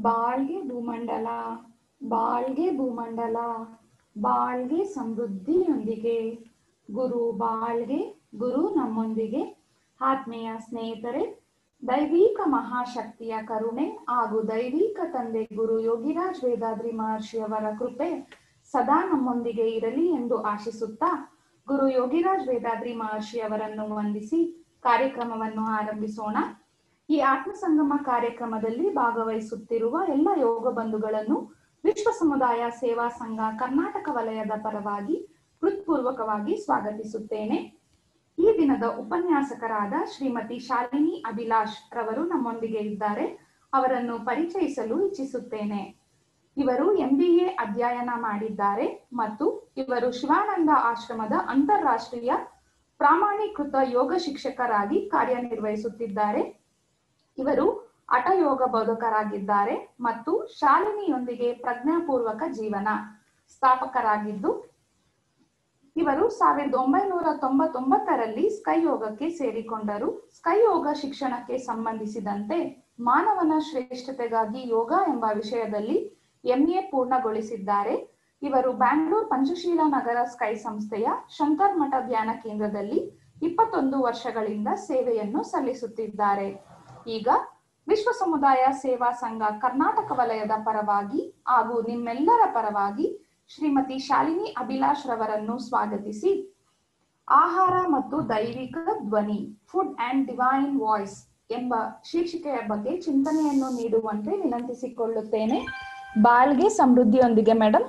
ಬಾಳ್ಗೆ ಭೂಮಂಡಲ ಬಾಳ್ಗೆ ಭೂಮಂಡಲ ಬಾಳ್ಗೆ ಸಮೃದ್ಧಿಯೊಂದಿಗೆ ಗುರು ಬಾಳ್ಗೆ ಗುರು ನಮ್ಮೊಂದಿಗೆ ಆತ್ಮೀಯ ಸ್ನೇಹಿತರೆ ದೈವಿಕ ಮಹಾಶಕ್ತಿಯ ಕರುಣೆ ಹಾಗೂ ದೈವಿಕ ತಂದೆ ಗುರು ಯೋಗಿರಾಜ್ ವೇದಾದ್ರಿ ಮಹರ್ಷಿಯವರ ಕೃಪೆ ಸದಾ ನಮ್ಮೊಂದಿಗೆ ಇರಲಿ ಎಂದು ಆಶಿಸುತ್ತಾ ಗುರು ಯೋಗಿರಾಜ್ ವೇದಾದ್ರಿ ಮಹರ್ಷಿಯವರನ್ನು ವಂದಿಸಿ ಕಾರ್ಯಕ್ರಮವನ್ನು ಆರಂಭಿಸೋಣ ಈ ಆತ್ಮ ಸಂಗಮ ಕಾರ್ಯಕ್ರಮದಲ್ಲಿ ಭಾಗವಹಿಸುತ್ತಿರುವ ಎಲ್ಲ ಯೋಗ ಬಂಧುಗಳನ್ನು ವಿಶ್ವ ಸಮುದಾಯ ಸೇವಾ ಸಂಘ ಕರ್ನಾಟಕ ವಲಯದ ಪರವಾಗಿ ಹೃತ್ಪೂರ್ವಕವಾಗಿ ಸ್ವಾಗತಿಸುತ್ತೇನೆ ಈ ದಿನದ ಉಪನ್ಯಾಸಕರಾದ ಶ್ರೀಮತಿ ಶಾಲಿನಿ ಅಭಿಲಾಷ್ ರವರು ನಮ್ಮೊಂದಿಗೆ ಇದ್ದಾರೆ ಅವರನ್ನು ಪರಿಚಯಿಸಲು ಇಚ್ಛಿಸುತ್ತೇನೆ ಇವರು ಎಂಬಿಎ ಅಧ್ಯಯನ ಮಾಡಿದ್ದಾರೆ ಮತ್ತು ಇವರು ಶಿವಾನಂದ ಆಶ್ರಮದ ಅಂತಾರಾಷ್ಟ್ರೀಯ ಪ್ರಾಮಾಣೀಕೃತ ಯೋಗ ಶಿಕ್ಷಕರಾಗಿ ಕಾರ್ಯನಿರ್ವಹಿಸುತ್ತಿದ್ದಾರೆ ಇವರು ಹಠಯೋಗ ಬೋಧಕರಾಗಿದ್ದಾರೆ ಮತ್ತು ಶಾಲಿನಿಯೊಂದಿಗೆ ಪ್ರಜ್ಞಾಪೂರ್ವಕ ಜೀವನ ಸ್ಥಾಪಕರಾಗಿದ್ದು ಇವರು ಸಾವಿರದ ಒಂಬೈನೂರ ತೊಂಬತ್ತೊಂಬತ್ತರಲ್ಲಿ ಸ್ಕೈ ಯೋಗಕ್ಕೆ ಸೇರಿಕೊಂಡರು ಸ್ಕೈ ಯೋಗ ಶಿಕ್ಷಣಕ್ಕೆ ಸಂಬಂಧಿಸಿದಂತೆ ಮಾನವನ ಶ್ರೇಷ್ಠತೆಗಾಗಿ ಯೋಗ ಎಂಬ ವಿಷಯದಲ್ಲಿ ಎಂಎ ಪೂರ್ಣಗೊಳಿಸಿದ್ದಾರೆ ಇವರು ಬ್ಯಾಂಗ್ಳೂರ್ ಪಂಚಶೀಲ ನಗರ ಸ್ಕೈ ಸಂಸ್ಥೆಯ ಶಂಕರ್ ಮಠ ಧ್ಯಾನ ಕೇಂದ್ರದಲ್ಲಿ ಇಪ್ಪತ್ತೊಂದು ವರ್ಷಗಳಿಂದ ಸೇವೆಯನ್ನು ಸಲ್ಲಿಸುತ್ತಿದ್ದಾರೆ ಈಗ ವಿಶ್ವ ಸಮುದಾಯ ಸೇವಾ ಸಂಘ ಕರ್ನಾಟಕ ವಲಯದ ಪರವಾಗಿ ಹಾಗೂ ನಿಮ್ಮೆಲ್ಲರ ಪರವಾಗಿ ಶ್ರೀಮತಿ ಶಾಲಿನಿ ಅಭಿಲಾಷ್ ರವರನ್ನು ಸ್ವಾಗತಿಸಿ ಆಹಾರ ಮತ್ತು ದೈವಿಕ ಧ್ವನಿ ಫುಡ್ ಅಂಡ್ ಡಿವೈನ್ ವಾಯ್ಸ್ ಎಂಬ ಶೀರ್ಷಿಕೆಯ ಬಗ್ಗೆ ಚಿಂತನೆಯನ್ನು ನೀಡುವಂತೆ ವಿನಂತಿಸಿಕೊಳ್ಳುತ್ತೇನೆ ಬಾಳ್ಗೆ ಸಮೃದ್ಧಿಯೊಂದಿಗೆ ಮೇಡಮ್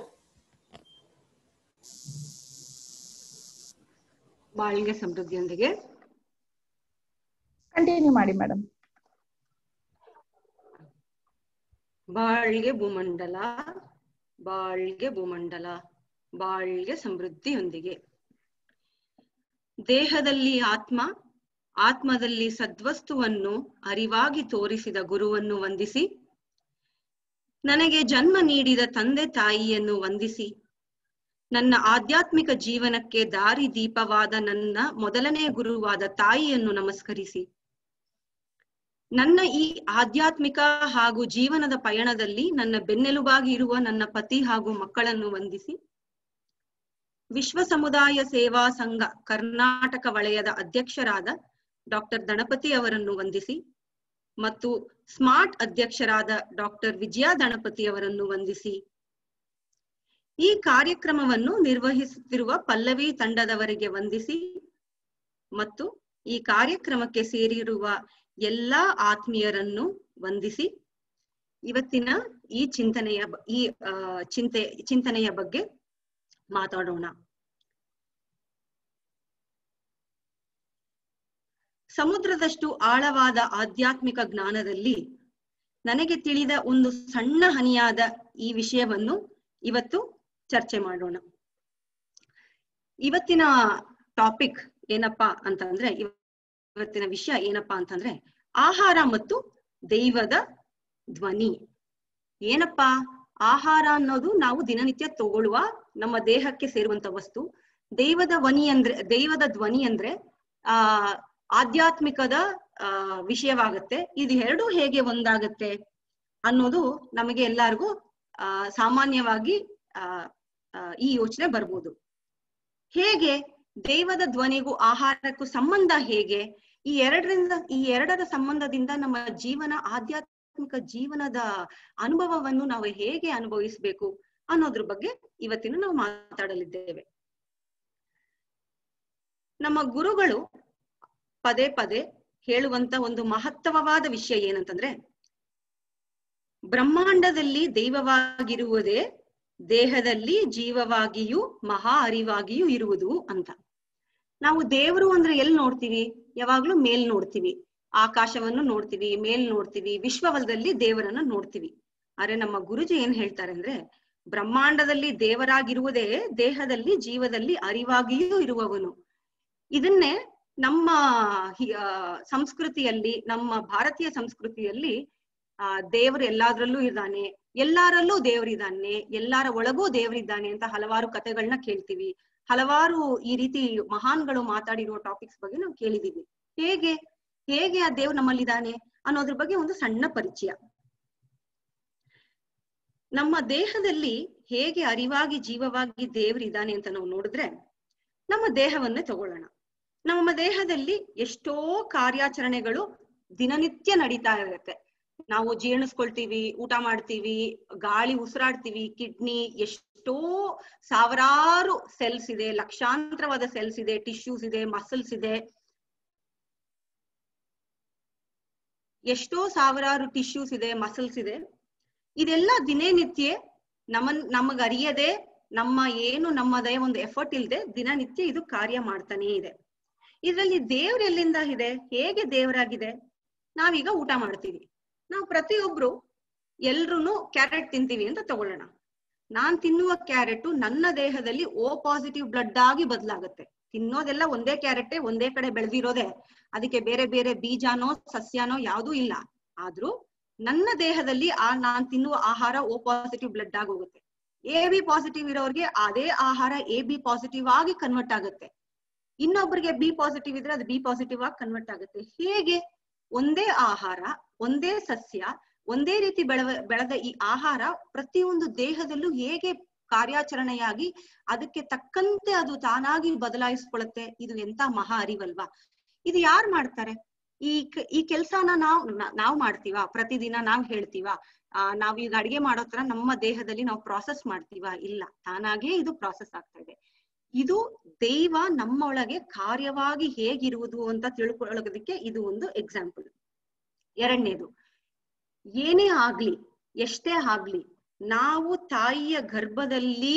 ಬಾಳಿಗೆ ಸಮೃದ್ಧಿಯೊಂದಿಗೆ ಕಂಟಿನ್ಯೂ ಮಾಡಿ ಮೇಡಮ್ ಬಾಳ್ಗೆ ಭೂಮಂಡಲ ಬಾಳ್ಗೆ ಭೂಮಂಡಲ ಬಾಳ್ಗೆ ಸಮೃದ್ಧಿಯೊಂದಿಗೆ ದೇಹದಲ್ಲಿ ಆತ್ಮ ಆತ್ಮದಲ್ಲಿ ಸದ್ವಸ್ತುವನ್ನು ಅರಿವಾಗಿ ತೋರಿಸಿದ ಗುರುವನ್ನು ವಂದಿಸಿ ನನಗೆ ಜನ್ಮ ನೀಡಿದ ತಂದೆ ತಾಯಿಯನ್ನು ವಂದಿಸಿ ನನ್ನ ಆಧ್ಯಾತ್ಮಿಕ ಜೀವನಕ್ಕೆ ದಾರಿ ದೀಪವಾದ ನನ್ನ ಮೊದಲನೇ ಗುರುವಾದ ತಾಯಿಯನ್ನು ನಮಸ್ಕರಿಸಿ ನನ್ನ ಈ ಆಧ್ಯಾತ್ಮಿಕ ಹಾಗೂ ಜೀವನದ ಪಯಣದಲ್ಲಿ ನನ್ನ ಬೆನ್ನೆಲುಬಾಗಿ ಇರುವ ನನ್ನ ಪತಿ ಹಾಗೂ ಮಕ್ಕಳನ್ನು ವಂದಿಸಿ ವಿಶ್ವ ಸಮುದಾಯ ಸೇವಾ ಸಂಘ ಕರ್ನಾಟಕ ವಲಯದ ಅಧ್ಯಕ್ಷರಾದ ಡಾಕ್ಟರ್ ದಣಪತಿ ಅವರನ್ನು ವಂದಿಸಿ ಮತ್ತು ಸ್ಮಾರ್ಟ್ ಅಧ್ಯಕ್ಷರಾದ ಡಾಕ್ಟರ್ ವಿಜಯ ದಣಪತಿ ಅವರನ್ನು ವಂದಿಸಿ ಈ ಕಾರ್ಯಕ್ರಮವನ್ನು ನಿರ್ವಹಿಸುತ್ತಿರುವ ಪಲ್ಲವಿ ತಂಡದವರಿಗೆ ವಂದಿಸಿ ಮತ್ತು ಈ ಕಾರ್ಯಕ್ರಮಕ್ಕೆ ಸೇರಿರುವ ಎಲ್ಲಾ ಆತ್ಮೀಯರನ್ನು ವಂದಿಸಿ ಇವತ್ತಿನ ಈ ಚಿಂತನೆಯ ಈ ಚಿಂತೆ ಚಿಂತನೆಯ ಬಗ್ಗೆ ಮಾತಾಡೋಣ ಸಮುದ್ರದಷ್ಟು ಆಳವಾದ ಆಧ್ಯಾತ್ಮಿಕ ಜ್ಞಾನದಲ್ಲಿ ನನಗೆ ತಿಳಿದ ಒಂದು ಸಣ್ಣ ಹನಿಯಾದ ಈ ವಿಷಯವನ್ನು ಇವತ್ತು ಚರ್ಚೆ ಮಾಡೋಣ ಇವತ್ತಿನ ಟಾಪಿಕ್ ಏನಪ್ಪಾ ಅಂತಂದ್ರೆ ಇವತ್ತಿನ ವಿಷಯ ಏನಪ್ಪಾ ಅಂತಂದ್ರೆ ಆಹಾರ ಮತ್ತು ದೈವದ ಧ್ವನಿ ಏನಪ್ಪಾ ಆಹಾರ ಅನ್ನೋದು ನಾವು ದಿನನಿತ್ಯ ತಗೊಳ್ಳುವ ನಮ್ಮ ದೇಹಕ್ಕೆ ಸೇರುವಂತ ವಸ್ತು ದೈವದ ಧ್ವನಿ ಅಂದ್ರೆ ದೈವದ ಧ್ವನಿ ಅಂದ್ರೆ ಆ ಆಧ್ಯಾತ್ಮಿಕದ ಆ ವಿಷಯವಾಗತ್ತೆ ಇದು ಎರಡು ಹೇಗೆ ಒಂದಾಗತ್ತೆ ಅನ್ನೋದು ನಮಗೆ ಎಲ್ಲರಿಗೂ ಆ ಸಾಮಾನ್ಯವಾಗಿ ಆ ಈ ಯೋಚನೆ ಬರ್ಬೋದು ಹೇಗೆ ದೈವದ ಧ್ವನಿಗೂ ಆಹಾರಕ್ಕೂ ಸಂಬಂಧ ಹೇಗೆ ಈ ಎರಡರಿಂದ ಈ ಎರಡರ ಸಂಬಂಧದಿಂದ ನಮ್ಮ ಜೀವನ ಆಧ್ಯಾತ್ಮಿಕ ಜೀವನದ ಅನುಭವವನ್ನು ನಾವು ಹೇಗೆ ಅನುಭವಿಸ್ಬೇಕು ಅನ್ನೋದ್ರ ಬಗ್ಗೆ ಇವತ್ತಿನ ನಾವು ಮಾತಾಡಲಿದ್ದೇವೆ ನಮ್ಮ ಗುರುಗಳು ಪದೇ ಪದೇ ಹೇಳುವಂತ ಒಂದು ಮಹತ್ತವವಾದ ವಿಷಯ ಏನಂತಂದ್ರೆ ಬ್ರಹ್ಮಾಂಡದಲ್ಲಿ ದೈವವಾಗಿರುವುದೇ ದೇಹದಲ್ಲಿ ಜೀವವಾಗಿಯೂ ಮಹಾ ಅರಿವಾಗಿಯೂ ಇರುವುದು ಅಂತ ನಾವು ದೇವರು ಅಂದ್ರೆ ಎಲ್ಲಿ ನೋಡ್ತೀವಿ ಯಾವಾಗ್ಲೂ ಮೇಲ್ ನೋಡ್ತೀವಿ ಆಕಾಶವನ್ನು ನೋಡ್ತೀವಿ ಮೇಲ್ ನೋಡ್ತೀವಿ ವಿಶ್ವವಲದಲ್ಲಿ ದೇವರನ್ನ ನೋಡ್ತೀವಿ ಆದ್ರೆ ನಮ್ಮ ಗುರುಜಿ ಏನ್ ಹೇಳ್ತಾರೆ ಅಂದ್ರೆ ಬ್ರಹ್ಮಾಂಡದಲ್ಲಿ ದೇವರಾಗಿರುವುದೇ ದೇಹದಲ್ಲಿ ಜೀವದಲ್ಲಿ ಅರಿವಾಗಿಯೂ ಇರುವವನು ಇದನ್ನೇ ನಮ್ಮ ಸಂಸ್ಕೃತಿಯಲ್ಲಿ ನಮ್ಮ ಭಾರತೀಯ ಸಂಸ್ಕೃತಿಯಲ್ಲಿ ಆ ದೇವರು ಎಲ್ಲಾದ್ರಲ್ಲೂ ಇದ್ದಾನೆ ಎಲ್ಲಾರಲ್ಲೂ ದೇವರಿದ್ದಾನೆ ಎಲ್ಲಾರ ಒಳಗೂ ದೇವರಿದ್ದಾನೆ ಅಂತ ಹಲವಾರು ಕಥೆಗಳನ್ನ ಕೇಳ್ತೀವಿ ಹಲವಾರು ಈ ರೀತಿ ಮಹಾನ್ಗಳು ಮಾತಾಡಿರೋ ಟಾಪಿಕ್ಸ್ ಬಗ್ಗೆ ನಾವು ಕೇಳಿದೀವಿ ಹೇಗೆ ಹೇಗೆ ಆ ದೇವ್ರು ನಮ್ಮಲ್ಲಿದ್ದಾನೆ ಅನ್ನೋದ್ರ ಬಗ್ಗೆ ಒಂದು ಸಣ್ಣ ಪರಿಚಯ ನಮ್ಮ ದೇಹದಲ್ಲಿ ಹೇಗೆ ಅರಿವಾಗಿ ಜೀವವಾಗಿ ದೇವರಿದ್ದಾನೆ ಅಂತ ನಾವು ನೋಡಿದ್ರೆ ನಮ್ಮ ದೇಹವನ್ನೇ ತಗೊಳ್ಳೋಣ ನಮ್ಮ ದೇಹದಲ್ಲಿ ಎಷ್ಟೋ ಕಾರ್ಯಾಚರಣೆಗಳು ದಿನನಿತ್ಯ ನಡೀತಾ ಇರುತ್ತೆ ನಾವು ಜೀರ್ಣಿಸ್ಕೊಳ್ತೀವಿ ಊಟ ಮಾಡ್ತೀವಿ ಗಾಳಿ ಉಸಿರಾಡ್ತೀವಿ ಕಿಡ್ನಿ ಎಷ್ಟೋ ಸಾವಿರಾರು ಸೆಲ್ಸ್ ಇದೆ ಲಕ್ಷಾಂತರವಾದ ಸೆಲ್ಸ್ ಇದೆ ಟಿಶ್ಯೂಸ್ ಇದೆ ಮಸಲ್ಸ್ ಇದೆ ಎಷ್ಟೋ ಸಾವಿರಾರು ಟಿಶ್ಯೂಸ್ ಇದೆ ಮಸಲ್ಸ್ ಇದೆ ಇದೆಲ್ಲ ದಿನನಿತ್ಯ ನಮ್ಮನ್ ನಮಗ್ ಅರಿಯದೆ ನಮ್ಮ ಏನು ನಮ್ಮದೇ ಒಂದು ಎಫರ್ಟ್ ಇಲ್ದೆ ದಿನನಿತ್ಯ ಇದು ಕಾರ್ಯ ಮಾಡ್ತಾನೇ ಇದೆ ಇದ್ರಲ್ಲಿ ದೇವ್ರ ಎಲ್ಲಿಂದ ಇದೆ ಹೇಗೆ ದೇವರಾಗಿದೆ ನಾವೀಗ ಊಟ ಮಾಡ್ತೀವಿ ನಾವು ಪ್ರತಿಯೊಬ್ರು ಎಲ್ರು ಕ್ಯಾರೆಟ್ ತಿಂತೀವಿ ಅಂತ ತಗೊಳ್ಳೋಣ ನಾನ್ ತಿನ್ನುವ ಕ್ಯಾರೆಟ್ ನನ್ನ ದೇಹದಲ್ಲಿ ಓ ಪಾಸಿಟಿವ್ ಬ್ಲಡ್ ಆಗಿ ಬದಲಾಗುತ್ತೆ ತಿನ್ನೋದೆಲ್ಲ ಒಂದೇ ಕ್ಯಾರೆಟೇ ಒಂದೇ ಕಡೆ ಬೆಳೆದಿರೋದೆ ಅದಕ್ಕೆ ಬೇರೆ ಬೇರೆ ಬೀಜನೋ ಸಸ್ಯನೋ ಯಾವ್ದೂ ಇಲ್ಲ ಆದ್ರೂ ನನ್ನ ದೇಹದಲ್ಲಿ ಆ ನಾನ್ ತಿನ್ನುವ ಆಹಾರ ಓ ಪಾಸಿಟಿವ್ ಬ್ಲಡ್ ಆಗಿ ಹೋಗುತ್ತೆ ಎ ಬಿ ಪಾಸಿಟಿವ್ ಇರೋರಿಗೆ ಅದೇ ಆಹಾರ ಎ ಬಿ ಪಾಸಿಟಿವ್ ಆಗಿ ಕನ್ವರ್ಟ್ ಆಗುತ್ತೆ ಇನ್ನೊಬ್ಬರಿಗೆ ಬಿ ಪಾಸಿಟಿವ್ ಇದ್ರೆ ಅದು ಬಿ ಪಾಸಿಟಿವ್ ಆಗಿ ಕನ್ವರ್ಟ್ ಆಗುತ್ತೆ ಹೇಗೆ ಒಂದೇ ಆಹಾರ ಒಂದೇ ಸಸ್ಯ ಒಂದೇ ರೀತಿ ಬೆಳವ ಬೆಳೆದ ಈ ಆಹಾರ ಪ್ರತಿಯೊಂದು ದೇಹದಲ್ಲೂ ಹೇಗೆ ಕಾರ್ಯಾಚರಣೆಯಾಗಿ ಅದಕ್ಕೆ ತಕ್ಕಂತೆ ಅದು ತಾನಾಗಿ ಬದಲಾಯಿಸ್ಕೊಳ್ಳುತ್ತೆ ಇದು ಎಂತ ಮಹಾ ಅರಿವಲ್ವಾ ಇದು ಯಾರು ಮಾಡ್ತಾರೆ ಈ ಈ ಕೆಲ್ಸನ ನಾವ್ ನಾವ್ ಮಾಡ್ತೀವಾ ಪ್ರತಿದಿನ ನಾವ್ ಹೇಳ್ತೀವಾ ಆ ನಾವ್ ಈಗ ಅಡಿಗೆ ಮಾಡೋ ತರ ನಮ್ಮ ದೇಹದಲ್ಲಿ ನಾವು ಪ್ರಾಸೆಸ್ ಮಾಡ್ತೀವಾ ಇಲ್ಲ ತಾನಾಗೇ ಇದು ಪ್ರಾಸೆಸ್ ಆಗ್ತಾ ಇದೆ ಇದು ದೈವ ನಮ್ಮ ಒಳಗೆ ಕಾರ್ಯವಾಗಿ ಹೇಗಿರುವುದು ಅಂತ ತಿಳ್ಕೊಳ್ಳೋದಕ್ಕೆ ಇದು ಒಂದು ಎಕ್ಸಾಂಪಲ್ ಎರಡನೇದು ಏನೇ ಆಗ್ಲಿ ಎಷ್ಟೇ ಆಗ್ಲಿ ನಾವು ತಾಯಿಯ ಗರ್ಭದಲ್ಲಿ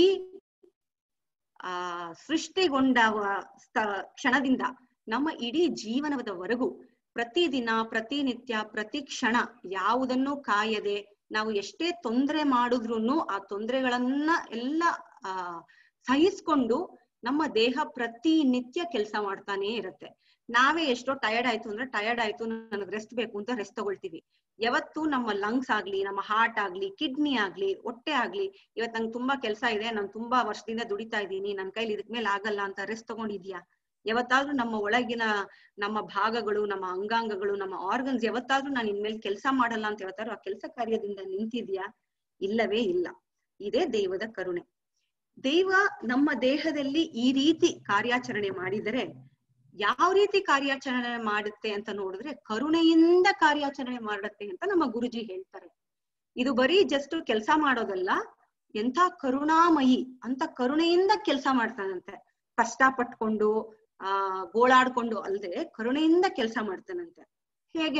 ಆ ಸೃಷ್ಟಿಗೊಂಡ ಕ್ಷಣದಿಂದ ನಮ್ಮ ಇಡೀ ಜೀವನದವರೆಗೂ ಪ್ರತಿದಿನ ಪ್ರತಿನಿತ್ಯ ಪ್ರತಿ ಕ್ಷಣ ಯಾವುದನ್ನು ಕಾಯದೆ ನಾವು ಎಷ್ಟೇ ತೊಂದರೆ ಮಾಡಿದ್ರು ಆ ತೊಂದರೆಗಳನ್ನ ಎಲ್ಲ ಆ ಸಹಿಸ್ಕೊಂಡು ನಮ್ಮ ದೇಹ ಪ್ರತಿನಿತ್ಯ ಕೆಲಸ ಮಾಡ್ತಾನೆ ಇರುತ್ತೆ ನಾವೇ ಎಷ್ಟೋ ಟಯರ್ಡ್ ಆಯ್ತು ಅಂದ್ರೆ ಟಯರ್ಡ್ ಆಯ್ತು ನನಗೆ ರೆಸ್ಟ್ ಬೇಕು ಅಂತ ರೆಸ್ಟ್ ತಗೊಳ್ತೀವಿ ಯಾವತ್ತು ನಮ್ಮ ಲಂಗ್ಸ್ ಆಗ್ಲಿ ನಮ್ಮ ಹಾರ್ಟ್ ಆಗ್ಲಿ ಕಿಡ್ನಿ ಆಗ್ಲಿ ಹೊಟ್ಟೆ ಆಗ್ಲಿ ಇವತ್ ನಂಗೆ ತುಂಬಾ ಕೆಲಸ ಇದೆ ನಾನು ತುಂಬಾ ವರ್ಷದಿಂದ ದುಡಿತಾ ಇದ್ದೀನಿ ನನ್ ಕೈಲಿ ಇದಕ್ ಮೇಲೆ ಆಗಲ್ಲ ಅಂತ ರೆಸ್ಟ್ ತಗೊಂಡಿದ್ಯಾ ಯಾವತ್ತಾದ್ರೂ ನಮ್ಮ ಒಳಗಿನ ನಮ್ಮ ಭಾಗಗಳು ನಮ್ಮ ಅಂಗಾಂಗಗಳು ನಮ್ಮ ಆರ್ಗನ್ಸ್ ಯಾವತ್ತಾದ್ರೂ ನಾನು ಇನ್ಮೇಲೆ ಕೆಲಸ ಮಾಡಲ್ಲ ಅಂತ ಯಾವತ್ತಾದ್ರೂ ಆ ಕೆಲಸ ಕಾರ್ಯದಿಂದ ನಿಂತಿದ್ಯಾ ಇಲ್ಲವೇ ಇಲ್ಲ ಇದೇ ದೈವದ ಕರುಣೆ ದೈವ ನಮ್ಮ ದೇಹದಲ್ಲಿ ಈ ರೀತಿ ಕಾರ್ಯಾಚರಣೆ ಮಾಡಿದರೆ ಯಾವ ರೀತಿ ಕಾರ್ಯಾಚರಣೆ ಮಾಡುತ್ತೆ ಅಂತ ನೋಡಿದ್ರೆ ಕರುಣೆಯಿಂದ ಕಾರ್ಯಾಚರಣೆ ಮಾಡುತ್ತೆ ಅಂತ ನಮ್ಮ ಗುರುಜಿ ಹೇಳ್ತಾರೆ ಇದು ಬರೀ ಜಸ್ಟ್ ಕೆಲಸ ಮಾಡೋದಲ್ಲ ಎಂಥ ಕರುಣಾಮಯಿ ಅಂತ ಕರುಣೆಯಿಂದ ಕೆಲಸ ಮಾಡ್ತಾನಂತೆ ಕಷ್ಟ ಪಟ್ಕೊಂಡು ಆ ಗೋಳಾಡ್ಕೊಂಡು ಅಲ್ದೆ ಕರುಣೆಯಿಂದ ಕೆಲಸ ಮಾಡ್ತಾನಂತೆ ಹೇಗೆ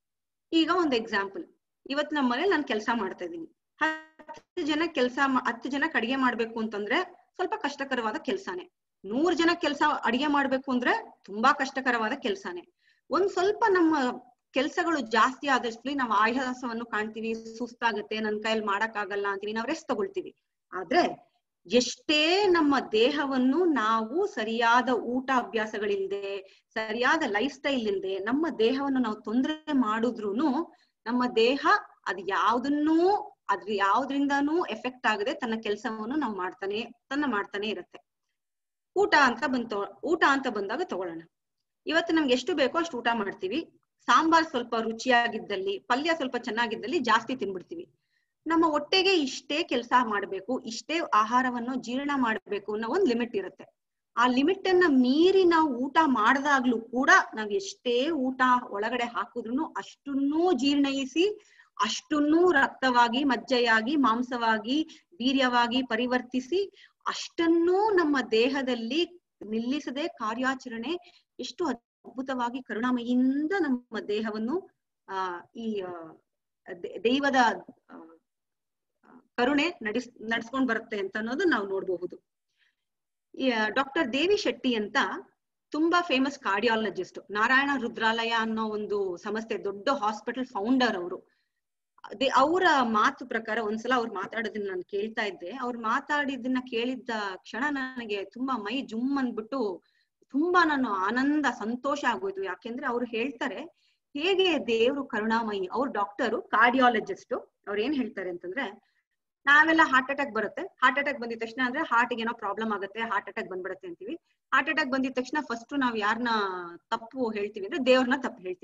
ಈಗ ಒಂದ್ ಎಕ್ಸಾಂಪಲ್ ಇವತ್ ನಮ್ಮ ಮನೇಲಿ ನಾನು ಕೆಲಸ ಮಾಡ್ತಾ ಇದ್ದೀನಿ ಹತ್ತು ಜನ ಕೆಲಸ ಹತ್ತು ಜನ ಅಡಿಗೆ ಮಾಡ್ಬೇಕು ಅಂತಂದ್ರೆ ಸ್ವಲ್ಪ ಕಷ್ಟಕರವಾದ ಕೆಲ್ಸಾನೆ ನೂರ್ ಜನ ಕೆಲಸ ಅಡಿಗೆ ಮಾಡ್ಬೇಕು ಅಂದ್ರೆ ತುಂಬಾ ಕಷ್ಟಕರವಾದ ಕೆಲ್ಸಾನೆ ಒಂದ್ ಸ್ವಲ್ಪ ನಮ್ಮ ಕೆಲ್ಸಗಳು ಜಾಸ್ತಿ ಆದಷ್ಟು ನಾವು ಆಯಾಸವನ್ನು ಕಾಣ್ತೀವಿ ಸುಸ್ತಾಗತ್ತೆ ನನ್ ಕೈಯಲ್ಲಿ ಮಾಡಕ್ ಆಗಲ್ಲ ಅಂತೀವಿ ನಾವ್ ರೆಸ್ಟ್ ತಗೊಳ್ತೀವಿ ಆದ್ರೆ ಎಷ್ಟೇ ನಮ್ಮ ದೇಹವನ್ನು ನಾವು ಸರಿಯಾದ ಊಟ ಅಭ್ಯಾಸಗಳಿಲ್ದೆ ಸರಿಯಾದ ಲೈಫ್ ಸ್ಟೈಲ್ ಇಲ್ದೆ ನಮ್ಮ ದೇಹವನ್ನು ನಾವು ತೊಂದರೆ ಮಾಡಿದ್ರುನು ನಮ್ಮ ದೇಹ ಅದ್ ಯಾವ್ದನ್ನೂ ಅದ್ರ ಯಾವ್ದ್ರಿಂದಾನೂ ಎಫೆಕ್ಟ್ ಆಗದೆ ತನ್ನ ಕೆಲಸವನ್ನು ನಾವು ಮಾಡ್ತಾನೆ ತನ್ನ ಮಾಡ್ತಾನೆ ಇರುತ್ತೆ ಊಟ ಅಂತ ಬಂತ ಊಟ ಅಂತ ಬಂದಾಗ ತಗೊಳ್ಳೋಣ ಇವತ್ತು ನಮ್ಗೆ ಎಷ್ಟು ಬೇಕೋ ಅಷ್ಟು ಊಟ ಮಾಡ್ತೀವಿ ಸಾಂಬಾರ್ ಸ್ವಲ್ಪ ರುಚಿಯಾಗಿದ್ದಲ್ಲಿ ಪಲ್ಯ ಸ್ವಲ್ಪ ಚೆನ್ನಾಗಿದ್ದಲ್ಲಿ ಜಾಸ್ತಿ ತಿನ್ಬಿಡ್ತೀವಿ ನಮ್ಮ ಹೊಟ್ಟೆಗೆ ಇಷ್ಟೇ ಕೆಲಸ ಮಾಡ್ಬೇಕು ಇಷ್ಟೇ ಆಹಾರವನ್ನು ಜೀರ್ಣ ಮಾಡ್ಬೇಕು ಅನ್ನೋ ಒಂದ್ ಲಿಮಿಟ್ ಇರುತ್ತೆ ಆ ಲಿಮಿಟ್ ಅನ್ನ ಮೀರಿ ನಾವು ಊಟ ಮಾಡ್ದಾಗ್ಲೂ ಕೂಡ ನಾವ್ ಎಷ್ಟೇ ಊಟ ಒಳಗಡೆ ಹಾಕಿದ್ರು ಅಷ್ಟನ್ನೂ ಜೀರ್ಣಯಿಸಿ ಅಷ್ಟನ್ನೂ ರಕ್ತವಾಗಿ ಮಜ್ಜೆಯಾಗಿ ಮಾಂಸವಾಗಿ ವೀರ್ಯವಾಗಿ ಪರಿವರ್ತಿಸಿ ಅಷ್ಟನ್ನೂ ನಮ್ಮ ದೇಹದಲ್ಲಿ ನಿಲ್ಲಿಸದೆ ಕಾರ್ಯಾಚರಣೆ ಎಷ್ಟು ಅದ್ಭುತವಾಗಿ ಕರುಣಾಮಯಿಂದ ನಮ್ಮ ದೇಹವನ್ನು ಆ ಈ ದೈವದ ಕರುಣೆ ನಡೆಸ್ ನಡ್ಸ್ಕೊಂಡ್ ಬರುತ್ತೆ ಅಂತ ಅನ್ನೋದು ನಾವು ನೋಡ್ಬಹುದು ಡಾಕ್ಟರ್ ದೇವಿ ಶೆಟ್ಟಿ ಅಂತ ತುಂಬಾ ಫೇಮಸ್ ಕಾರ್ಡಿಯಾಲಜಿಸ್ಟ್ ನಾರಾಯಣ ರುದ್ರಾಲಯ ಅನ್ನೋ ಒಂದು ಸಂಸ್ಥೆ ದೊಡ್ಡ ಹಾಸ್ಪಿಟಲ್ ಫೌಂಡರ್ ಅವರು ಅದೇ ಅವರ ಮಾತು ಪ್ರಕಾರ ಒಂದ್ಸಲ ಅವ್ರು ಮಾತಾಡೋದನ್ನ ನಾನು ಕೇಳ್ತಾ ಇದ್ದೆ ಅವ್ರು ಮಾತಾಡಿದ್ದನ್ನ ಕೇಳಿದ್ದ ಕ್ಷಣ ನನಗೆ ತುಂಬಾ ಮೈ ಜುಮ್ ಅಂದ್ಬಿಟ್ಟು ತುಂಬಾ ನಾನು ಆನಂದ ಸಂತೋಷ ಆಗೋಯ್ತು ಯಾಕೆಂದ್ರೆ ಅವ್ರು ಹೇಳ್ತಾರೆ ಹೇಗೆ ದೇವ್ರು ಕರುಣಾಮಯಿ ಅವ್ರು ಡಾಕ್ಟರು ಕಾರ್ಡಿಯಾಲಜಿಸ್ಟ್ ಅವ್ರು ಏನ್ ಹೇಳ್ತಾರೆ ಅಂತಂದ್ರೆ ನಾವೆಲ್ಲ ಹಾರ್ಟ್ ಅಟ್ಯಾಕ್ ಬರುತ್ತೆ ಹಾರ್ಟ್ ಅಟ್ಯಾಕ್ ಬಂದಿದ ತಕ್ಷಣ ಅಂದ್ರೆ ಹಾರ್ಟ್ ಏನೋ ಪ್ರಾಬ್ಲಮ್ ಆಗುತ್ತೆ ಹಾರ್ಟ್ ಅಟ್ಯಾಕ್ ಬಂದ್ಬಿಡುತ್ತೆ ಅಂತೀವಿ ಹಾರ್ಟ್ ಅಟ್ಯಾಕ್ ಬಂದಿದ ತಕ್ಷಣ ಫಸ್ಟ್ ನಾವ್ ಯಾರನ್ನ ತಪ್ಪು ಹೇಳ್ತೀವಿ ಅಂದ್ರೆ ದೇವ್ರನ್ನ ತಪ್ಪು ಹೇಳ್ತೀವಿ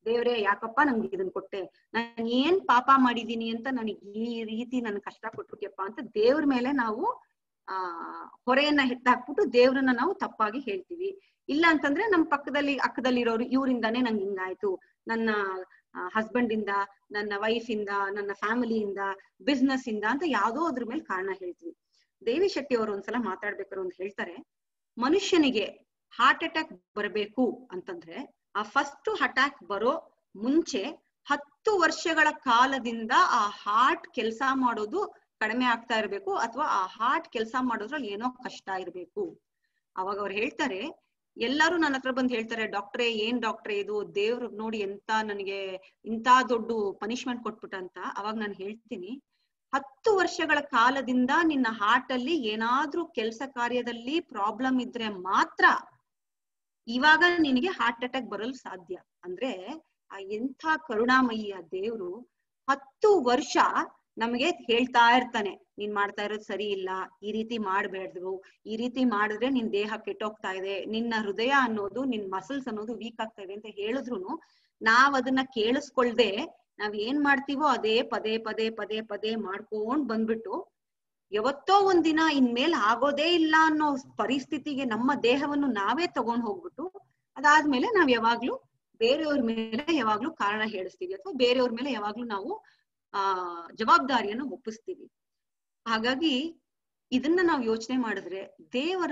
ದೇವ್ರೇ ಯಾಕಪ್ಪ ನಂಗೆ ಇದನ್ ಕೊಟ್ಟೆ ನಾನು ಏನ್ ಪಾಪ ಮಾಡಿದೀನಿ ಅಂತ ನನಗೆ ಈ ರೀತಿ ನನ್ ಕಷ್ಟ ಕೊಟ್ಬಿಟ್ಯಪ್ಪ ಅಂತ ದೇವ್ರ ಮೇಲೆ ನಾವು ಆ ಹೊರೆಯನ್ನ ಹೆತ್ತಾಕ್ಬಿಟ್ಟು ದೇವ್ರನ್ನ ನಾವು ತಪ್ಪಾಗಿ ಹೇಳ್ತೀವಿ ಇಲ್ಲ ಅಂತಂದ್ರೆ ನಮ್ ಪಕ್ಕದಲ್ಲಿ ಅಕ್ಕದಲ್ಲಿರೋರು ಇವರಿಂದಾನೇ ನಂಗೆ ಹಿಂಗಾಯ್ತು ನನ್ನ ಹಸ್ಬೆಂಡ್ ಇಂದ ನನ್ನ ವೈಫ್ ಇಂದ ನನ್ನ ಫ್ಯಾಮಿಲಿಯಿಂದ ಬಿಸ್ನೆಸ್ ಇಂದ ಅಂತ ಯಾವ್ದೋ ಅದ್ರ ಮೇಲೆ ಕಾರಣ ಹೇಳ್ತೀವಿ ದೇವಿ ಶೆಟ್ಟಿ ಅವರು ಒಂದ್ಸಲ ಮಾತಾಡ್ಬೇಕಾದ್ರೆ ಒಂದ್ ಹೇಳ್ತಾರೆ ಮನುಷ್ಯನಿಗೆ ಹಾರ್ಟ್ ಅಟ್ಯಾಕ್ ಬರಬೇಕು ಅಂತಂದ್ರೆ ಆ ಫಸ್ಟ್ ಅಟ್ಯಾಕ್ ಬರೋ ಮುಂಚೆ ಹತ್ತು ವರ್ಷಗಳ ಕಾಲದಿಂದ ಆ ಹಾರ್ಟ್ ಕೆಲಸ ಮಾಡೋದು ಕಡಿಮೆ ಆಗ್ತಾ ಇರ್ಬೇಕು ಅಥವಾ ಆ ಹಾರ್ಟ್ ಕೆಲಸ ಮಾಡೋದ್ರಲ್ಲಿ ಏನೋ ಕಷ್ಟ ಇರ್ಬೇಕು ಅವಾಗ ಅವ್ರು ಹೇಳ್ತಾರೆ ಎಲ್ಲರೂ ನನ್ನ ಹತ್ರ ಬಂದು ಹೇಳ್ತಾರೆ ಡಾಕ್ಟ್ರೇ ಏನ್ ಡಾಕ್ಟ್ರೇ ಇದು ದೇವ್ರು ನೋಡಿ ಎಂತ ನನಗೆ ಇಂತ ದೊಡ್ಡ ಪನಿಷ್ಮೆಂಟ್ ಕೊಟ್ಬಿಟ್ಟ ಅಂತ ಅವಾಗ ನಾನು ಹೇಳ್ತೀನಿ ಹತ್ತು ವರ್ಷಗಳ ಕಾಲದಿಂದ ನಿನ್ನ ಹಾರ್ಟ್ ಅಲ್ಲಿ ಏನಾದ್ರೂ ಕೆಲಸ ಕಾರ್ಯದಲ್ಲಿ ಪ್ರಾಬ್ಲಮ್ ಇದ್ರೆ ಮಾತ್ರ ಇವಾಗ ನಿನಗೆ ಹಾರ್ಟ್ ಅಟ್ಯಾಕ್ ಬರಲು ಸಾಧ್ಯ ಅಂದ್ರೆ ಆ ಎಂಥ ಕರುಣಾಮಯಿ ಆ ದೇವ್ರು ಹತ್ತು ವರ್ಷ ನಮಗೆ ಹೇಳ್ತಾ ಇರ್ತಾನೆ ನೀನ್ ಮಾಡ್ತಾ ಇರೋದು ಸರಿ ಇಲ್ಲ ಈ ರೀತಿ ಮಾಡ್ಬೇಡ್ದು ಈ ರೀತಿ ಮಾಡಿದ್ರೆ ನಿನ್ ದೇಹ ಕೆಟ್ಟೋಗ್ತಾ ಇದೆ ನಿನ್ನ ಹೃದಯ ಅನ್ನೋದು ನಿನ್ ಮಸಲ್ಸ್ ಅನ್ನೋದು ವೀಕ್ ಆಗ್ತಾ ಇದೆ ಅಂತ ಹೇಳಿದ್ರು ನಾವ್ ಅದನ್ನ ಕೇಳಿಸ್ಕೊಳ್ದೆ ನಾವ್ ಏನ್ ಮಾಡ್ತೀವೋ ಅದೇ ಪದೇ ಪದೇ ಪದೇ ಪದೇ ಮಾಡ್ಕೊಂಡ್ ಬಂದ್ಬಿಟ್ಟು ಯಾವತ್ತೋ ಒಂದಿನ ಇನ್ಮೇಲ್ ಆಗೋದೇ ಇಲ್ಲ ಅನ್ನೋ ಪರಿಸ್ಥಿತಿಗೆ ನಮ್ಮ ದೇಹವನ್ನು ನಾವೇ ತಗೊಂಡ್ ಹೋಗ್ಬಿಟ್ಟು ಅದಾದ್ಮೇಲೆ ನಾವ್ ಯಾವಾಗ್ಲೂ ಬೇರೆಯವ್ರ ಮೇಲೆ ಯಾವಾಗ್ಲೂ ಕಾರಣ ಹೇಳಿಸ್ತೀವಿ ಅಥವಾ ಬೇರೆಯವ್ರ ಮೇಲೆ ಯಾವಾಗ್ಲೂ ನಾವು ಆ ಜವಾಬ್ದಾರಿಯನ್ನು ಒಪ್ಪಿಸ್ತೀವಿ ಹಾಗಾಗಿ ಇದನ್ನ ನಾವು ಯೋಚನೆ ಮಾಡಿದ್ರೆ ದೇವರ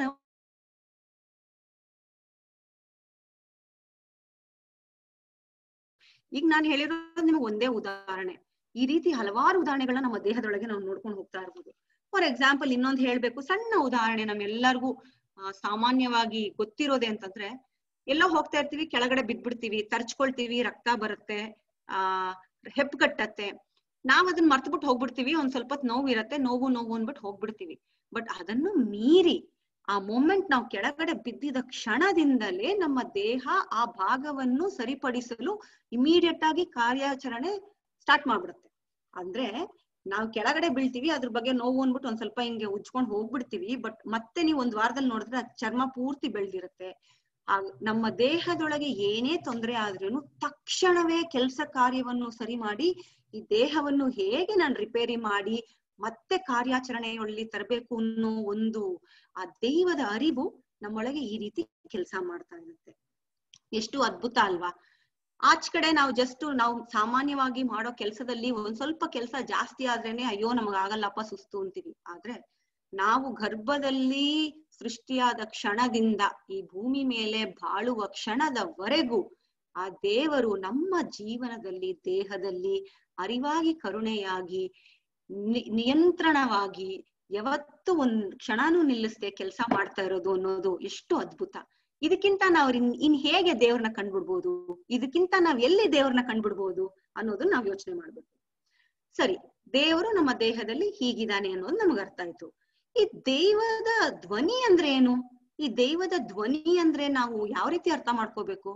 ಈಗ ನಾನು ಹೇಳಿರೋದು ನಿಮ್ಗೆ ಒಂದೇ ಉದಾಹರಣೆ ಈ ರೀತಿ ಹಲವಾರು ಉದಾಹರಣೆಗಳನ್ನ ನಮ್ಮ ದೇಹದೊಳಗೆ ನಾವು ನೋಡ್ಕೊಂಡು ಹೋಗ್ತಾ ಇರ್ಬೋದು ಫಾರ್ ಎಕ್ಸಾಂಪಲ್ ಇನ್ನೊಂದು ಹೇಳ್ಬೇಕು ಸಣ್ಣ ಉದಾಹರಣೆ ನಮ್ಮೆಲ್ಲರಿಗೂ ಆ, ಸಾಮಾನ್ಯವಾಗಿ ಗೊತ್ತಿರೋದೆ ಅಂತಂದ್ರೆ ಎಲ್ಲೋ ಹೋಗ್ತಾ ಇರ್ತೀವಿ ಕೆಳಗಡೆ ಬಿದ್ಬಿಡ್ತೀವಿ ತರ್ಚ್ಕೊಳ್ತೀವಿ ರಕ್ತ ಬರುತ್ತೆ ಆ ಹೆಪ್ಪುಗಟ್ಟತ್ತೆ ನಾವ್ ಅದನ್ನ ಮರ್ತ್ಬಿಟ್ಟು ಹೋಗ್ಬಿಡ್ತೀವಿ ಒಂದ್ ಸ್ವಲ್ಪ ಹೊತ್ತು ನೋವು ಇರತ್ತೆ ನೋವು ನೋವು ಅಂದ್ಬಿಟ್ಟು ಹೋಗ್ಬಿಡ್ತೀವಿ ಬಟ್ ಅದನ್ನು ಮೀರಿ ಆ ಮೊಮೆಂಟ್ ನಾವು ಕೆಳಗಡೆ ಬಿದ್ದಿದ ಕ್ಷಣದಿಂದಲೇ ನಮ್ಮ ದೇಹ ಆ ಭಾಗವನ್ನು ಸರಿಪಡಿಸಲು ಇಮಿಡಿಯೇಟ್ ಆಗಿ ಕಾರ್ಯಾಚರಣೆ ಸ್ಟಾರ್ಟ್ ಮಾಡ್ಬಿಡುತ್ತೆ ಅಂದ್ರೆ ನಾವು ಕೆಳಗಡೆ ಬೀಳ್ತೀವಿ ಅದ್ರ ಬಗ್ಗೆ ನೋವು ಅಂದ್ಬಿಟ್ಟು ಒಂದ್ ಸ್ವಲ್ಪ ಹಿಂಗೆ ಉಜ್ಕೊಂಡ್ ಹೋಗ್ಬಿಡ್ತೀವಿ ಬಟ್ ಮತ್ತೆ ನೀವು ಒಂದ್ ವಾರದಲ್ಲಿ ನೋಡಿದ್ರೆ ಅದ್ ಚರ್ಮ ಪೂರ್ತಿ ಬೆಳ್ದಿರುತ್ತೆ ಆ ನಮ್ಮ ದೇಹದೊಳಗೆ ಏನೇ ತೊಂದರೆ ಆದ್ರೂ ತಕ್ಷಣವೇ ಕೆಲಸ ಕಾರ್ಯವನ್ನು ಸರಿ ಮಾಡಿ ಈ ದೇಹವನ್ನು ಹೇಗೆ ನಾನು ರಿಪೇರಿ ಮಾಡಿ ಮತ್ತೆ ಕಾರ್ಯಾಚರಣೆಯಲ್ಲಿ ತರಬೇಕು ಅನ್ನೋ ಒಂದು ಆ ದೈವದ ಅರಿವು ನಮ್ಮೊಳಗೆ ಈ ರೀತಿ ಕೆಲಸ ಮಾಡ್ತಾ ಇರುತ್ತೆ ಎಷ್ಟು ಅದ್ಭುತ ಅಲ್ವಾ ಆಚ್ ಕಡೆ ನಾವು ಜಸ್ಟ್ ನಾವು ಸಾಮಾನ್ಯವಾಗಿ ಮಾಡೋ ಕೆಲಸದಲ್ಲಿ ಒಂದ್ ಸ್ವಲ್ಪ ಕೆಲಸ ಜಾಸ್ತಿ ಆದ್ರೇನೆ ಅಯ್ಯೋ ನಮಗ್ ಆಗಲ್ಲಪ್ಪ ಸುಸ್ತು ಅಂತೀವಿ ಆದ್ರೆ ನಾವು ಗರ್ಭದಲ್ಲಿ ಸೃಷ್ಟಿಯಾದ ಕ್ಷಣದಿಂದ ಈ ಭೂಮಿ ಮೇಲೆ ಬಾಳುವ ಕ್ಷಣದವರೆಗೂ ಆ ದೇವರು ನಮ್ಮ ಜೀವನದಲ್ಲಿ ದೇಹದಲ್ಲಿ ಅರಿವಾಗಿ ಕರುಣೆಯಾಗಿ ನಿ- ನಿಯಂತ್ರಣವಾಗಿ ಯಾವತ್ತು ಒಂದ್ ಕ್ಷಣನೂ ನಿಲ್ಲಿಸದೆ ಕೆಲಸ ಮಾಡ್ತಾ ಇರೋದು ಅನ್ನೋದು ಎಷ್ಟು ಅದ್ಭುತ ಇದಕ್ಕಿಂತ ನಾವ್ ಇನ್ ಇನ್ ಹೇಗೆ ದೇವ್ರನ್ನ ಕಂಡ್ಬಿಡ್ಬೋದು ಇದಕ್ಕಿಂತ ನಾವ್ ಎಲ್ಲಿ ದೇವ್ರನ್ನ ಕಂಡ್ಬಿಡ್ಬೋದು ಅನ್ನೋದು ನಾವ್ ಯೋಚನೆ ಮಾಡ್ಬೇಕು ಸರಿ ದೇವರು ನಮ್ಮ ದೇಹದಲ್ಲಿ ಹೀಗಿದಾನೆ ಅನ್ನೋದು ನಮಗ್ ಅರ್ಥ ಆಯ್ತು ಈ ದೈವದ ಧ್ವನಿ ಅಂದ್ರೆ ಏನು ಈ ದೈವದ ಧ್ವನಿ ಅಂದ್ರೆ ನಾವು ಯಾವ ರೀತಿ ಅರ್ಥ ಮಾಡ್ಕೋಬೇಕು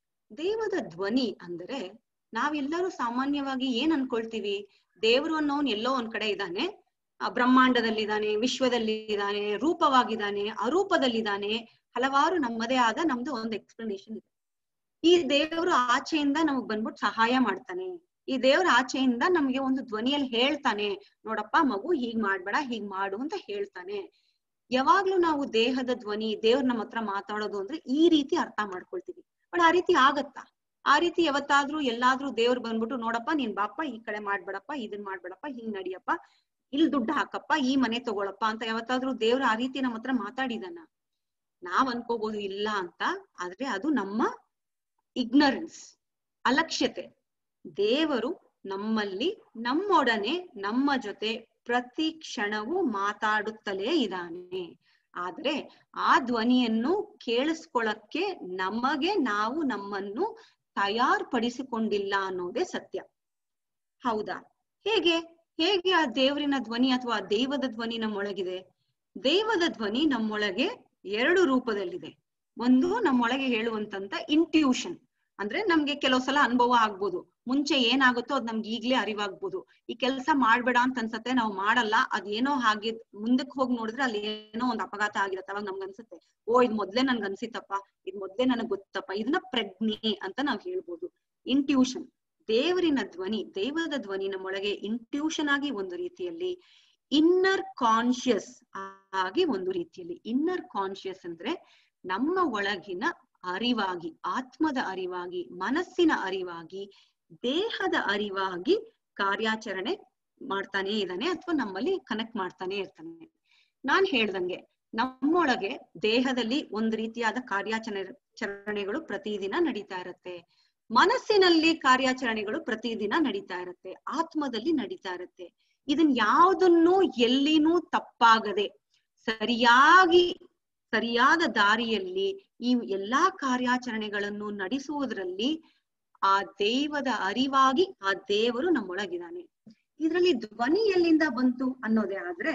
ದೈವದ ಧ್ವನಿ ಅಂದ್ರೆ ನಾವೆಲ್ಲರೂ ಸಾಮಾನ್ಯವಾಗಿ ಏನ್ ಅನ್ಕೊಳ್ತೀವಿ ದೇವರು ಅನ್ನೋನ್ ಎಲ್ಲೋ ಒಂದ್ ಕಡೆ ಇದ್ದಾನೆ ಆ ಬ್ರಹ್ಮಾಂಡದಲ್ಲಿದ್ದಾನೆ ವಿಶ್ವದಲ್ಲಿ ಇದ್ದಾನೆ ರೂಪವಾಗಿದ್ದಾನೆ ಅರೂಪದಲ್ಲಿದ್ದಾನೆ ಹಲವಾರು ನಮ್ಮದೇ ಆದ ನಮ್ದು ಒಂದು ಎಕ್ಸ್ಪ್ಲನೇಷನ್ ಇದೆ ಈ ದೇವರು ಆಚೆಯಿಂದ ನಮಗ್ ಬಂದ್ಬಿಟ್ಟು ಸಹಾಯ ಮಾಡ್ತಾನೆ ಈ ದೇವ್ರ ಆಚೆಯಿಂದ ನಮ್ಗೆ ಒಂದು ಧ್ವನಿಯಲ್ಲಿ ಹೇಳ್ತಾನೆ ನೋಡಪ್ಪ ಮಗು ಹೀಗ್ ಮಾಡ್ಬೇಡ ಹೀಗ್ ಮಾಡು ಅಂತ ಹೇಳ್ತಾನೆ ಯಾವಾಗ್ಲೂ ನಾವು ದೇಹದ ಧ್ವನಿ ದೇವ್ರ ನಮ್ಮ ಹತ್ರ ಮಾತಾಡೋದು ಅಂದ್ರೆ ಈ ರೀತಿ ಅರ್ಥ ಮಾಡ್ಕೊಳ್ತೀವಿ ಬಟ್ ಆ ರೀತಿ ಆಗತ್ತಾ ಆ ರೀತಿ ಯಾವತ್ತಾದ್ರೂ ಎಲ್ಲಾದ್ರೂ ದೇವ್ರು ಬಂದ್ಬಿಟ್ಟು ನೋಡಪ್ಪ ನೀನ್ ಬಾಪ್ಪ ಈ ಕಡೆ ಮಾಡ್ಬೇಡಪ್ಪ ಇದನ್ ಮಾಡ್ಬೇಡಪ್ಪ ಹಿಂಗ್ ನಡಿಯಪ್ಪ ಇಲ್ಲಿ ದುಡ್ಡು ಹಾಕಪ್ಪ ಈ ಮನೆ ತಗೊಳಪ್ಪ ಅಂತ ಯಾವತ್ತಾದ್ರೂ ದೇವ್ರು ಆ ರೀತಿ ನಮ್ಮ ಹತ್ರ ಮಾತಾಡಿದಾನ ನಾವ್ ಅನ್ಕೋಬಹುದು ಇಲ್ಲ ಅಂತ ಆದ್ರೆ ಅದು ನಮ್ಮ ಇಗ್ನರೆನ್ಸ್ ಅಲಕ್ಷ್ಯತೆ ದೇವರು ನಮ್ಮಲ್ಲಿ ನಮ್ಮೊಡನೆ ನಮ್ಮ ಜೊತೆ ಪ್ರತಿ ಕ್ಷಣವೂ ಮಾತಾಡುತ್ತಲೇ ಇದ್ದಾನೆ ಆದ್ರೆ ಆ ಧ್ವನಿಯನ್ನು ಕೇಳಿಸ್ಕೊಳಕ್ಕೆ ನಮಗೆ ನಾವು ನಮ್ಮನ್ನು ತಯಾರ್ಪಡಿಸಿಕೊಂಡಿಲ್ಲ ಅನ್ನೋದೇ ಸತ್ಯ ಹೌದಾ ಹೇಗೆ ಹೇಗೆ ಆ ದೇವರಿನ ಧ್ವನಿ ಅಥವಾ ಆ ದೈವದ ಧ್ವನಿ ನಮ್ಮೊಳಗಿದೆ ದೈವದ ಧ್ವನಿ ನಮ್ಮೊಳಗೆ ಎರಡು ರೂಪದಲ್ಲಿದೆ ಒಂದು ನಮ್ಮೊಳಗೆ ಹೇಳುವಂತಂತ ಇಂಟ್ಯೂಷನ್ ಅಂದ್ರೆ ನಮ್ಗೆ ಕೆಲವು ಸಲ ಅನುಭವ ಆಗ್ಬೋದು ಮುಂಚೆ ಏನಾಗುತ್ತೋ ಅದ್ ನಮ್ಗೆ ಈಗ್ಲೇ ಅರಿವಾಗ್ಬೋದು ಈ ಕೆಲಸ ಮಾಡ್ಬೇಡ ಅಂತ ಅನ್ಸತ್ತೆ ನಾವು ಮಾಡಲ್ಲ ಅದೇನೋ ಹಾಗೆ ಮುಂದಕ್ಕೆ ಹೋಗಿ ನೋಡಿದ್ರೆ ಅಲ್ಲಿ ಏನೋ ಒಂದ್ ಅಪಘಾತ ಆಗಿರತ್ತೆ ಅವಾಗ ನಮ್ಗೆ ಅನ್ಸುತ್ತೆ ಓ ಇದ್ ಮೊದ್ಲೇ ನನ್ಗೆ ಅನ್ಸಿತ್ತಪ್ಪ ಇದ್ ಮೊದ್ಲೇ ನನಗ್ ಗೊತ್ತಪ್ಪ ಇದನ್ನ ಪ್ರಜ್ಞೆ ಅಂತ ನಾವ್ ಹೇಳ್ಬೋದು ಇಂಟ್ಯೂಷನ್ ದೇವರಿನ ಧ್ವನಿ ದೇವರದ ಧ್ವನಿ ನಮ್ಮೊಳಗೆ ಇಂಟ್ಯೂಷನ್ ಆಗಿ ಒಂದು ರೀತಿಯಲ್ಲಿ ಇನ್ನರ್ ಕಾನ್ಶಿಯಸ್ ಆಗಿ ಒಂದು ರೀತಿಯಲ್ಲಿ ಇನ್ನರ್ ಕಾನ್ಶಿಯಸ್ ಅಂದ್ರೆ ನಮ್ಮ ಒಳಗಿನ ಅರಿವಾಗಿ ಆತ್ಮದ ಅರಿವಾಗಿ ಮನಸ್ಸಿನ ಅರಿವಾಗಿ ದೇಹದ ಅರಿವಾಗಿ ಕಾರ್ಯಾಚರಣೆ ಮಾಡ್ತಾನೆ ಇದ್ದಾನೆ ಅಥವಾ ನಮ್ಮಲ್ಲಿ ಕನೆಕ್ಟ್ ಮಾಡ್ತಾನೆ ಇರ್ತಾನೆ ನಾನ್ ಹೇಳ್ದಂಗೆ ನಮ್ಮೊಳಗೆ ದೇಹದಲ್ಲಿ ಒಂದು ರೀತಿಯಾದ ಕಾರ್ಯಾಚರಣೆ ಚರಣೆಗಳು ಪ್ರತಿದಿನ ನಡೀತಾ ಇರತ್ತೆ ಮನಸ್ಸಿನಲ್ಲಿ ಕಾರ್ಯಾಚರಣೆಗಳು ಪ್ರತಿದಿನ ನಡೀತಾ ಇರತ್ತೆ ಆತ್ಮದಲ್ಲಿ ನಡೀತಾ ಇರತ್ತೆ ಇದನ್ ಯಾವ್ದನ್ನು ಎಲ್ಲಿನೂ ತಪ್ಪಾಗದೆ ಸರಿಯಾಗಿ ಸರಿಯಾದ ದಾರಿಯಲ್ಲಿ ಈ ಎಲ್ಲಾ ಕಾರ್ಯಾಚರಣೆಗಳನ್ನು ನಡೆಸುವುದರಲ್ಲಿ ಆ ದೈವದ ಅರಿವಾಗಿ ಆ ದೇವರು ನಮ್ಮೊಳಗಿದ್ದಾನೆ ಇದರಲ್ಲಿ ಧ್ವನಿ ಎಲ್ಲಿಂದ ಬಂತು ಅನ್ನೋದೇ ಆದ್ರೆ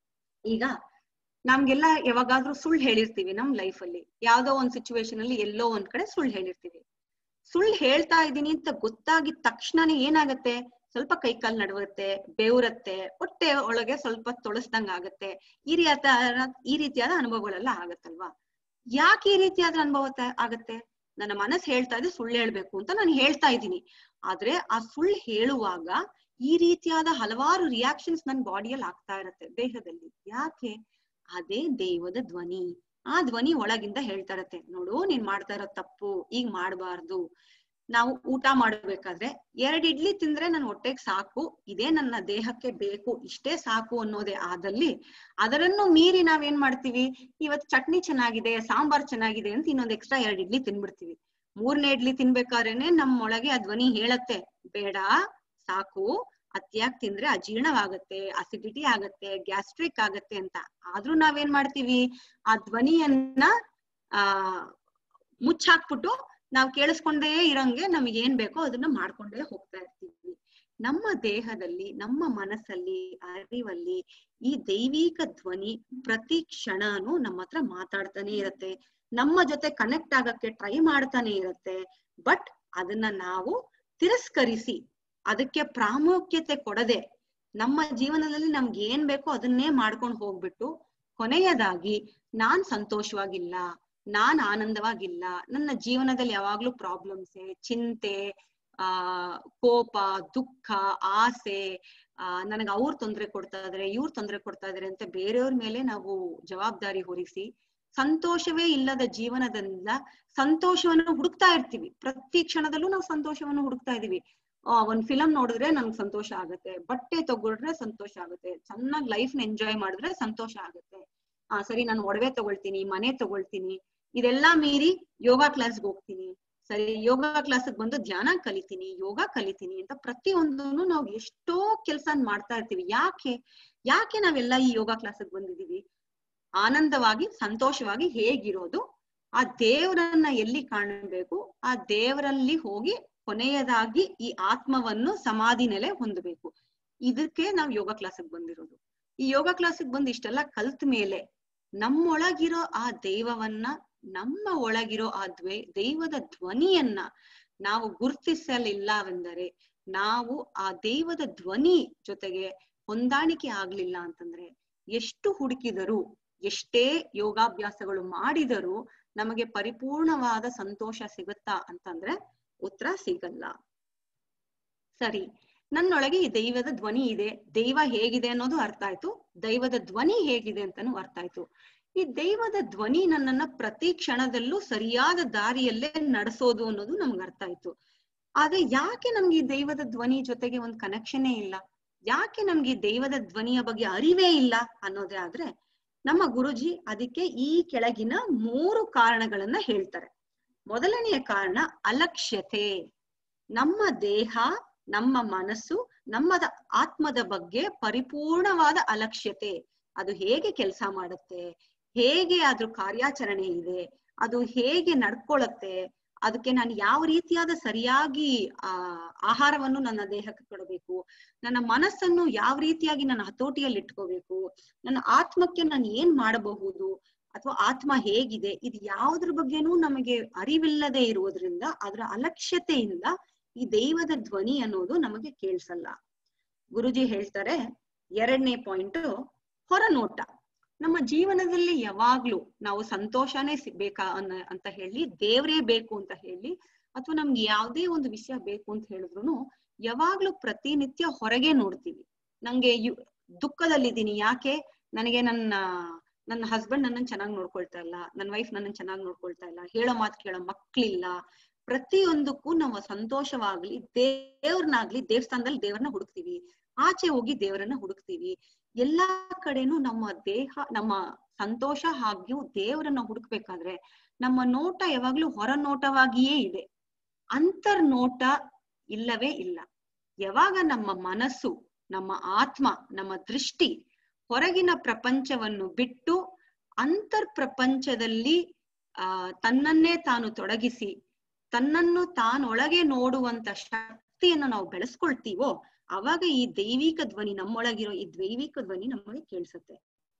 ಈಗ ನಮ್ಗೆಲ್ಲ ಯಾವಾಗಾದ್ರೂ ಸುಳ್ಳು ಹೇಳಿರ್ತೀವಿ ನಮ್ ಲೈಫ್ ಅಲ್ಲಿ ಯಾವ್ದೋ ಒಂದ್ ಸಿಚುವೇಶನ್ ಅಲ್ಲಿ ಎಲ್ಲೋ ಒಂದ್ ಕಡೆ ಸುಳ್ಳು ಹೇಳಿರ್ತೀವಿ ಸುಳ್ಳು ಹೇಳ್ತಾ ಇದ್ದೀನಿ ಅಂತ ಗೊತ್ತಾಗಿದ ತಕ್ಷಣನೇ ಏನಾಗತ್ತೆ ಸ್ವಲ್ಪ ಕೈಕಾಲ್ ನಡುಗುತ್ತೆ ಬೇವುರತ್ತೆ ಹೊಟ್ಟೆ ಒಳಗೆ ಸ್ವಲ್ಪ ತೊಳಸ್ದಂಗ ಆಗತ್ತೆ ಈ ರೀತಿಯಾದ ಈ ರೀತಿಯಾದ ಅನುಭವಗಳೆಲ್ಲ ಆಗತ್ತಲ್ವಾ ಯಾಕೆ ಈ ರೀತಿಯಾದ ಅನುಭವ ಆಗತ್ತೆ ನನ್ನ ಮನಸ್ಸು ಹೇಳ್ತಾ ಇದೆ ಸುಳ್ಳು ಹೇಳ್ಬೇಕು ಅಂತ ನಾನು ಹೇಳ್ತಾ ಇದ್ದೀನಿ ಆದ್ರೆ ಆ ಸುಳ್ಳು ಹೇಳುವಾಗ ಈ ರೀತಿಯಾದ ಹಲವಾರು ರಿಯಾಕ್ಷನ್ಸ್ ನನ್ನ ಬಾಡಿಯಲ್ಲಿ ಆಗ್ತಾ ಇರತ್ತೆ ದೇಹದಲ್ಲಿ ಯಾಕೆ ಅದೇ ದೈವದ ಧ್ವನಿ ಆ ಧ್ವನಿ ಒಳಗಿಂದ ಹೇಳ್ತಾ ಇರತ್ತೆ ನೋಡು ನೀನ್ ಮಾಡ್ತಾ ಇರೋ ತಪ್ಪು ಈಗ ಮಾಡಬಾರ್ದು ನಾವು ಊಟ ಮಾಡ್ಬೇಕಾದ್ರೆ ಎರಡ್ ಇಡ್ಲಿ ತಿಂದ್ರೆ ನನ್ ಹೊಟ್ಟೆಗ್ ಸಾಕು ಇದೇ ನನ್ನ ದೇಹಕ್ಕೆ ಬೇಕು ಇಷ್ಟೇ ಸಾಕು ಅನ್ನೋದೇ ಆದಲ್ಲಿ ಅದರನ್ನು ಮೀರಿ ನಾವೇನ್ ಮಾಡ್ತೀವಿ ಇವತ್ ಚಟ್ನಿ ಚೆನ್ನಾಗಿದೆ ಸಾಂಬಾರ್ ಚೆನ್ನಾಗಿದೆ ಅಂತ ಇನ್ನೊಂದ್ ಎಕ್ಸ್ಟ್ರಾ ಎರಡ್ ಇಡ್ಲಿ ತಿನ್ಬಿಡ್ತೀವಿ ಮೂರನೇ ಇಡ್ಲಿ ತಿನ್ಬೇಕಾದ್ರೇನೆ ನಮ್ಮೊಳಗೆ ಆ ಧ್ವನಿ ಹೇಳತ್ತೆ ಬೇಡ ಸಾಕು ಅತಿಯಾಗಿ ತಿಂದ್ರೆ ಅಜೀರ್ಣವಾಗತ್ತೆ ಅಸಿಡಿಟಿ ಆಗತ್ತೆ ಗ್ಯಾಸ್ಟ್ರಿಕ್ ಆಗತ್ತೆ ಅಂತ ಆದ್ರೂ ನಾವೇನ್ ಮಾಡ್ತೀವಿ ಆ ಧ್ವನಿಯನ್ನ ಆ ಮುಚ್ಚಾಕ್ಬಿಟ್ಟು ನಾವ್ ಕೇಳಿಸ್ಕೊಂಡೇ ಇರಂಗೆ ನಮ್ಗೆ ಏನ್ ಬೇಕೋ ಅದನ್ನ ಮಾಡ್ಕೊಂಡೇ ಹೋಗ್ತಾ ಇರ್ತೀವಿ ನಮ್ಮ ದೇಹದಲ್ಲಿ ನಮ್ಮ ಮನಸ್ಸಲ್ಲಿ ಅರಿವಲ್ಲಿ ಈ ದೈವಿಕ ಧ್ವನಿ ಪ್ರತಿ ಕ್ಷಣನೂ ನಮ್ಮ ಹತ್ರ ಮಾತಾಡ್ತಾನೆ ಇರತ್ತೆ ನಮ್ಮ ಜೊತೆ ಕನೆಕ್ಟ್ ಆಗಕ್ಕೆ ಟ್ರೈ ಮಾಡ್ತಾನೆ ಇರತ್ತೆ ಬಟ್ ಅದನ್ನ ನಾವು ತಿರಸ್ಕರಿಸಿ ಅದಕ್ಕೆ ಪ್ರಾಮುಖ್ಯತೆ ಕೊಡದೆ ನಮ್ಮ ಜೀವನದಲ್ಲಿ ನಮ್ಗೆ ಏನ್ ಬೇಕೋ ಅದನ್ನೇ ಮಾಡ್ಕೊಂಡು ಹೋಗ್ಬಿಟ್ಟು ಕೊನೆಯದಾಗಿ ನಾನ್ ಸಂತೋಷವಾಗಿಲ್ಲ ನಾನ್ ಆನಂದವಾಗಿಲ್ಲ ನನ್ನ ಜೀವನದಲ್ಲಿ ಯಾವಾಗ್ಲೂ ಪ್ರಾಬ್ಲಮ್ಸ್ ಚಿಂತೆ ಆ ಕೋಪ ದುಃಖ ಆಸೆ ಆ ನನಗ್ ಅವ್ರ ತೊಂದ್ರೆ ಕೊಡ್ತಾ ಇದಾರೆ ಇವ್ರ ತೊಂದ್ರೆ ಕೊಡ್ತಾ ಇದಾರೆ ಅಂತ ಬೇರೆಯವ್ರ ಮೇಲೆ ನಾವು ಜವಾಬ್ದಾರಿ ಹೊರಿಸಿ ಸಂತೋಷವೇ ಇಲ್ಲದ ಜೀವನದಿಂದ ಸಂತೋಷವನ್ನು ಹುಡುಕ್ತಾ ಇರ್ತೀವಿ ಪ್ರತಿ ಕ್ಷಣದಲ್ಲೂ ನಾವು ಸಂತೋಷವನ್ನು ಹುಡುಕ್ತಾ ಇದೀವಿ ಆ ಒಂದ್ ಫಿಲಂ ನೋಡಿದ್ರೆ ನನ್ಗೆ ಸಂತೋಷ ಆಗುತ್ತೆ ಬಟ್ಟೆ ತಗೊಂಡ್ರೆ ಸಂತೋಷ ಆಗುತ್ತೆ ಚೆನ್ನಾಗಿ ಲೈಫ್ ನ ಎಂಜಾಯ್ ಮಾಡಿದ್ರೆ ಸಂತೋಷ ಆಗುತ್ತೆ ಆ ಸರಿ ನಾನು ಒಡವೆ ತಗೊಳ್ತೀನಿ ಮನೆ ತಗೊಳ್ತೀನಿ ಇದೆಲ್ಲಾ ಮೀರಿ ಯೋಗ ಕ್ಲಾಸ್ಗೆ ಹೋಗ್ತೀನಿ ಸರಿ ಯೋಗ ಕ್ಲಾಸ್ಗೆ ಬಂದು ಧ್ಯಾನ ಕಲಿತೀನಿ ಯೋಗ ಕಲಿತೀನಿ ಅಂತ ಪ್ರತಿಯೊಂದನ್ನು ನಾವು ಎಷ್ಟೋ ಕೆಲ್ಸ ಮಾಡ್ತಾ ಇರ್ತೀವಿ ಯಾಕೆ ಯಾಕೆ ನಾವೆಲ್ಲ ಈ ಯೋಗ ಕ್ಲಾಸ್ಗೆ ಬಂದಿದೀವಿ ಆನಂದವಾಗಿ ಸಂತೋಷವಾಗಿ ಹೇಗಿರೋದು ಆ ದೇವರನ್ನ ಎಲ್ಲಿ ಕಾಣಬೇಕು ಆ ದೇವರಲ್ಲಿ ಹೋಗಿ ಕೊನೆಯದಾಗಿ ಈ ಆತ್ಮವನ್ನು ಸಮಾಧಿ ನೆಲೆ ಹೊಂದಬೇಕು ಇದಕ್ಕೆ ನಾವು ಯೋಗ ಕ್ಲಾಸಿಗೆ ಬಂದಿರೋದು ಈ ಯೋಗ ಕ್ಲಾಸಿಗೆ ಬಂದು ಇಷ್ಟೆಲ್ಲ ಕಲ್ತ ಮೇಲೆ ನಮ್ಮೊಳಗಿರೋ ಆ ದೈವವನ್ನ ನಮ್ಮ ಒಳಗಿರೋ ಆ ದ್ವೇ ದೈವದ ಧ್ವನಿಯನ್ನ ನಾವು ಗುರುತಿಸಲಿಲ್ಲವೆಂದರೆ ನಾವು ಆ ದೈವದ ಧ್ವನಿ ಜೊತೆಗೆ ಹೊಂದಾಣಿಕೆ ಆಗ್ಲಿಲ್ಲ ಅಂತಂದ್ರೆ ಎಷ್ಟು ಹುಡುಕಿದರೂ ಎಷ್ಟೇ ಯೋಗಾಭ್ಯಾಸಗಳು ಮಾಡಿದರೂ ನಮಗೆ ಪರಿಪೂರ್ಣವಾದ ಸಂತೋಷ ಸಿಗುತ್ತಾ ಅಂತಂದ್ರೆ ಉತ್ತರ ಸಿಗಲ್ಲ ಸರಿ ನನ್ನೊಳಗೆ ಈ ದೈವದ ಧ್ವನಿ ಇದೆ ದೈವ ಹೇಗಿದೆ ಅನ್ನೋದು ಅರ್ಥ ಆಯ್ತು ದೈವದ ಧ್ವನಿ ಹೇಗಿದೆ ಅಂತಾನು ಅರ್ಥ ಆಯ್ತು ಈ ದೈವದ ಧ್ವನಿ ನನ್ನನ್ನ ಪ್ರತಿ ಕ್ಷಣದಲ್ಲೂ ಸರಿಯಾದ ದಾರಿಯಲ್ಲೇ ನಡೆಸೋದು ಅನ್ನೋದು ನಮ್ಗೆ ಅರ್ಥ ಆಯ್ತು ಆದ್ರೆ ಯಾಕೆ ನಮ್ಗೆ ಈ ದೈವದ ಧ್ವನಿ ಜೊತೆಗೆ ಒಂದು ಕನೆಕ್ಷನ್ನೇ ಇಲ್ಲ ಯಾಕೆ ನಮ್ಗೆ ಈ ದೈವದ ಧ್ವನಿಯ ಬಗ್ಗೆ ಅರಿವೇ ಇಲ್ಲ ಅನ್ನೋದೇ ಆದ್ರೆ ನಮ್ಮ ಗುರುಜಿ ಅದಕ್ಕೆ ಈ ಕೆಳಗಿನ ಮೂರು ಕಾರಣಗಳನ್ನ ಹೇಳ್ತಾರೆ ಮೊದಲನೆಯ ಕಾರಣ ಅಲಕ್ಷ್ಯತೆ ನಮ್ಮ ದೇಹ ನಮ್ಮ ಮನಸ್ಸು ನಮ್ಮದ ಆತ್ಮದ ಬಗ್ಗೆ ಪರಿಪೂರ್ಣವಾದ ಅಲಕ್ಷ್ಯತೆ ಅದು ಹೇಗೆ ಕೆಲಸ ಮಾಡುತ್ತೆ ಹೇಗೆ ಅದ್ರ ಕಾರ್ಯಾಚರಣೆ ಇದೆ ಅದು ಹೇಗೆ ನಡ್ಕೊಳತ್ತೆ ಅದಕ್ಕೆ ನಾನು ಯಾವ ರೀತಿಯಾದ ಸರಿಯಾಗಿ ಆ ಆಹಾರವನ್ನು ನನ್ನ ದೇಹಕ್ಕೆ ಕೊಡಬೇಕು ನನ್ನ ಮನಸ್ಸನ್ನು ಯಾವ ರೀತಿಯಾಗಿ ನನ್ನ ಹತೋಟಿಯಲ್ಲಿ ಇಟ್ಕೋಬೇಕು ನನ್ನ ಆತ್ಮಕ್ಕೆ ನಾನು ಏನ್ ಮಾಡಬಹುದು ಅಥವಾ ಆತ್ಮ ಹೇಗಿದೆ ಇದು ಯಾವುದ್ರ ಬಗ್ಗೆನೂ ನಮಗೆ ಅರಿವಿಲ್ಲದೆ ಇರುವುದರಿಂದ ಅದರ ಅಲಕ್ಷ್ಯತೆಯಿಂದ ಈ ದೈವದ ಧ್ವನಿ ಅನ್ನೋದು ನಮಗೆ ಕೇಳಿಸಲ್ಲ ಗುರುಜಿ ಹೇಳ್ತಾರೆ ಎರಡನೇ ಪಾಯಿಂಟ್ ಹೊರನೋಟ ನಮ್ಮ ಜೀವನದಲ್ಲಿ ಯಾವಾಗ್ಲೂ ನಾವು ಸಂತೋಷನೇ ಸಿಗ್ಬೇಕಾ ಅನ್ನ ಅಂತ ಹೇಳಿ ದೇವ್ರೇ ಬೇಕು ಅಂತ ಹೇಳಿ ಅಥವಾ ನಮ್ಗೆ ಯಾವ್ದೇ ಒಂದು ವಿಷಯ ಬೇಕು ಅಂತ ಹೇಳಿದ್ರು ಯಾವಾಗ್ಲೂ ಪ್ರತಿನಿತ್ಯ ಹೊರಗೆ ನೋಡ್ತೀವಿ ನಂಗೆ ಯು- ದುಃಖದಲ್ಲಿದ್ದೀನಿ ಯಾಕೆ ನನಗೆ ನನ್ನ ನನ್ನ ಹಸ್ಬೆಂಡ್ ನನ್ನನ್ನು ಚೆನ್ನಾಗಿ ನೋಡ್ಕೊಳ್ತಾ ಇಲ್ಲ ನನ್ನ ವೈಫ್ ನನ್ನನ್ನು ಚೆನ್ನಾಗಿ ನೋಡ್ಕೊಳ್ತಾ ಇಲ್ಲ ಹೇಳೋ ಮಾತು ಕೇಳೋ ಮಕ್ಳಿಲ್ಲ ಪ್ರತಿಯೊಂದಕ್ಕೂ ನಾವು ಸಂತೋಷವಾಗ್ಲಿ ದೇವ್ರನ್ನಾಗ್ಲಿ ದೇವಸ್ಥಾನದಲ್ಲಿ ದೇವ್ರನ್ನ ಹುಡುಕ್ತಿವಿ ಆಚೆ ಹೋಗಿ ದೇವರನ್ನ ಹುಡುಕ್ತಿವಿ ಎಲ್ಲಾ ಕಡೆನೂ ನಮ್ಮ ದೇಹ ನಮ್ಮ ಸಂತೋಷ ಹಾಗೂ ದೇವರನ್ನ ಹುಡುಕ್ಬೇಕಾದ್ರೆ ನಮ್ಮ ನೋಟ ಯಾವಾಗ್ಲೂ ಹೊರ ನೋಟವಾಗಿಯೇ ಇದೆ ಅಂತರ್ನೋಟ ಇಲ್ಲವೇ ಇಲ್ಲ ಯಾವಾಗ ನಮ್ಮ ಮನಸ್ಸು ನಮ್ಮ ಆತ್ಮ ನಮ್ಮ ದೃಷ್ಟಿ ಹೊರಗಿನ ಪ್ರಪಂಚವನ್ನು ಬಿಟ್ಟು ಅಂತರ್ ಪ್ರಪಂಚದಲ್ಲಿ ಆ ತನ್ನನ್ನೇ ತಾನು ತೊಡಗಿಸಿ ತನ್ನನ್ನು ತಾನೊಳಗೆ ನೋಡುವಂತ ಶಕ್ತಿಯನ್ನು ನಾವು ಬೆಳೆಸ್ಕೊಳ್ತೀವೋ ಅವಾಗ ಈ ದೈವಿಕ ಧ್ವನಿ ನಮ್ಮೊಳಗಿರೋ ಈ ದೈವಿಕ ಧ್ವನಿ ನಮಗೆ ಕೇಳಿಸುತ್ತೆ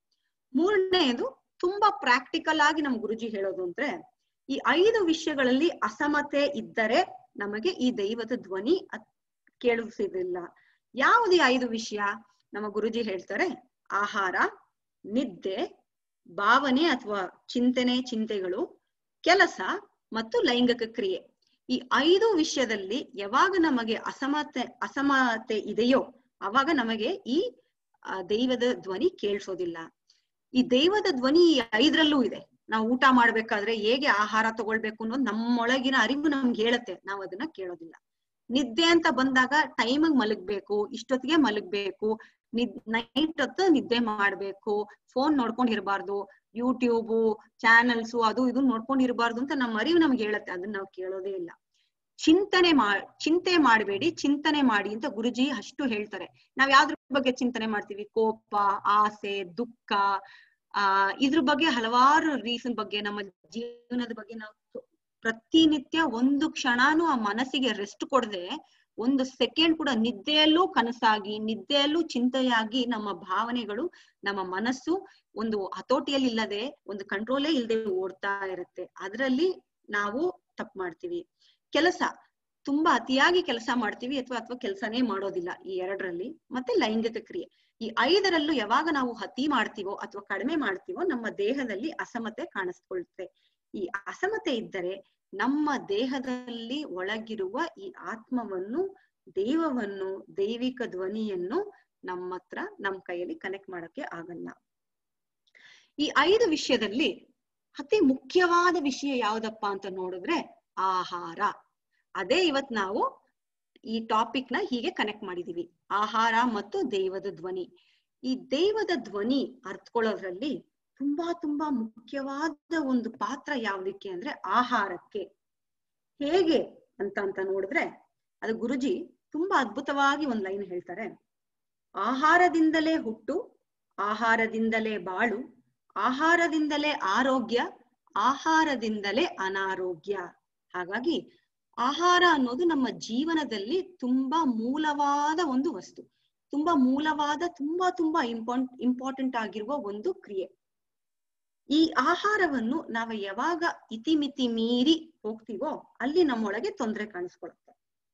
ಮೂರನೆಯದು ತುಂಬಾ ಪ್ರಾಕ್ಟಿಕಲ್ ಆಗಿ ನಮ್ ಗುರುಜಿ ಹೇಳೋದು ಅಂದ್ರೆ ಈ ಐದು ವಿಷಯಗಳಲ್ಲಿ ಅಸಮತೆ ಇದ್ದರೆ ನಮಗೆ ಈ ದೈವದ ಧ್ವನಿ ಅತ್- ಕೇಳಿಸಿದಿಲ್ಲ ಯಾವುದು ಈ ಐದು ವಿಷಯ ನಮ್ಮ ಗುರುಜಿ ಹೇಳ್ತಾರೆ ಆಹಾರ ನಿದ್ದೆ ಭಾವನೆ ಅಥವಾ ಚಿಂತನೆ ಚಿಂತೆಗಳು ಕೆಲಸ ಮತ್ತು ಲೈಂಗಿಕ ಕ್ರಿಯೆ ಈ ಐದು ವಿಷಯದಲ್ಲಿ ಯಾವಾಗ ನಮಗೆ ಅಸಮತೆ ಅಸಮತೆ ಇದೆಯೋ ಅವಾಗ ನಮಗೆ ಈ ಆ, ದೈವದ ಧ್ವನಿ ಕೇಳಿಸೋದಿಲ್ಲ ಈ ದೈವದ ಧ್ವನಿ ಈ ಐದರಲ್ಲೂ ಇದೆ ನಾವು ಊಟ ಮಾಡ್ಬೇಕಾದ್ರೆ ಹೇಗೆ ಆಹಾರ ತಗೊಳ್ಬೇಕು ಅನ್ನೋದು ನಮ್ಮೊಳಗಿನ ಅರಿವು ನಮ್ಗೆ ಹೇಳುತ್ತೆ ನಾವು ಅದನ್ನ ಕೇಳೋದಿಲ್ಲ ನಿದ್ದೆ ಅಂತ ಬಂದಾಗ ಟೈಮಿಗೆ ಮಲಗ್ಬೇಕು ಇಷ್ಟೊತ್ತಿಗೆ ಮಲಗ್ಬೇಕು ನಿದ್ ನೈಟ್ ಹೊತ್ತು ನಿದ್ದೆ ಮಾಡ್ಬೇಕು ಫೋನ್ ನೋಡ್ಕೊಂಡ್ ಇರಬಾರ್ದು ಯೂಟ್ಯೂಬು ಚಾನಲ್ಸು ಅದು ಇದು ನೋಡ್ಕೊಂಡ್ ಇರಬಾರ್ದು ಅಂತ ನಮ್ಮ ಅರಿವು ನಮ್ಗೆ ಹೇಳುತ್ತೆ ಅದನ್ನ ನಾವು ಕೇಳೋದೇ ಇಲ್ಲ ಚಿಂತನೆ ಮಾ ಚಿಂತೆ ಮಾಡಬೇಡಿ ಚಿಂತನೆ ಮಾಡಿ ಅಂತ ಗುರುಜಿ ಅಷ್ಟು ಹೇಳ್ತಾರೆ ನಾವ್ ಯಾವ್ದ್ರ ಬಗ್ಗೆ ಚಿಂತನೆ ಮಾಡ್ತೀವಿ ಕೋಪ ಆಸೆ ದುಃಖ ಆ ಇದ್ರ ಬಗ್ಗೆ ಹಲವಾರು ರೀಸನ್ ಬಗ್ಗೆ ನಮ್ಮ ಜೀವನದ ಬಗ್ಗೆ ನಾವು ಪ್ರತಿನಿತ್ಯ ಒಂದು ಕ್ಷಣಾನು ಆ ಮನಸ್ಸಿಗೆ ರೆಸ್ಟ್ ಕೊಡದೆ ಒಂದು ಸೆಕೆಂಡ್ ಕೂಡ ನಿದ್ದೆಯಲ್ಲೂ ಕನಸಾಗಿ ನಿದ್ದೆಯಲ್ಲೂ ಚಿಂತೆಯಾಗಿ ನಮ್ಮ ಭಾವನೆಗಳು ನಮ್ಮ ಮನಸ್ಸು ಒಂದು ಹತೋಟಿಯಲ್ಲಿ ಇಲ್ಲದೆ ಒಂದು ಕಂಟ್ರೋಲೇ ಇಲ್ಲದೆ ಓಡ್ತಾ ಇರುತ್ತೆ ಅದರಲ್ಲಿ ನಾವು ತಪ್ಪು ಮಾಡ್ತೀವಿ ಕೆಲಸ ತುಂಬಾ ಅತಿಯಾಗಿ ಕೆಲಸ ಮಾಡ್ತೀವಿ ಅಥವಾ ಅಥವಾ ಕೆಲಸನೇ ಮಾಡೋದಿಲ್ಲ ಈ ಎರಡರಲ್ಲಿ ಮತ್ತೆ ಲೈಂಗಿಕ ಕ್ರಿಯೆ ಈ ಐದರಲ್ಲೂ ಯಾವಾಗ ನಾವು ಅತಿ ಮಾಡ್ತೀವೋ ಅಥವಾ ಕಡಿಮೆ ಮಾಡ್ತೀವೋ ನಮ್ಮ ದೇಹದಲ್ಲಿ ಅಸಮತೆ ಕಾಣಿಸ್ಕೊಳ್ತೆ ಈ ಅಸಮತೆ ಇದ್ದರೆ ನಮ್ಮ ದೇಹದಲ್ಲಿ ಒಳಗಿರುವ ಈ ಆತ್ಮವನ್ನು ದೈವವನ್ನು ದೈವಿಕ ಧ್ವನಿಯನ್ನು ನಮ್ಮ ಹತ್ರ ನಮ್ಮ ಕೈಯಲ್ಲಿ ಕನೆಕ್ಟ್ ಮಾಡಕ್ಕೆ ಆಗಲ್ಲ ಈ ಐದು ವಿಷಯದಲ್ಲಿ ಅತಿ ಮುಖ್ಯವಾದ ವಿಷಯ ಯಾವ್ದಪ್ಪ ಅಂತ ನೋಡಿದ್ರೆ ಆಹಾರ ಅದೇ ಇವತ್ ನಾವು ಈ ಟಾಪಿಕ್ ನ ಹೀಗೆ ಕನೆಕ್ಟ್ ಮಾಡಿದೀವಿ ಆಹಾರ ಮತ್ತು ದೈವದ ಧ್ವನಿ ಈ ದೈವದ ಧ್ವನಿ ಅರ್ಥಕೊಳ್ಳೋದ್ರಲ್ಲಿ ತುಂಬಾ ತುಂಬಾ ಮುಖ್ಯವಾದ ಒಂದು ಪಾತ್ರ ಯಾವ್ದಕ್ಕೆ ಅಂದ್ರೆ ಆಹಾರಕ್ಕೆ ಹೇಗೆ ಅಂತ ಅಂತ ನೋಡಿದ್ರೆ ಅದು ಗುರುಜಿ ತುಂಬಾ ಅದ್ಭುತವಾಗಿ ಒಂದ್ ಲೈನ್ ಹೇಳ್ತಾರೆ ಆಹಾರದಿಂದಲೇ ಹುಟ್ಟು ಆಹಾರದಿಂದಲೇ ಬಾಳು ಆಹಾರದಿಂದಲೇ ಆರೋಗ್ಯ ಆಹಾರದಿಂದಲೇ ಅನಾರೋಗ್ಯ ಹಾಗಾಗಿ ಆಹಾರ ಅನ್ನೋದು ನಮ್ಮ ಜೀವನದಲ್ಲಿ ತುಂಬಾ ಮೂಲವಾದ ಒಂದು ವಸ್ತು ತುಂಬಾ ಮೂಲವಾದ ತುಂಬಾ ತುಂಬಾ ಇಂಪಾರ್ಟ್ ಇಂಪಾರ್ಟೆಂಟ್ ಆಗಿರುವ ಒಂದು ಕ್ರಿಯೆ ಈ ಆಹಾರವನ್ನು ನಾವು ಯಾವಾಗ ಇತಿಮಿತಿ ಮೀರಿ ಹೋಗ್ತೀವೋ ಅಲ್ಲಿ ನಮ್ಮೊಳಗೆ ತೊಂದರೆ ಕಾಣಿಸ್ಕೊಳುತ್ತೆ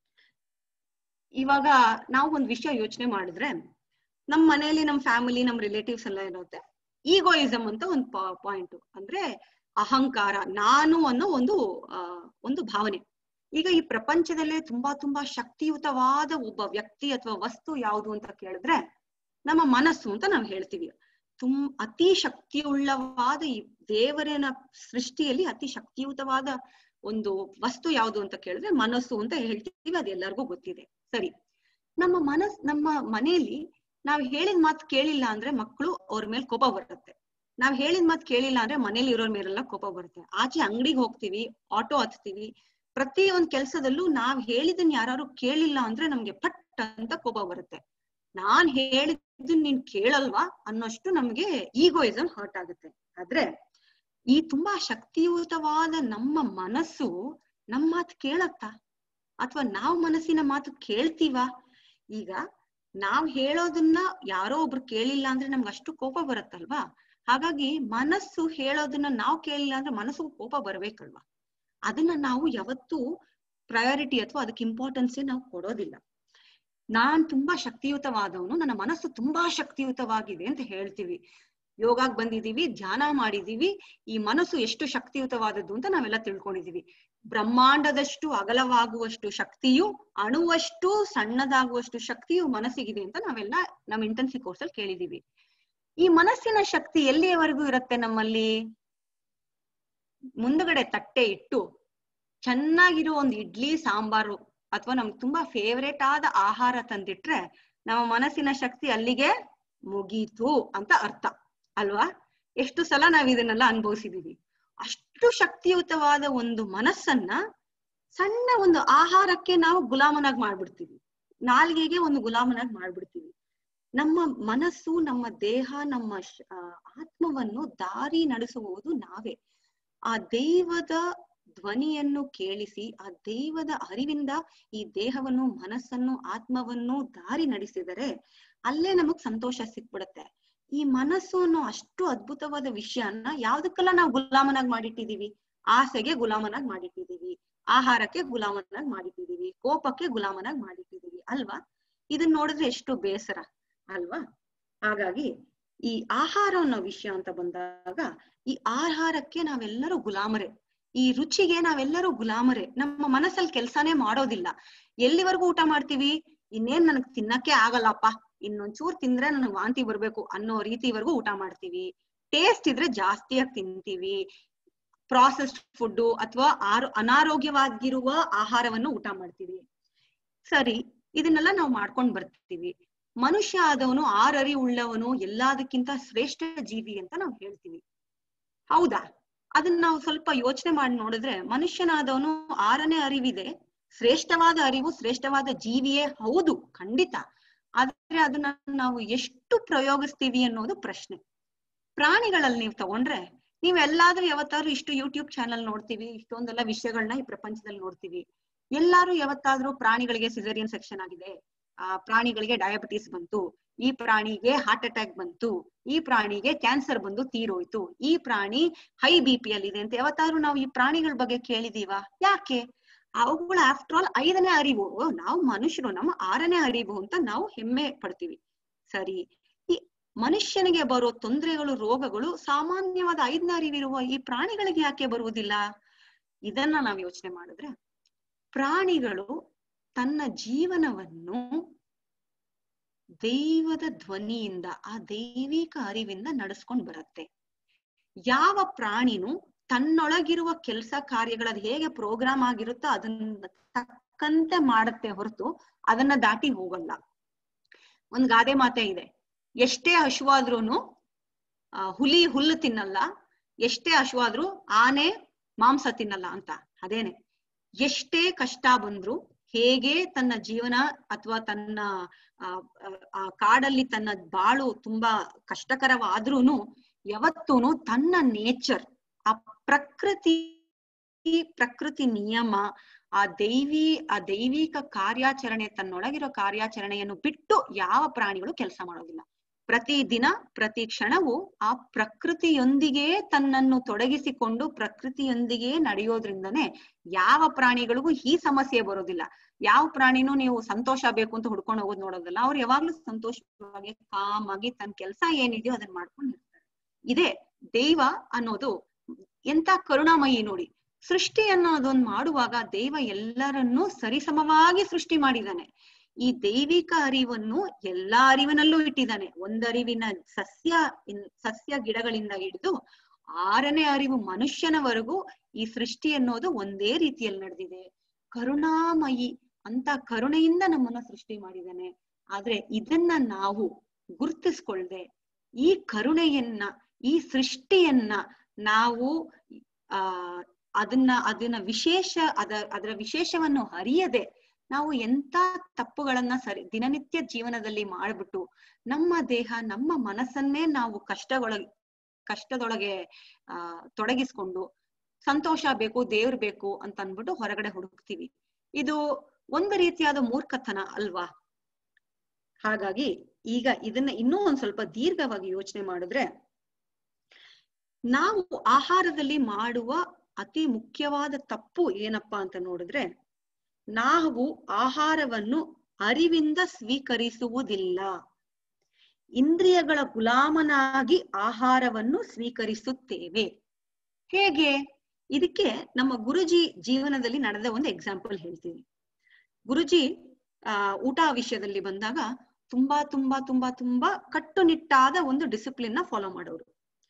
ಇವಾಗ ನಾವು ಒಂದ್ ವಿಷಯ ಯೋಚನೆ ಮಾಡಿದ್ರೆ ನಮ್ ಮನೆಯಲ್ಲಿ ನಮ್ ಫ್ಯಾಮಿಲಿ ನಮ್ ರಿಲೇಟಿವ್ಸ್ ಎಲ್ಲ ಇರುತ್ತೆ ಈಗೋಯಿಸಮ್ ಅಂತ ಒಂದು ಪಾಯಿಂಟ್ ಅಂದ್ರೆ ಅಹಂಕಾರ ನಾನು ಅನ್ನೋ ಒಂದು ಆ ಒಂದು ಭಾವನೆ ಈಗ ಈ ಪ್ರಪಂಚದಲ್ಲೇ ತುಂಬಾ ತುಂಬಾ ಶಕ್ತಿಯುತವಾದ ಒಬ್ಬ ವ್ಯಕ್ತಿ ಅಥವಾ ವಸ್ತು ಯಾವುದು ಅಂತ ಕೇಳಿದ್ರೆ ನಮ್ಮ ಮನಸ್ಸು ಅಂತ ನಾವು ಹೇಳ್ತೀವಿ ತುಂ ಅತಿ ಶಕ್ತಿಯುಳ್ಳವಾದ ಈ ದೇವರಿನ ಸೃಷ್ಟಿಯಲ್ಲಿ ಅತಿ ಶಕ್ತಿಯುತವಾದ ಒಂದು ವಸ್ತು ಯಾವುದು ಅಂತ ಕೇಳಿದ್ರೆ ಮನಸ್ಸು ಅಂತ ಹೇಳ್ತೀವಿ ಅದು ಎಲ್ಲರಿಗೂ ಗೊತ್ತಿದೆ ಸರಿ ನಮ್ಮ ಮನಸ್ ನಮ್ಮ ಮನೆಯಲ್ಲಿ ನಾವ್ ಹೇಳಿದ ಮಾತು ಕೇಳಿಲ್ಲ ಅಂದ್ರೆ ಮಕ್ಕಳು ಅವ್ರ ಮೇಲೆ ಕೋಪ ಬರುತ್ತೆ ನಾವ್ ಹೇಳಿದ ಮಾತು ಕೇಳಿಲ್ಲ ಅಂದ್ರೆ ಮನೇಲಿ ಇರೋರ್ ಮೇಲೆಲ್ಲ ಕೋಪ ಬರುತ್ತೆ ಆಚೆ ಅಂಗಡಿಗೆ ಹೋಗ್ತೀವಿ ಆಟೋ ಹತ್ತೀವಿ ಪ್ರತಿ ಒಂದ್ ಕೆಲ್ಸದಲ್ಲೂ ನಾವ್ ಹೇಳಿದನ್ ಯಾರು ಕೇಳಿಲ್ಲ ಅಂದ್ರೆ ನಮ್ಗೆ ಪಟ್ ಅಂತ ಕೋಪ ಬರುತ್ತೆ ನಾನ್ ಹೇಳಿದ್ದನ್ ನೀನ್ ಕೇಳಲ್ವಾ ಅನ್ನೋಷ್ಟು ನಮ್ಗೆ ಈಗೋಯಿಸಮ್ ಹರ್ಟ್ ಆಗುತ್ತೆ ಆದ್ರೆ ಈ ತುಂಬಾ ಶಕ್ತಿಯುತವಾದ ನಮ್ಮ ಮನಸ್ಸು ನಮ್ ಮಾತು ಕೇಳತ್ತಾ ಅಥವಾ ನಾವ್ ಮನಸ್ಸಿನ ಮಾತು ಕೇಳ್ತೀವಾ ಈಗ ನಾವ್ ಹೇಳೋದನ್ನ ಯಾರೋ ಒಬ್ರು ಕೇಳಿಲ್ಲ ಅಂದ್ರೆ ನಮ್ಗೆ ಅಷ್ಟು ಕೋಪ ಬರುತ್ತಲ್ವಾ ಹಾಗಾಗಿ ಮನಸ್ಸು ಹೇಳೋದನ್ನ ನಾವ್ ಕೇಳಿಲ್ಲ ಅಂದ್ರೆ ಮನಸ್ಸಿಗೂ ಕೋಪ ಬರ್ಬೇಕಲ್ವಾ ಅದನ್ನ ನಾವು ಯಾವತ್ತೂ ಪ್ರಯಾರಿಟಿ ಅಥವಾ ಅದಕ್ಕೆ ಇಂಪಾರ್ಟೆನ್ಸೇ ನಾವು ಕೊಡೋದಿಲ್ಲ ನಾನ್ ತುಂಬಾ ಶಕ್ತಿಯುತವಾದವನು ನನ್ನ ಮನಸ್ಸು ತುಂಬಾ ಶಕ್ತಿಯುತವಾಗಿದೆ ಅಂತ ಹೇಳ್ತೀವಿ ಯೋಗಾಗ್ ಬಂದಿದೀವಿ ಧ್ಯಾನ ಮಾಡಿದೀವಿ ಈ ಮನಸ್ಸು ಎಷ್ಟು ಶಕ್ತಿಯುತವಾದದ್ದು ಅಂತ ನಾವೆಲ್ಲ ತಿಳ್ಕೊಂಡಿದೀವಿ ಬ್ರಹ್ಮಾಂಡದಷ್ಟು ಅಗಲವಾಗುವಷ್ಟು ಶಕ್ತಿಯು ಅಣುವಷ್ಟು ಸಣ್ಣದಾಗುವಷ್ಟು ಶಕ್ತಿಯು ಮನಸ್ಸಿಗಿದೆ ಅಂತ ನಾವೆಲ್ಲ ನಮ್ಮ ಇಂಟೆನ್ಸಿ ಕೋರ್ಸ್ ಅಲ್ಲಿ ಕೇಳಿದೀವಿ ಈ ಮನಸ್ಸಿನ ಶಕ್ತಿ ಎಲ್ಲಿಯವರೆಗೂ ಇರುತ್ತೆ ನಮ್ಮಲ್ಲಿ ಮುಂದಗಡೆ ತಟ್ಟೆ ಇಟ್ಟು ಚೆನ್ನಾಗಿರೋ ಒಂದು ಇಡ್ಲಿ ಸಾಂಬಾರು ಅಥವಾ ನಮ್ಗೆ ತುಂಬಾ ಫೇವ್ರೇಟ್ ಆದ ಆಹಾರ ತಂದಿಟ್ರೆ ನಮ್ಮ ಮನಸ್ಸಿನ ಶಕ್ತಿ ಅಲ್ಲಿಗೆ ಮುಗೀತು ಅಂತ ಅರ್ಥ ಅಲ್ವಾ ಎಷ್ಟು ಸಲ ನಾವ್ ಇದನ್ನೆಲ್ಲ ಅನುಭವಿಸಿದೀವಿ ಅಷ್ಟು ಶಕ್ತಿಯುತವಾದ ಒಂದು ಮನಸ್ಸನ್ನ ಸಣ್ಣ ಒಂದು ಆಹಾರಕ್ಕೆ ನಾವು ಗುಲಾಮನಾಗಿ ಮಾಡ್ಬಿಡ್ತೀವಿ ನಾಲ್ಗೆಗೆ ಒಂದು ಗುಲಾಮನಾಗಿ ಮಾಡ್ಬಿಡ್ತೀವಿ ನಮ್ಮ ಮನಸ್ಸು ನಮ್ಮ ದೇಹ ನಮ್ಮ ಶ- ಆ, ಆತ್ಮವನ್ನು ದಾರಿ ನಡೆಸುವುದು ನಾವೇ ಆ ದೈವದ ಧ್ವನಿಯನ್ನು ಕೇಳಿಸಿ ಆ ದೈವದ ಅರಿವಿಂದ ಈ ದೇಹವನ್ನು ಮನಸ್ಸನ್ನು ಆತ್ಮವನ್ನು ದಾರಿ ನಡೆಸಿದರೆ ಅಲ್ಲೇ ನಮಗ್ ಸಂತೋಷ ಸಿಕ್ಬಿಡತ್ತೆ ಈ ಮನಸ್ಸು ಅನ್ನೋ ಅಷ್ಟು ಅದ್ಭುತವಾದ ವಿಷಯನ ಯಾವ್ದಕ್ಕೆಲ್ಲ ನಾವು ಗುಲಾಮನಾಗಿ ಮಾಡಿಟ್ಟಿದೀವಿ ಆಸೆಗೆ ಗುಲಾಮನಾಗಿ ಮಾಡಿಟ್ಟಿದೀವಿ ಆಹಾರಕ್ಕೆ ಗುಲಾಮನಾಗಿ ಮಾಡಿಟ್ಟಿದೀವಿ ಕೋಪಕ್ಕೆ ಗುಲಾಮನಾಗಿ ಮಾಡಿಟ್ಟಿದೀವಿ ಅಲ್ವಾ ಇದನ್ನ ನೋಡಿದ್ರೆ ಎಷ್ಟು ಬೇಸರ ಅಲ್ವಾ ಹಾಗಾಗಿ ಈ ಆಹಾರ ಅನ್ನೋ ವಿಷಯ ಅಂತ ಬಂದಾಗ ಈ ಆಹಾರಕ್ಕೆ ನಾವೆಲ್ಲರೂ ಗುಲಾಮರೇ ಈ ರುಚಿಗೆ ನಾವೆಲ್ಲರೂ ಗುಲಾಮರೇ ನಮ್ಮ ಮನಸ್ಸಲ್ಲಿ ಕೆಲ್ಸಾನೇ ಮಾಡೋದಿಲ್ಲ ಎಲ್ಲಿವರೆಗೂ ಊಟ ಮಾಡ್ತೀವಿ ಇನ್ನೇನ್ ನನಗ್ ತಿನ್ನಕ್ಕೆ ಆಗಲ್ಲಪ್ಪ ಇನ್ನೊಂಚೂರ್ ತಿಂದ್ರೆ ನನಗ್ ವಾಂತಿ ಬರ್ಬೇಕು ಅನ್ನೋ ರೀತಿವರೆಗೂ ಊಟ ಮಾಡ್ತೀವಿ ಟೇಸ್ಟ್ ಇದ್ರೆ ಜಾಸ್ತಿಯಾಗಿ ತಿಂತೀವಿ ಪ್ರಾಸೆಸ್ಡ್ ಫುಡ್ ಅಥವಾ ಆರೋ ಅನಾರೋಗ್ಯವಾಗಿರುವ ಆಹಾರವನ್ನು ಊಟ ಮಾಡ್ತೀವಿ ಸರಿ ಇದನ್ನೆಲ್ಲ ನಾವು ಮಾಡ್ಕೊಂಡ್ ಬರ್ತೀವಿ ಮನುಷ್ಯ ಆದವನು ಆರರಿ ಉಳ್ಳವನು ಎಲ್ಲದಕ್ಕಿಂತ ಶ್ರೇಷ್ಠ ಜೀವಿ ಅಂತ ನಾವು ಹೇಳ್ತೀವಿ ಹೌದಾ ಅದನ್ನ ನಾವು ಸ್ವಲ್ಪ ಯೋಚನೆ ಮಾಡಿ ನೋಡಿದ್ರೆ ಮನುಷ್ಯನಾದವನು ಆರನೇ ಅರಿವಿದೆ ಶ್ರೇಷ್ಠವಾದ ಅರಿವು ಶ್ರೇಷ್ಠವಾದ ಜೀವಿಯೇ ಹೌದು ಖಂಡಿತ ಆದ್ರೆ ಅದನ್ನ ನಾವು ಎಷ್ಟು ಪ್ರಯೋಗಿಸ್ತೀವಿ ಅನ್ನೋದು ಪ್ರಶ್ನೆ ಪ್ರಾಣಿಗಳಲ್ಲಿ ನೀವು ತಗೊಂಡ್ರೆ ನೀವ್ ಎಲ್ಲಾದ್ರೂ ಯಾವತ್ತಾದ್ರೂ ಇಷ್ಟು ಯೂಟ್ಯೂಬ್ ಚಾನಲ್ ನೋಡ್ತೀವಿ ಇಷ್ಟೊಂದೆಲ್ಲ ವಿಷಯಗಳನ್ನ ಈ ಪ್ರಪಂಚದಲ್ಲಿ ನೋಡ್ತೀವಿ ಎಲ್ಲಾರು ಯಾವತ್ತಾದ್ರೂ ಪ್ರಾಣಿಗಳಿಗೆ ಸಿಸೇರಿಯನ್ ಸೆಕ್ಷನ್ ಆಗಿದೆ ಆ ಪ್ರಾಣಿಗಳಿಗೆ ಡಯಾಬಿಟಿಸ್ ಬಂತು ಈ ಪ್ರಾಣಿಗೆ ಹಾರ್ಟ್ ಅಟ್ಯಾಕ್ ಬಂತು ಈ ಪ್ರಾಣಿಗೆ ಕ್ಯಾನ್ಸರ್ ಬಂದು ತೀರೋಯ್ತು ಈ ಪ್ರಾಣಿ ಹೈ ಬಿ ಪಿ ಅಲ್ಲಿ ಇದೆ ಅಂತ ಯಾವತ್ತಾದ್ರೂ ನಾವು ಈ ಪ್ರಾಣಿಗಳ ಬಗ್ಗೆ ಕೇಳಿದೀವ ಯಾಕೆ ಅವುಗಳ ಆಫ್ಟರ್ ಆಲ್ ಐದನೇ ಅರಿವು ಓ, ನಾವು ಮನುಷ್ಯರು ನಮ್ಮ ಆರನೇ ಅರಿವು ಅಂತ ನಾವು ಹೆಮ್ಮೆ ಪಡ್ತೀವಿ ಸರಿ ಈ ಮನುಷ್ಯನಿಗೆ ಬರೋ ತೊಂದರೆಗಳು ರೋಗಗಳು ಸಾಮಾನ್ಯವಾದ ಐದನೇ ಅರಿವಿರುವ ಈ ಪ್ರಾಣಿಗಳಿಗೆ ಯಾಕೆ ಬರುವುದಿಲ್ಲ ಇದನ್ನ ನಾವು ಯೋಚನೆ ಮಾಡಿದ್ರೆ ಪ್ರಾಣಿಗಳು ತನ್ನ ಜೀವನವನ್ನು ದೈವದ ಧ್ವನಿಯಿಂದ ಆ ದೈವಿಕ ಅರಿವಿಂದ ನಡೆಸ್ಕೊಂಡ್ ಬರುತ್ತೆ ಯಾವ ಪ್ರಾಣಿನೂ ತನ್ನೊಳಗಿರುವ ಕೆಲಸ ಕಾರ್ಯಗಳದ್ ಹೇಗೆ ಪ್ರೋಗ್ರಾಮ್ ಆಗಿರುತ್ತೋ ಅದನ್ನ ತಕ್ಕಂತೆ ಮಾಡತ್ತೆ ಹೊರತು ಅದನ್ನ ದಾಟಿ ಹೋಗಲ್ಲ ಒಂದ್ ಗಾದೆ ಮಾತೆ ಇದೆ ಎಷ್ಟೇ ಹಶುವಾದ್ರೂನು ಆ, ಹುಲಿ ಹುಲ್ಲು ತಿನ್ನಲ್ಲ ಎಷ್ಟೇ ಹಶುವಾದ್ರೂ ಆನೆ ಮಾಂಸ ತಿನ್ನಲ್ಲ ಅಂತ ಅದೇನೆ ಎಷ್ಟೇ ಕಷ್ಟ ಬಂದ್ರು ಹೇಗೆ ತನ್ನ ಜೀವನ ಅಥವಾ ತನ್ನ ಆ, ಆ, ಆ ಕಾಡಲ್ಲಿ ತನ್ನ ಬಾಳು ತುಂಬಾ ಕಷ್ಟಕರವಾದ್ರೂನು ಯಾವತ್ತೂನು ತನ್ನ ನೇಚರ್ ಆ ಪ್ರಕೃತಿ ಪ್ರಕೃತಿ ನಿಯಮ ಆ ದೈವಿ ಆ ದೈವಿಕ ಕಾರ್ಯಾಚರಣೆ ತನ್ನೊಳಗಿರೋ ಕಾರ್ಯಾಚರಣೆಯನ್ನು ಬಿಟ್ಟು ಯಾವ ಪ್ರಾಣಿಗಳು ಕೆಲಸ ಮಾಡೋದಿಲ್ಲ ಪ್ರತಿ ದಿನ ಪ್ರತಿ ಕ್ಷಣವೂ ಆ ಪ್ರಕೃತಿಯೊಂದಿಗೆ ತನ್ನನ್ನು ತೊಡಗಿಸಿಕೊಂಡು ಪ್ರಕೃತಿಯೊಂದಿಗೆ ನಡೆಯೋದ್ರಿಂದನೇ ಯಾವ ಪ್ರಾಣಿಗಳಿಗೂ ಈ ಸಮಸ್ಯೆ ಬರೋದಿಲ್ಲ ಯಾವ ಪ್ರಾಣಿನೂ ನೀವು ಸಂತೋಷ ಬೇಕು ಅಂತ ಹುಡ್ಕೊಂಡು ಹೋಗೋದು ನೋಡೋದಿಲ್ಲ ಅವ್ರು ಯಾವಾಗ್ಲೂ ಸಂತೋಷವಾಗಿ ಕಾಮ್ ಆಗಿ ತನ್ನ ಕೆಲಸ ಏನಿದೆಯೋ ಅದನ್ನ ಮಾಡ್ಕೊಂಡು ಇರ್ತಾರೆ ಇದೇ ದೈವ ಅನ್ನೋದು ಎಂತ ಕರುಣಾಮಯಿ ನೋಡಿ ಸೃಷ್ಟಿ ಅನ್ನೋದೊಂದು ಮಾಡುವಾಗ ದೈವ ಎಲ್ಲರನ್ನೂ ಸರಿಸಮವಾಗಿ ಸೃಷ್ಟಿ ಮಾಡಿದಾನೆ ಈ ದೈವಿಕ ಅರಿವನ್ನು ಎಲ್ಲಾ ಅರಿವಿನಲ್ಲೂ ಇಟ್ಟಿದ್ದಾನೆ ಒಂದರಿವಿನ ಸಸ್ಯ ಇನ್- ಸಸ್ಯ ಗಿಡಗಳಿಂದ ಹಿಡಿದು ಆರನೇ ಅರಿವು ಮನುಷ್ಯನವರೆಗೂ ಈ ಸೃಷ್ಟಿ ಅನ್ನೋದು ಒಂದೇ ರೀತಿಯಲ್ಲಿ ನಡೆದಿದೆ ಕರುಣಾಮಯಿ ಅಂತ ಕರುಣೆಯಿಂದ ನಮ್ಮನ್ನ ಸೃಷ್ಟಿ ಮಾಡಿದಾನೆ ಆದ್ರೆ ಇದನ್ನ ನಾವು ಗುರ್ತಿಸ್ಕೊಳ್ದೆ ಈ ಕರುಣೆಯನ್ನ ಈ ಸೃಷ್ಟಿಯನ್ನ ನಾವು ಆ ಅದನ್ನ ಅದನ್ನ ವಿಶೇಷ ಅದ ಅದರ ವಿಶೇಷವನ್ನು ಅರಿಯದೆ ನಾವು ಎಂತ ತಪ್ಪುಗಳನ್ನ ಸರಿ ದಿನನಿತ್ಯ ಜೀವನದಲ್ಲಿ ಮಾಡ್ಬಿಟ್ಟು ನಮ್ಮ ದೇಹ ನಮ್ಮ ಮನಸ್ಸನ್ನೇ ನಾವು ಕಷ್ಟಗೊಳಗೆ ಕಷ್ಟದೊಳಗೆ ಆ ತೊಡಗಿಸ್ಕೊಂಡು ಸಂತೋಷ ಬೇಕು ದೇವ್ರ್ ಬೇಕು ಅಂತ ಅನ್ಬಿಟ್ಟು ಹೊರಗಡೆ ಹುಡುಕ್ತಿವಿ ಇದು ಒಂದು ರೀತಿಯಾದ ಮೂರ್ಖತನ ಅಲ್ವಾ ಹಾಗಾಗಿ ಈಗ ಇದನ್ನ ಇನ್ನೂ ಒಂದ್ ಸ್ವಲ್ಪ ದೀರ್ಘವಾಗಿ ಯೋಚನೆ ಮಾಡಿದ್ರೆ ನಾವು ಆಹಾರದಲ್ಲಿ ಮಾಡುವ ಅತಿ ಮುಖ್ಯವಾದ ತಪ್ಪು ಏನಪ್ಪಾ ಅಂತ ನೋಡಿದ್ರೆ ನಾವು ಆಹಾರವನ್ನು ಅರಿವಿಂದ ಸ್ವೀಕರಿಸುವುದಿಲ್ಲ ಇಂದ್ರಿಯಗಳ ಗುಲಾಮನಾಗಿ ಆಹಾರವನ್ನು ಸ್ವೀಕರಿಸುತ್ತೇವೆ ಹೇಗೆ ಇದಕ್ಕೆ ನಮ್ಮ ಗುರುಜಿ ಜೀವನದಲ್ಲಿ ನಡೆದ ಒಂದು ಎಕ್ಸಾಂಪಲ್ ಹೇಳ್ತೀನಿ ಗುರುಜಿ ಆ ಊಟ ವಿಷಯದಲ್ಲಿ ಬಂದಾಗ ತುಂಬಾ ತುಂಬಾ ತುಂಬಾ ತುಂಬಾ ಕಟ್ಟುನಿಟ್ಟಾದ ಒಂದು ಡಿಸಿಪ್ಲಿನ್ ನ ಫಾಲೋ ಮಾಡೋರು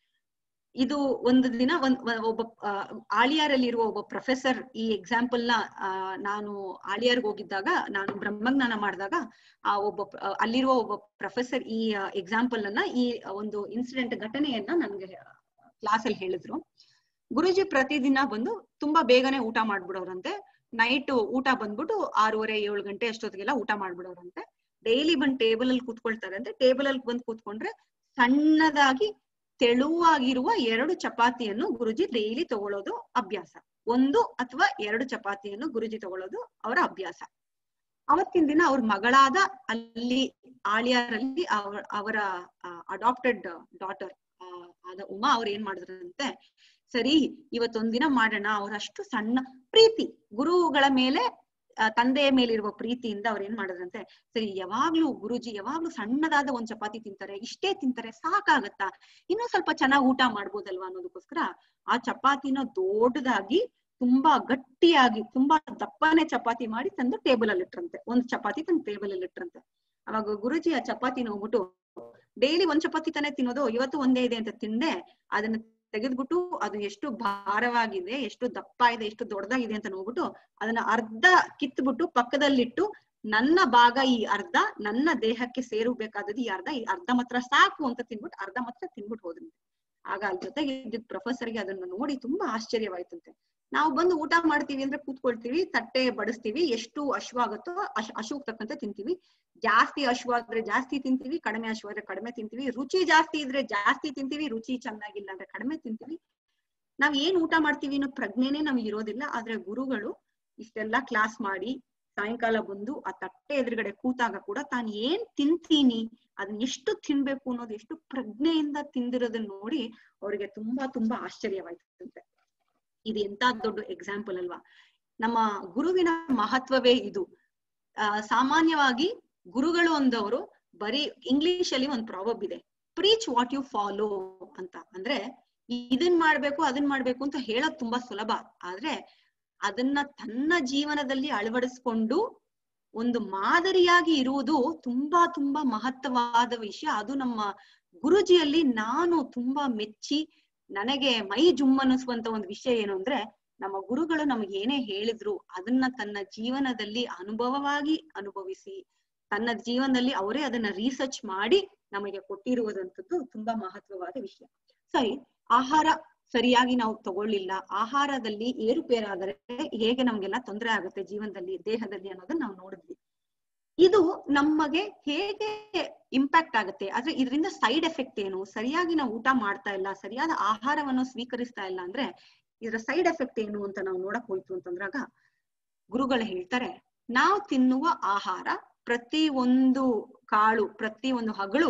ಇದು ಒಂದು ದಿನ ಒಂದ್ ಒ- ಒಬ್ಬ ಆ, ಆಳಿಯಾರಲ್ಲಿ ಇರುವ ಒಬ್ಬ ಪ್ರೊಫೆಸರ್ ಈ ಎಕ್ಸಾಂಪಲ್ ನ ಆ, ನಾನು ಆಳಿಯಾರ್ಗ್ ಹೋಗಿದ್ದಾಗ ನಾನು ಬ್ರಹ್ಮಜ್ಞಾನ ಮಾಡಿದಾಗ ಆ ಒಬ್ಬ ಪ್ರ- ಆ, ಅಲ್ಲಿರುವ ಒಬ್ಬ ಪ್ರೊಫೆಸರ್ ಈ ಎಕ್ಸಾಂಪಲ್ ಅನ್ನ ಈ ಒಂದು ಇನ್ಸಿಡೆಂಟ್ ಘಟನೆಯನ್ನ ನನ್ಗೆ ಕ್ಲಾಸ್ ಅಲ್ಲಿ ಹೇಳಿದ್ರು ಗುರುಜಿ ಪ್ರತಿದಿನ ಬಂದು ತುಂಬಾ ಬೇಗನೆ ಊಟ ಮಾಡ್ಬಿಡೋರಂತೆ ನೈಟ್ ಊಟ ಬಂದ್ಬಿಟ್ಟು ಆರೂವರೆ ಏಳು ಗಂಟೆ ಅಷ್ಟೊತ್ತಿಗೆಲ್ಲ ಊಟ ಮಾಡ್ಬಿಡೋರಂತೆ ಡೈಲಿ ಬಂದ್ ಟೇಬಲ್ ಅಲ್ಲಿ ಕೂತ್ಕೊಳ್ತಾರೆ ಅಂದ್ರೆ ಟೇಬಲ್ ಅಲ್ಲಿ ಬಂದ್ ಕೂತ್ಕೊಂಡ್ರೆ ಸಣ್ಣದಾಗಿ ತೆಳುವಾಗಿರುವ ಎರಡು ಚಪಾತಿಯನ್ನು ಗುರುಜಿ ಡೈಲಿ ತಗೊಳ್ಳೋದು ಅಭ್ಯಾಸ ಒಂದು ಅಥವಾ ಎರಡು ಚಪಾತಿಯನ್ನು ಗುರುಜಿ ತಗೊಳ್ಳೋದು ಅವರ ಅಭ್ಯಾಸ ಅವತ್ತಿನ ದಿನ ಅವ್ರ ಮಗಳಾದ ಅಲ್ಲಿ ಆಳಿಯಾರಲ್ಲಿ ಅವರ ಅವರ ಅಡಾಪ್ಟೆಡ್ ಡಾಟರ್ ಆದ ಉಮಾ ಅವ್ರು ಏನ್ ಮಾಡಿದ್ರಂತೆ ಸರಿ ಇವತ್ತೊಂದಿನ ಮಾಡೋಣ ಅವ್ರಷ್ಟು ಸಣ್ಣ ಪ್ರೀತಿ ಗುರುಗಳ ಮೇಲೆ ಆ, ತಂದೆಯ ಮೇಲಿರುವ ಪ್ರೀತಿಯಿಂದ ಅವ್ರು ಏನ್ ಮಾಡಿದ್ರಂತೆ ಸರಿ ಯಾವಾಗ್ಲೂ ಗುರುಜಿ ಯಾವಾಗ್ಲೂ ಸಣ್ಣದಾದ ಒಂದ್ ಚಪಾತಿ ತಿಂತಾರೆ ಇಷ್ಟೇ ತಿಂತಾರೆ ಸಾಕಾಗತ್ತಾ ಇನ್ನೂ ಸ್ವಲ್ಪ ಚೆನ್ನಾಗಿ ಊಟ ಮಾಡ್ಬೋದಲ್ವಾ ಅನ್ನೋದಕ್ಕೋಸ್ಕರ ಆ ಚಪಾತಿನ ದೊಡ್ಡದಾಗಿ ತುಂಬಾ ಗಟ್ಟಿಯಾಗಿ ತುಂಬಾ ದಪ್ಪನೆ ಚಪಾತಿ ಮಾಡಿ ತಂದು ಟೇಬಲ್ ಅಲ್ಲಿ ಇಟ್ರಂತೆ ಒಂದ್ ಚಪಾತಿ ತಂದು ಟೇಬಲ್ ಅಲ್ಲಿ ಇಟ್ರಂತೆ ಅವಾಗ ಗುರುಜಿ ಆ ಚಪಾತಿ ನೋಡ್ಬಿಟ್ಟು ಡೈಲಿ ಒಂದ್ ಚಪಾತಿ ತಾನೇ ತಿನ್ನೋದು ಇವತ್ತು ಒಂದೇ ಇದೆ ಅಂತ ತಿಂದೆ ಅದನ್ನ ತೆಗೆದ್ಬಿಟ್ಟು ಅದು ಎಷ್ಟು ಭಾರವಾಗಿದೆ ಎಷ್ಟು ದಪ್ಪ ಇದೆ ಎಷ್ಟು ದೊಡ್ಡದಾಗಿದೆ ಅಂತ ನೋಡ್ಬಿಟ್ಟು ಅದನ್ನ ಅರ್ಧ ಕಿತ್ಬಿಟ್ಟು ಪಕ್ಕದಲ್ಲಿಟ್ಟು ನನ್ನ ಭಾಗ ಈ ಅರ್ಧ ನನ್ನ ದೇಹಕ್ಕೆ ಸೇರಬೇಕಾದದ್ದು ಈ ಅರ್ಧ ಈ ಅರ್ಧ ಮಾತ್ರ ಸಾಕು ಅಂತ ತಿನ್ಬಿಟ್ಟು ಅರ್ಧ ಮಾತ್ರ ತಿನ್ಬಿಟ್ಟು ಹೋದ್ರಂತೆ ಆಗ ಅಲ್ಲಿ ಜೊತೆಗೆ ಇದ್ದಿದ್ ಪ್ರೊಫೆಸರ್ಗೆ ಅದನ್ನ ನೋಡಿ ತುಂಬಾ ಆಶ್ಚರ್ಯವಾಯ್ತಂತೆ ನಾವು ಬಂದು ಊಟ ಮಾಡ್ತೀವಿ ಅಂದ್ರೆ ಕೂತ್ಕೊಳ್ತೀವಿ ತಟ್ಟೆ ಬಡಿಸ್ತೀವಿ ಎಷ್ಟು ಹಶ್ವಾಗುತ್ತೋ ಅಶ್ ಹಶುಗ್ ತಕ್ಕಂತೆ ತಿಂತೀವಿ ಜಾಸ್ತಿ ಹಶ್ವಾದ್ರೆ ಜಾಸ್ತಿ ತಿಂತೀವಿ ಕಡಿಮೆ ಹಶ್ವಾದ್ರೆ ಕಡಿಮೆ ತಿಂತೀವಿ ರುಚಿ ಜಾಸ್ತಿ ಇದ್ರೆ ಜಾಸ್ತಿ ತಿಂತೀವಿ ರುಚಿ ಚೆನ್ನಾಗಿಲ್ಲ ಅಂದ್ರೆ ಕಡಿಮೆ ತಿಂತೀವಿ ನಾವ್ ಏನ್ ಊಟ ಮಾಡ್ತೀವಿ ಅನ್ನೋ ಪ್ರಜ್ಞೆನೆ ನಮ್ಗೆ ಇರೋದಿಲ್ಲ ಆದ್ರೆ ಗುರುಗಳು ಇಷ್ಟೆಲ್ಲಾ ಕ್ಲಾಸ್ ಮಾಡಿ ಸಾಯಂಕಾಲ ಬಂದು ಆ ತಟ್ಟೆ ಎದುರುಗಡೆ ಕೂತಾಗ ಕೂಡ ತಾನ್ ಏನ್ ತಿಂತೀನಿ ಅದನ್ನ ಎಷ್ಟು ತಿನ್ಬೇಕು ಅನ್ನೋದು ಎಷ್ಟು ಪ್ರಜ್ಞೆಯಿಂದ ತಿಂದಿರೋದನ್ನ ನೋಡಿ ಅವ್ರಿಗೆ ತುಂಬಾ ತುಂಬಾ ಆಶ್ಚರ್ಯವಾಯ್ತಂತೆ ಇದು ಎಂತ ದೊಡ್ಡ ಎಕ್ಸಾಂಪಲ್ ಅಲ್ವಾ ನಮ್ಮ ಗುರುವಿನ ಮಹತ್ವವೇ ಇದು ಆ ಸಾಮಾನ್ಯವಾಗಿ ಗುರುಗಳು ಅಂದವರು ಬರೀ ಇಂಗ್ಲಿಷ್ ಅಲ್ಲಿ ಒಂದು ಪ್ರಾಬಬ್ ಇದೆ ಪ್ರೀಚ್ ವಾಟ್ ಯು ಫಾಲೋ ಅಂತ ಅಂದ್ರೆ ಇದನ್ ಮಾಡ್ಬೇಕು ಅದನ್ ಮಾಡ್ಬೇಕು ಅಂತ ಹೇಳೋದ್ ತುಂಬಾ ಸುಲಭ ಆದ್ರೆ ಅದನ್ನ ತನ್ನ ಜೀವನದಲ್ಲಿ ಅಳವಡಿಸ್ಕೊಂಡು ಒಂದು ಮಾದರಿಯಾಗಿ ಇರುವುದು ತುಂಬಾ ತುಂಬಾ ಮಹತ್ವವಾದ ವಿಷಯ ಅದು ನಮ್ಮ ಗುರುಜಿಯಲ್ಲಿ ನಾನು ತುಂಬಾ ಮೆಚ್ಚಿ ನನಗೆ ಮೈ ಜುಮ್ ಅನ್ನಿಸುವಂತ ಒಂದು ವಿಷಯ ಏನು ಅಂದ್ರೆ ನಮ್ಮ ಗುರುಗಳು ನಮ್ಗೆ ಏನೇ ಹೇಳಿದ್ರು ಅದನ್ನ ತನ್ನ ಜೀವನದಲ್ಲಿ ಅನುಭವವಾಗಿ ಅನುಭವಿಸಿ ತನ್ನ ಜೀವನದಲ್ಲಿ ಅವರೇ ಅದನ್ನ ರಿಸರ್ಚ್ ಮಾಡಿ ನಮಗೆ ಕೊಟ್ಟಿರುವುದಂತದ್ದು ತುಂಬಾ ಮಹತ್ವವಾದ ವಿಷಯ ಸರಿ ಆಹಾರ ಸರಿಯಾಗಿ ನಾವು ತಗೊಳ್ಳಿಲ್ಲ ಆಹಾರದಲ್ಲಿ ಏರುಪೇರಾದರೆ ಹೇಗೆ ನಮ್ಗೆಲ್ಲ ತೊಂದರೆ ಆಗುತ್ತೆ ಜೀವನದಲ್ಲಿ ದೇಹದಲ್ಲಿ ಅನ್ನೋದನ್ನ ನಾವು ನೋಡಿದ್ವಿ ಇದು ನಮಗೆ ಹೇಗೆ ಇಂಪ್ಯಾಕ್ಟ್ ಆಗುತ್ತೆ ಆದ್ರೆ ಇದರಿಂದ ಸೈಡ್ ಎಫೆಕ್ಟ್ ಏನು ಸರಿಯಾಗಿ ನಾವು ಊಟ ಮಾಡ್ತಾ ಇಲ್ಲ ಸರಿಯಾದ ಆಹಾರವನ್ನು ಸ್ವೀಕರಿಸ್ತಾ ಇಲ್ಲ ಅಂದ್ರೆ ಇದರ ಸೈಡ್ ಎಫೆಕ್ಟ್ ಏನು ಅಂತ ನಾವು ನೋಡಕ್ ಹೋಯ್ತು ಅಂತಂದ್ರಾಗ ಗುರುಗಳು ಹೇಳ್ತಾರೆ ನಾವು ತಿನ್ನುವ ಆಹಾರ ಪ್ರತಿ ಒಂದು ಕಾಳು ಪ್ರತಿ ಒಂದು ಹಗಳು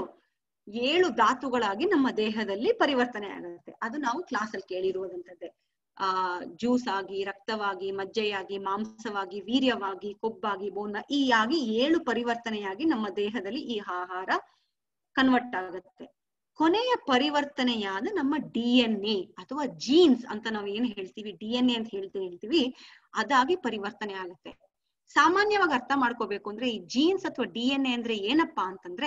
ಏಳು ಧಾತುಗಳಾಗಿ ನಮ್ಮ ದೇಹದಲ್ಲಿ ಪರಿವರ್ತನೆ ಆಗುತ್ತೆ ಅದು ನಾವು ಕ್ಲಾಸ್ ಅಲ್ಲಿ ಕೇಳಿರುವುದಂತದ್ದೇ ಆ ಜ್ಯೂಸ್ ಆಗಿ ರಕ್ತವಾಗಿ ಮಜ್ಜೆಯಾಗಿ ಮಾಂಸವಾಗಿ ವೀರ್ಯವಾಗಿ ಕೊಬ್ಬಾಗಿ ಬೋನ ಈ ಆಗಿ ಏಳು ಪರಿವರ್ತನೆಯಾಗಿ ನಮ್ಮ ದೇಹದಲ್ಲಿ ಈ ಆಹಾರ ಕನ್ವರ್ಟ್ ಆಗುತ್ತೆ ಕೊನೆಯ ಪರಿವರ್ತನೆಯಾದ ನಮ್ಮ ಡಿ ಎನ್ ಎ ಅಥವಾ ಜೀನ್ಸ್ ಅಂತ ನಾವು ಏನ್ ಹೇಳ್ತೀವಿ ಡಿ ಎನ್ ಎ ಅಂತ ಹೇಳ್ತೀವಿ ಹೇಳ್ತೀವಿ ಅದಾಗಿ ಪರಿವರ್ತನೆ ಆಗುತ್ತೆ ಸಾಮಾನ್ಯವಾಗಿ ಅರ್ಥ ಮಾಡ್ಕೋಬೇಕು ಅಂದ್ರೆ ಈ ಜೀನ್ಸ್ ಅಥವಾ ಡಿ ಎನ್ ಎ ಅಂದ್ರೆ ಏನಪ್ಪಾ ಅಂತಂದ್ರೆ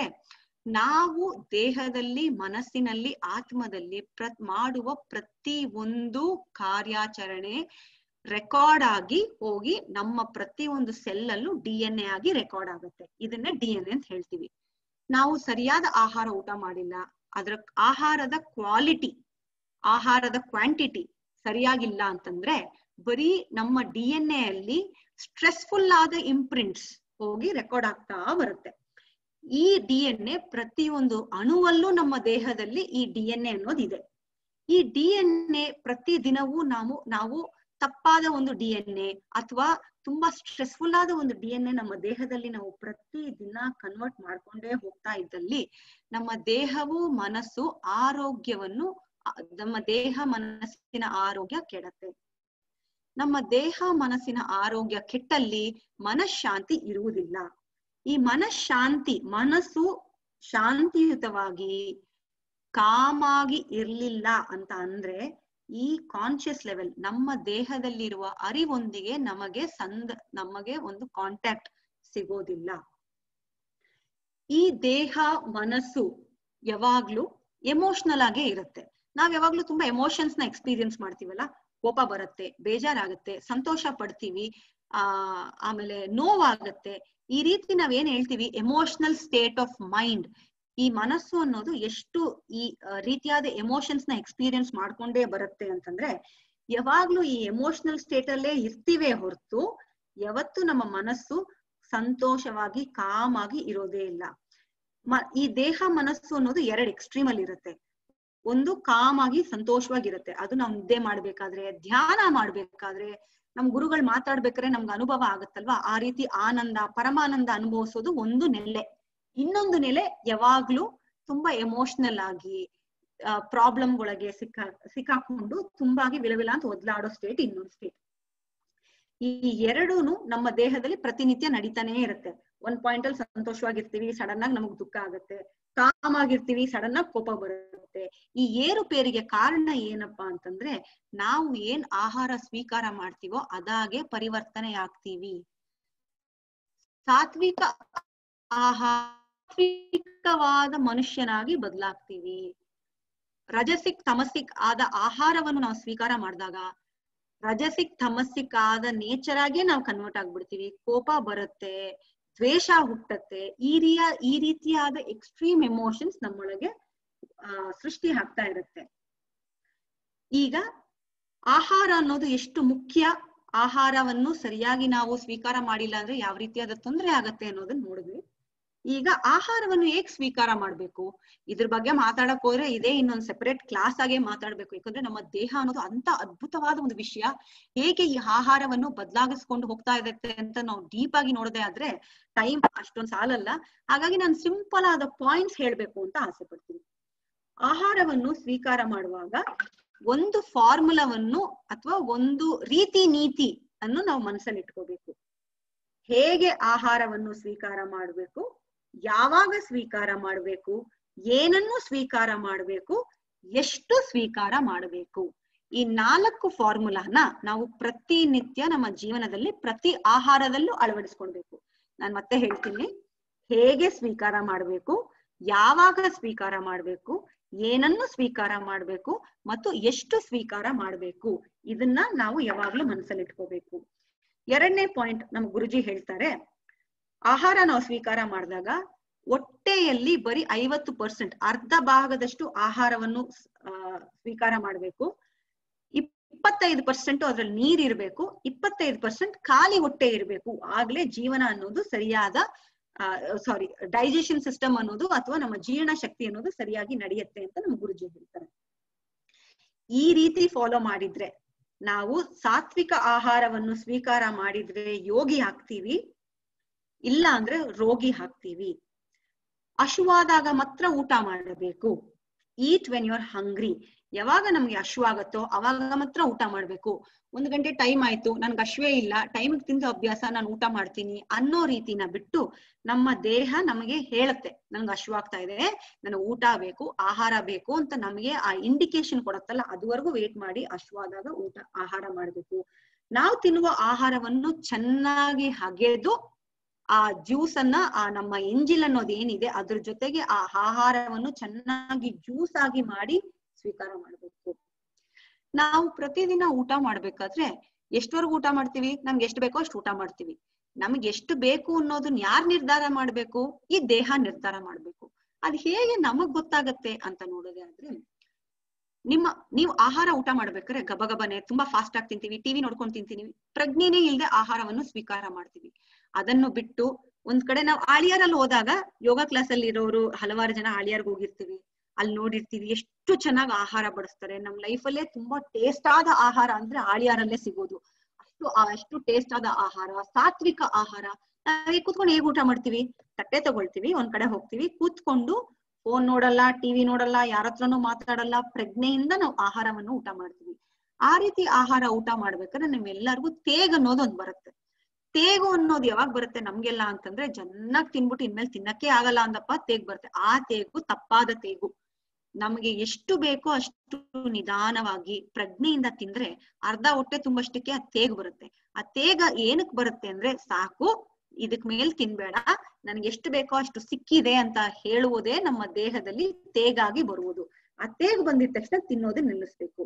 ನಾವು ದೇಹದಲ್ಲಿ ಮನಸ್ಸಿನಲ್ಲಿ ಆತ್ಮದಲ್ಲಿ ಪ್ರ ಮಾಡುವ ಪ್ರತಿ ಒಂದು ಕಾರ್ಯಾಚರಣೆ ರೆಕಾರ್ಡ್ ಆಗಿ ಹೋಗಿ ನಮ್ಮ ಪ್ರತಿ ಒಂದು ಸೆಲ್ ಅಲ್ಲೂ ಡಿ ಎನ್ ಎ ಆಗಿ ರೆಕಾರ್ಡ್ ಆಗುತ್ತೆ ಇದನ್ನೇ ಡಿ ಎನ್ ಎ ಅಂತ ಹೇಳ್ತೀವಿ ನಾವು ಸರಿಯಾದ ಆಹಾರ ಊಟ ಮಾಡಿಲ್ಲ ಅದರ ಆಹಾರದ ಕ್ವಾಲಿಟಿ ಆಹಾರದ ಕ್ವಾಂಟಿಟಿ ಸರಿಯಾಗಿಲ್ಲ ಅಂತಂದ್ರೆ ಬರೀ ನಮ್ಮ ಡಿ ಎನ್ ಎ ಅಲ್ಲಿ ಸ್ಟ್ರೆಸ್ಫುಲ್ ಆದ ಇಂಪ್ರಿಂಟ್ಸ್ ಹೋಗಿ ರೆಕಾರ್ಡ್ ಆಗ್ತಾ ಬರುತ್ತೆ ಈ ಡಿ ಎನ್ ಎ ಪ್ರತಿಯೊಂದು ಅಣುವಲ್ಲೂ ನಮ್ಮ ದೇಹದಲ್ಲಿ ಈ ಡಿ ಎನ್ ಎ ಅನ್ನೋದಿದೆ ಈ ಡಿ ಎನ್ ಎ ಪ್ರತಿ ದಿನವೂ ನಾವು ನಾವು ತಪ್ಪಾದ ಒಂದು ಡಿ ಎನ್ ಎ ಅಥವಾ ತುಂಬಾ ಸ್ಟ್ರೆಸ್ಫುಲ್ ಆದ ಒಂದು ಡಿ ಎನ್ ಎ ನಮ್ಮ ದೇಹದಲ್ಲಿ ನಾವು ಪ್ರತಿ ದಿನ ಕನ್ವರ್ಟ್ ಮಾಡ್ಕೊಂಡೇ ಹೋಗ್ತಾ ಇದ್ದಲ್ಲಿ ನಮ್ಮ ದೇಹವು ಮನಸ್ಸು ಆರೋಗ್ಯವನ್ನು ನಮ್ಮ ದೇಹ ಮನಸ್ಸಿನ ಆರೋಗ್ಯ ಕೆಡತ್ತೆ ನಮ್ಮ ದೇಹ ಮನಸ್ಸಿನ ಆರೋಗ್ಯ ಕೆಟ್ಟಲ್ಲಿ ಮನಃಶಾಂತಿ ಇರುವುದಿಲ್ಲ ಈ ಮನಃಶಾಂತಿ ಮನಸ್ಸು ಶಾಂತಿಯುತವಾಗಿ ಕಾಮಾಗಿ ಇರ್ಲಿಲ್ಲ ಅಂತ ಅಂದ್ರೆ ಈ ಕಾನ್ಶಿಯಸ್ ಲೆವೆಲ್ ನಮ್ಮ ದೇಹದಲ್ಲಿರುವ ಅರಿವೊಂದಿಗೆ ನಮಗೆ ಸಂದ ನಮಗೆ ಒಂದು ಕಾಂಟ್ಯಾಕ್ಟ್ ಸಿಗೋದಿಲ್ಲ ಈ ದೇಹ ಮನಸ್ಸು ಯಾವಾಗ್ಲೂ ಎಮೋಷನಲ್ ಆಗೇ ಇರುತ್ತೆ ನಾವ್ ಯಾವಾಗ್ಲೂ ತುಂಬಾ ಎಮೋಷನ್ಸ್ ನ ಎಕ್ಸ್ಪೀರಿಯನ್ಸ್ ಮಾಡ್ತೀವಲ್ಲ ಕೋಪ ಬರುತ್ತೆ ಬೇಜಾರಾಗುತ್ತೆ ಸಂತೋಷ ಪಡ್ತೀವಿ ಆ ಆಮೇಲೆ ನೋವಾಗತ್ತೆ ಈ ರೀತಿ ನಾವ್ ಏನ್ ಹೇಳ್ತೀವಿ ಎಮೋಷನಲ್ ಸ್ಟೇಟ್ ಆಫ್ ಮೈಂಡ್ ಈ ಮನಸ್ಸು ಅನ್ನೋದು ಎಷ್ಟು ಈ ಆ, ರೀತಿಯಾದ ಎಮೋಷನ್ಸ್ ನ ಎಕ್ಸ್ಪೀರಿಯನ್ಸ್ ಮಾಡ್ಕೊಂಡೇ ಬರುತ್ತೆ ಅಂತಂದ್ರೆ ಯಾವಾಗ್ಲೂ ಈ ಎಮೋಷನಲ್ ಸ್ಟೇಟ್ ಅಲ್ಲೇ ಇರ್ತೀವೇ ಹೊರತು ಯಾವತ್ತು ನಮ್ಮ ಮನಸ್ಸು ಸಂತೋಷವಾಗಿ ಕಾಮ್ ಆಗಿ ಇರೋದೇ ಇಲ್ಲ ಮ- ಈ ದೇಹ ಮನಸ್ಸು ಅನ್ನೋದು ಎರಡು ಎಕ್ಸ್ಟ್ರೀಮ್ ಅಲ್ಲಿ ಇರುತ್ತೆ ಒಂದು ಕಾಮ್ ಆಗಿ ಸಂತೋಷವಾಗಿರುತ್ತೆ ಅದು ನಾವು ನಿದ್ದೆ ಮಾಡ್ಬೇಕಾದ್ರೆ ಧ್ಯಾನ ಮಾಡ್ಬೇಕಾದ್ರೆ ನಮ್ ಗುರುಗಳು ಮಾತಾಡ್ಬೇಕಾದ್ರೆ ನಮ್ಗೆ ಅನುಭವ ಆಗುತ್ತಲ್ವಾ ಆ ರೀತಿ ಆನಂದ ಪರಮಾನಂದ ಅನುಭವಿಸೋದು ಒಂದು ನೆಲೆ ಇನ್ನೊಂದು ನೆಲೆ ಯಾವಾಗ್ಲೂ ತುಂಬಾ ಎಮೋಷನಲ್ ಆಗಿ ಪ್ರಾಬ್ಲಮ್ಗಳಿಗೆ ಸಿಕ್ಕಾ ಸಿಕ್ಕಾಕೊಂಡು ತುಂಬಾಗಿ ವಿಲವಿಲ ಅಂತ ಒದ್ಲಾಡೋ ಸ್ಟೇಟ್ ಇನ್ನೊಂದು ಸ್ಟೇಟ್ ಈ ಎರಡೂನು ನಮ್ಮ ದೇಹದಲ್ಲಿ ಪ್ರತಿನಿತ್ಯ ನಡೀತಾನೆ ಇರುತ್ತೆ ಒಂದ್ ಪಾಯಿಂಟ್ ಅಲ್ಲಿ ಸಂತೋಷವಾಗಿರ್ತೀವಿ ಸಡನ್ ಆಗಿ ನಮಗ್ ದುಃಖ ಆಗುತ್ತೆ ಕಾಮ್ ಆಗಿರ್ತೀವಿ ಸಡನ್ ಆಗಿ ಕೋಪ ಬರುತ್ತೆ ಈ ಏರುಪೇರಿಗೆ ಕಾರಣ ಏನಪ್ಪಾ ಅಂತಂದ್ರೆ ನಾವು ಏನ್ ಆಹಾರ ಸ್ವೀಕಾರ ಮಾಡ್ತೀವೋ ಅದಾಗೆ ಪರಿವರ್ತನೆ ಆಗ್ತೀವಿ ಸಾತ್ವಿಕ ಆಹಾರ ಸಾತ್ವಿಕವಾದ ಮನುಷ್ಯನಾಗಿ ಬದಲಾಗ್ತೀವಿ ರಜಸಿಕ್ ತಮಸಿಕ್ ಆದ ಆಹಾರವನ್ನು ನಾವು ಸ್ವೀಕಾರ ಮಾಡಿದಾಗ ರಜಸಿಕ್ ತಮಸಿಕ್ ಆದ ನೇಚರ್ ಆಗೇ ನಾವು ಕನ್ವರ್ಟ್ ಆಗ್ಬಿಡ್ತೀವಿ ಕೋಪ ಬರುತ್ತೆ ದ್ವೇಷ ಹುಟ್ಟತ್ತೆ ಈ ರೀಯ ಈ ರೀತಿಯಾದ ಎಕ್ಸ್ಟ್ರೀಮ್ ಎಮೋಷನ್ಸ್ ನಮ್ಮೊಳಗೆ ಆ ಸೃಷ್ಟಿ ಆಗ್ತಾ ಇರುತ್ತೆ ಈಗ ಆಹಾರ ಅನ್ನೋದು ಎಷ್ಟು ಮುಖ್ಯ ಆಹಾರವನ್ನು ಸರಿಯಾಗಿ ನಾವು ಸ್ವೀಕಾರ ಮಾಡಿಲ್ಲ ಅಂದ್ರೆ ಯಾವ ರೀತಿಯಾದ ತೊಂದರೆ ಆಗತ್ತೆ ಅನ್ನೋದನ್ನ ನೋಡಿದ್ವಿ ಈಗ ಆಹಾರವನ್ನು ಹೇಗ್ ಸ್ವೀಕಾರ ಮಾಡ್ಬೇಕು ಇದ್ರ ಬಗ್ಗೆ ಮಾತಾಡಕ್ ಹೋದ್ರೆ ಇದೇ ಇನ್ನೊಂದ್ ಸೆಪರೇಟ್ ಕ್ಲಾಸ್ ಆಗೇ ಮಾತಾಡ್ಬೇಕು ಯಾಕಂದ್ರೆ ನಮ್ಮ ದೇಹ ಅನ್ನೋದು ಅಂತ ಅದ್ಭುತವಾದ ಒಂದು ವಿಷಯ ಹೇಗೆ ಈ ಆಹಾರವನ್ನು ಬದಲಾಗಿಸ್ಕೊಂಡು ಹೋಗ್ತಾ ಇರುತ್ತೆ ಅಂತ ನಾವು ಡೀಪ್ ಆಗಿ ನೋಡದೆ ಆದ್ರೆ ಟೈಮ್ ಅಷ್ಟೊಂದ್ ಸಾಲಲ್ಲ ಹಾಗಾಗಿ ನಾನು ಸಿಂಪಲ್ ಆದ ಪಾಯಿಂಟ್ಸ್ ಹೇಳ್ಬೇಕು ಅಂತ ಆಸೆ ಪಡ್ತೀನಿ ಆಹಾರವನ್ನು ಸ್ವೀಕಾರ ಮಾಡುವಾಗ ಒಂದು ಫಾರ್ಮುಲಾವನ್ನು ಅಥವಾ ಒಂದು ರೀತಿ ನೀತಿ ಅನ್ನು ನಾವು ಮನಸ್ಸಲ್ಲಿ ಇಟ್ಕೋಬೇಕು ಹೇಗೆ ಆಹಾರವನ್ನು ಸ್ವೀಕಾರ ಮಾಡಬೇಕು ಯಾವಾಗ ಸ್ವೀಕಾರ ಮಾಡಬೇಕು ಏನನ್ನು ಸ್ವೀಕಾರ ಮಾಡಬೇಕು ಎಷ್ಟು ಸ್ವೀಕಾರ ಮಾಡಬೇಕು ಈ ನಾಲ್ಕು ಫಾರ್ಮುಲಾನ ನಾವು ಪ್ರತಿನಿತ್ಯ ನಮ್ಮ ಜೀವನದಲ್ಲಿ ಪ್ರತಿ ಆಹಾರದಲ್ಲೂ ಅಳವಡಿಸ್ಕೊಳ್ಬೇಕು ನಾನ್ ಮತ್ತೆ ಹೇಳ್ತೀನಿ ಹೇಗೆ ಸ್ವೀಕಾರ ಮಾಡಬೇಕು ಯಾವಾಗ ಸ್ವೀಕಾರ ಮಾಡಬೇಕು ಏನನ್ನು ಸ್ವೀಕಾರ ಮಾಡಬೇಕು ಮತ್ತು ಎಷ್ಟು ಸ್ವೀಕಾರ ಮಾಡಬೇಕು ಇದನ್ನ ನಾವು ಯಾವಾಗ್ಲೂ ಮನಸ್ಸಲ್ಲಿ ಇಟ್ಕೋಬೇಕು ಎರಡನೇ ಪಾಯಿಂಟ್ ನಮ್ ಗುರುಜಿ ಹೇಳ್ತಾರೆ ಆಹಾರ ನಾವು ಸ್ವೀಕಾರ ಮಾಡಿದಾಗ ಹೊಟ್ಟೆಯಲ್ಲಿ ಬರೀ ಐವತ್ತು ಪರ್ಸೆಂಟ್ ಅರ್ಧ ಭಾಗದಷ್ಟು ಆಹಾರವನ್ನು ಆ, ಸ್ವೀಕಾರ ಮಾಡಬೇಕು ಇಪ್ಪತ್ತೈದು ಪರ್ಸೆಂಟ್ ಅದ್ರಲ್ಲಿ ನೀರ್ ಇರ್ಬೇಕು ಇಪ್ಪತ್ತೈದು ಪರ್ಸೆಂಟ್ ಖಾಲಿ ಹೊಟ್ಟೆ ಇರ್ಬೇಕು ಆಗ್ಲೇ ಜೀವನ ಅನ್ನೋದು ಸರಿಯಾದ ಸಾರಿ ಡೈಜೆಷನ್ ಸಿಸ್ಟಮ್ ಅನ್ನೋದು ಅಥವಾ ನಮ್ಮ ಜೀರ್ಣ ಶಕ್ತಿ ಅನ್ನೋದು ಸರಿಯಾಗಿ ನಡೆಯುತ್ತೆ ಅಂತ ನಮ್ಮ ಗುರುಜಿ ಹೇಳ್ತಾರೆ ಈ ರೀತಿ ಫಾಲೋ ಮಾಡಿದ್ರೆ ನಾವು ಸಾತ್ವಿಕ ಆಹಾರವನ್ನು ಸ್ವೀಕಾರ ಮಾಡಿದ್ರೆ ಯೋಗಿ ಆಗ್ತೀವಿ ಇಲ್ಲ ಅಂದ್ರೆ ರೋಗಿ ಆಗ್ತೀವಿ ಹಶುವಾದಾಗ ಮಾತ್ರ ಊಟ ಮಾಡಬೇಕು eat when you are hungry ಯಾವಾಗ ನಮ್ಗೆ ಹಶುವಾಗತ್ತೋ ಅವಾಗ ಮಾತ್ರ ಊಟ ಮಾಡ್ಬೇಕು ಒಂದ್ ಗಂಟೆ ಟೈಮ್ ಆಯ್ತು ನನ್ಗೆ ಹಶ್ವೇ ಇಲ್ಲ ಟೈಮ್ ತಿಂದ ಅಭ್ಯಾಸ ನಾನು ಊಟ ಮಾಡ್ತೀನಿ ಅನ್ನೋ ರೀತಿನ ಬಿಟ್ಟು ನಮ್ಮ ದೇಹ ನಮಗೆ ಹೇಳುತ್ತೆ ನನ್ಗೆ ಹಶ್ವಾಗ್ತಾ ಇದೆ ನನಗೆ ಊಟ ಬೇಕು ಆಹಾರ ಬೇಕು ಅಂತ ನಮಗೆ ಆ ಇಂಡಿಕೇಶನ್ ಕೊಡತ್ತಲ್ಲ ಅದುವರೆಗೂ ವೇಟ್ ಮಾಡಿ ಹಶ್ವಾದಾಗ ಊಟ ಆಹಾರ ಮಾಡ್ಬೇಕು ನಾವು ತಿನ್ನುವ ಆಹಾರವನ್ನು ಚೆನ್ನಾಗಿ ಹಗೆದು ಆ ಜ್ಯೂಸ್ ಅನ್ನ ಆ ನಮ್ಮ ಎಂಜಿಲ್ ಅನ್ನೋದು ಏನಿದೆ ಅದ್ರ ಜೊತೆಗೆ ಆ ಆಹಾರವನ್ನು ಚೆನ್ನಾಗಿ ಜ್ಯೂಸ್ ಆಗಿ ಮಾಡಿ ಸ್ವೀಕಾರ ಮಾಡ್ಬೇಕು ನಾವು ಪ್ರತಿದಿನ ಊಟ ಮಾಡ್ಬೇಕಾದ್ರೆ ಎಷ್ಟವರೆಗೂ ಊಟ ಮಾಡ್ತೀವಿ ನಮ್ಗೆ ಎಷ್ಟು ಬೇಕೋ ಅಷ್ಟು ಊಟ ಮಾಡ್ತೀವಿ ನಮ್ಗೆ ಎಷ್ಟು ಬೇಕು ಅನ್ನೋದನ್ನ ಯಾರ್ ನಿರ್ಧಾರ ಮಾಡ್ಬೇಕು ಈ ದೇಹ ನಿರ್ಧಾರ ಮಾಡ್ಬೇಕು ಅದ್ ಹೇಗೆ ನಮಗ್ ಗೊತ್ತಾಗತ್ತೆ ಅಂತ ನೋಡೋದೇ ಆದ್ರೆ ನಿಮ್ಮ ನೀವು ಆಹಾರ ಊಟ ಮಾಡ್ಬೇಕಾದ್ರೆ ಗಬಗಬನೆ ತುಂಬಾ ಫಾಸ್ಟ್ ಆಗಿ ತಿಂತೀವಿ ಟಿವಿ ನೋಡ್ಕೊಂಡು ತಿಂತೀವಿ ಪ್ರಜ್ಞೆನೇ ಇಲ್ಲದೆ ಆಹಾರವನ್ನು ಸ್ವೀಕಾರ ಮಾಡ್ತೀವಿ ಅದನ್ನು ಬಿಟ್ಟು ಒಂದ್ ಕಡೆ ನಾವು ಆಳಿಯಾರಲ್ಲಿ ಹೋದಾಗ ಯೋಗ ಕ್ಲಾಸ್ ಅಲ್ಲಿ ಇರೋರು ಹಲವಾರು ಜನ ಆಳಿಯಾರ್ಗ್ ಹೋಗಿರ್ತೀವಿ ಅಲ್ಲಿ ನೋಡಿರ್ತೀವಿ ಎಷ್ಟು ಚೆನ್ನಾಗಿ ಆಹಾರ ಬಡಿಸ್ತಾರೆ ನಮ್ ಲೈಫಲ್ಲೇ ತುಂಬಾ ಟೇಸ್ಟ್ ಆದ ಆಹಾರ ಅಂದ್ರೆ ಆಳಿಯಾರಲ್ಲೇ ಸಿಗೋದು ಅಷ್ಟು ಆ- ಅಷ್ಟು ಟೇಸ್ಟ್ ಆದ ಆಹಾರ ಸಾತ್ವಿಕ ಆಹಾರ ನಾವೇ ಕೂತ್ಕೊಂಡು ಹೇಗ್ ಊಟ ಮಾಡ್ತೀವಿ ತಟ್ಟೆ ತಗೊಳ್ತೀವಿ ಒಂದ್ ಕಡೆ ಹೋಗ್ತೀವಿ ಕೂತ್ಕೊಂಡು ಫೋನ್ ನೋಡಲ್ಲ ಟಿವಿ ನೋಡಲ್ಲ ಯಾರ ಹತ್ರನೂ ಮಾತಾಡಲ್ಲ ಪ್ರಜ್ಞೆಯಿಂದ ನಾವು ಆಹಾರವನ್ನು ಊಟ ಮಾಡ್ತೀವಿ ಆ ರೀತಿ ಆಹಾರ ಊಟ ಮಾಡ್ಬೇಕಾದ್ರೆ ನಿಮ್ಮೆಲ್ಲರಿಗೂ ತೇಗ್ ಅನ್ನೋದು ಒಂದ್ ಬರುತ್ತೆ ತೇಗು ಅನ್ನೋದು ಯಾವಾಗ ಬರುತ್ತೆ ನಮ್ಗೆಲ್ಲ ಅಂತಂದ್ರೆ ಚೆನ್ನಾಗ್ ತಿನ್ಬಿಟ್ಟು ಇನ್ಮೇಲೆ ತಿನ್ನಕ್ಕೆ ಆಗಲ್ಲ ಅಂದಪ್ಪ ತೇಗ್ ಬರುತ್ತೆ ಆ ತೇಗು ತಪ್ಪಾದ ತೇಗು ನಮಗೆ ಎಷ್ಟು ಬೇಕೋ ಅಷ್ಟು ನಿಧಾನವಾಗಿ ಪ್ರಜ್ಞೆಯಿಂದ ತಿಂದ್ರೆ ಅರ್ಧ ಹೊಟ್ಟೆ ತುಂಬಷ್ಟಕ್ಕೆ ಆ ತೇಗ್ ಬರುತ್ತೆ ಆ ತೇಗ ಏನಕ್ ಬರುತ್ತೆ ಅಂದ್ರೆ ಸಾಕು ಇದಕ್ ಮೇಲ್ ತಿನ್ಬೇಡ ನನ್ಗೆ ಎಷ್ಟು ಬೇಕೋ ಅಷ್ಟು ಸಿಕ್ಕಿದೆ ಅಂತ ಹೇಳುವುದೇ ನಮ್ಮ ದೇಹದಲ್ಲಿ ತೇಗಾಗಿ ಬರುವುದು ಆ ತೇಗ್ ಬಂದಿದ ತಕ್ಷಣ ತಿನ್ನೋದೇ ನಿಲ್ಲಿಸ್ಬೇಕು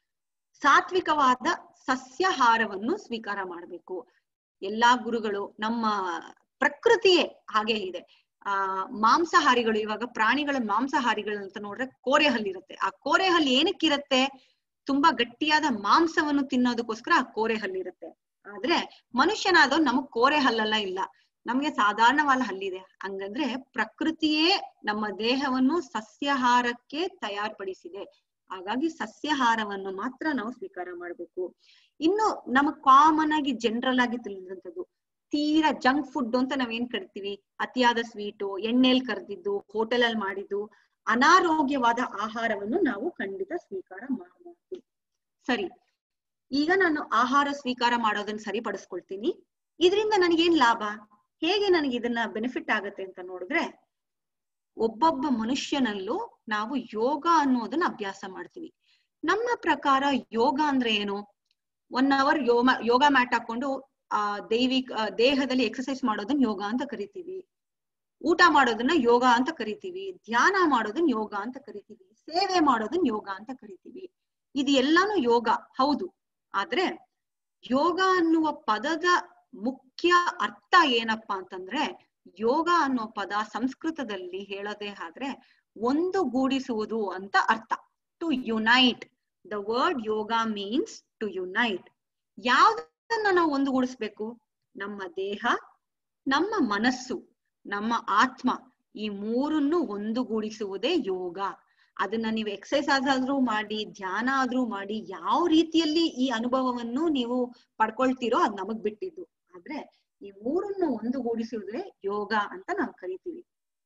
ಸಾತ್ವಿಕವಾದ ಸಸ್ಯಾಹಾರವನ್ನು ಸ್ವೀಕಾರ ಮಾಡಬೇಕು ಎಲ್ಲಾ ಗುರುಗಳು ನಮ್ಮ ಪ್ರಕೃತಿಯೇ ಹಾಗೆ ಇದೆ ಆ ಮಾಂಸಾಹಾರಿಗಳು ಇವಾಗ ಪ್ರಾಣಿಗಳ ಮಾಂಸಾಹಾರಿಗಳು ಅಂತ ನೋಡ್ರೆ ಕೋರೆ ಹಲ್ಲಿರುತ್ತೆ ಆ ಕೋರೆ ಹಲ್ಲು ಏನಕ್ಕಿರತ್ತೆ ತುಂಬಾ ಗಟ್ಟಿಯಾದ ಮಾಂಸವನ್ನು ತಿನ್ನೋದಕ್ಕೋಸ್ಕರ ಆ ಕೋರೆ ಹಲ್ಲಿರುತ್ತೆ ಆದ್ರೆ ಮನುಷ್ಯನಾದವ್ ನಮಗ್ ಕೋರೆ ಹಲ್ಲೆಲ್ಲ ಇಲ್ಲ ನಮ್ಗೆ ಸಾಧಾರಣವಾದ ಹಲ್ಲಿದೆ ಹಂಗಂದ್ರೆ ಪ್ರಕೃತಿಯೇ ನಮ್ಮ ದೇಹವನ್ನು ಸಸ್ಯಾಹಾರಕ್ಕೆ ತಯಾರ್ಪಡಿಸಿದೆ ಹಾಗಾಗಿ ಸಸ್ಯಾಹಾರವನ್ನು ಮಾತ್ರ ನಾವು ಸ್ವೀಕಾರ ಮಾಡ್ಬೇಕು ಇನ್ನು ನಮಗ್ ಕಾಮನ್ ಆಗಿ ಜನರಲ್ ಆಗಿ ತಿಳಿದಂಥದ್ದು ತೀರಾ ಜಂಕ್ ಫುಡ್ ಅಂತ ನಾವೇನ್ ಕರಿತೀವಿ ಅತಿಯಾದ ಸ್ವೀಟು ಎಣ್ಣೆಲ್ ಕರೆದಿದ್ದು ಹೋಟೆಲ್ ಅಲ್ಲಿ ಮಾಡಿದ್ದು ಅನಾರೋಗ್ಯವಾದ ಆಹಾರವನ್ನು ನಾವು ಖಂಡಿತ ಸ್ವೀಕಾರ ಮಾಡಬಹುದು ಸರಿ ಈಗ ನಾನು ಆಹಾರ ಸ್ವೀಕಾರ ಮಾಡೋದನ್ನ ಸರಿಪಡಿಸ್ಕೊಳ್ತೀನಿ ಇದರಿಂದ ನನಗೇನ್ ಲಾಭ ಹೇಗೆ ನನಗೆ ಇದನ್ನ ಬೆನಿಫಿಟ್ ಆಗತ್ತೆ ಅಂತ ನೋಡಿದ್ರೆ ಒಬ್ಬೊಬ್ಬ ಮನುಷ್ಯನಲ್ಲೂ ನಾವು ಯೋಗ ಅನ್ನೋದನ್ನ ಅಭ್ಯಾಸ ಮಾಡ್ತೀವಿ ನಮ್ಮ ಪ್ರಕಾರ ಯೋಗ ಅಂದ್ರೆ ಏನು ಒನ್ ಅವರ್ ಯೋಗ ಯೋಗ ಮ್ಯಾಟ್ ಹಾಕೊಂಡು ಆ ದೈವಿಕ ಆ, ದೇಹದಲ್ಲಿ ಎಕ್ಸರ್ಸೈಸ್ ಮಾಡೋದನ್ನ ಯೋಗ ಅಂತ ಕರಿತೀವಿ ಊಟ ಮಾಡೋದನ್ನ ಯೋಗ ಅಂತ ಕರಿತೀವಿ ಧ್ಯಾನ ಮಾಡೋದನ್ನ ಯೋಗ ಅಂತ ಕರಿತೀವಿ ಸೇವೆ ಮಾಡೋದನ್ನ ಯೋಗ ಅಂತ ಕರಿತೀವಿ ಇದು ಎಲ್ಲಾನು ಯೋಗ ಹೌದು ಆದ್ರೆ ಯೋಗ ಅನ್ನುವ ಪದದ ಮುಖ್ಯ ಅರ್ಥ ಏನಪ್ಪಾ ಅಂತಂದ್ರೆ ಯೋಗ ಅನ್ನೋ ಪದ ಸಂಸ್ಕೃತದಲ್ಲಿ ಹೇಳೋದೇ ಆದ್ರೆ ಒಂದುಗೂಡಿಸುವುದು ಅಂತ ಅರ್ಥ to unite the word yoga means to unite ಯಾವ್ದನ್ನ ನಾವು ಒಂದುಗೂಡಿಸ್ಬೇಕು ನಮ್ಮ ದೇಹ ನಮ್ಮ ಮನಸ್ಸು ನಮ್ಮ ಆತ್ಮ ಈ ಮೂರನ್ನು ಒಂದುಗೂಡಿಸುವುದೇ ಯೋಗ ಅದನ್ನ ನೀವು ಎಕ್ಸರ್ಸೈಸ್ ಆದ್ರೂ ಮಾಡಿ ಧ್ಯಾನ ಆದ್ರೂ ಮಾಡಿ ಯಾವ ರೀತಿಯಲ್ಲಿ ಈ ಅನುಭವವನ್ನು ನೀವು ಪಡ್ಕೊಳ್ತೀರೋ ಅದ್ ನಮಗ್ ಬಿಟ್ಟಿದ್ದು ಆದ್ರೆ ಈ ಮೂರನ್ನು ಒಂದುಗೂಡಿಸುವುದೇ ಯೋಗ ಅಂತ ನಾವು ಕರಿತೀವಿ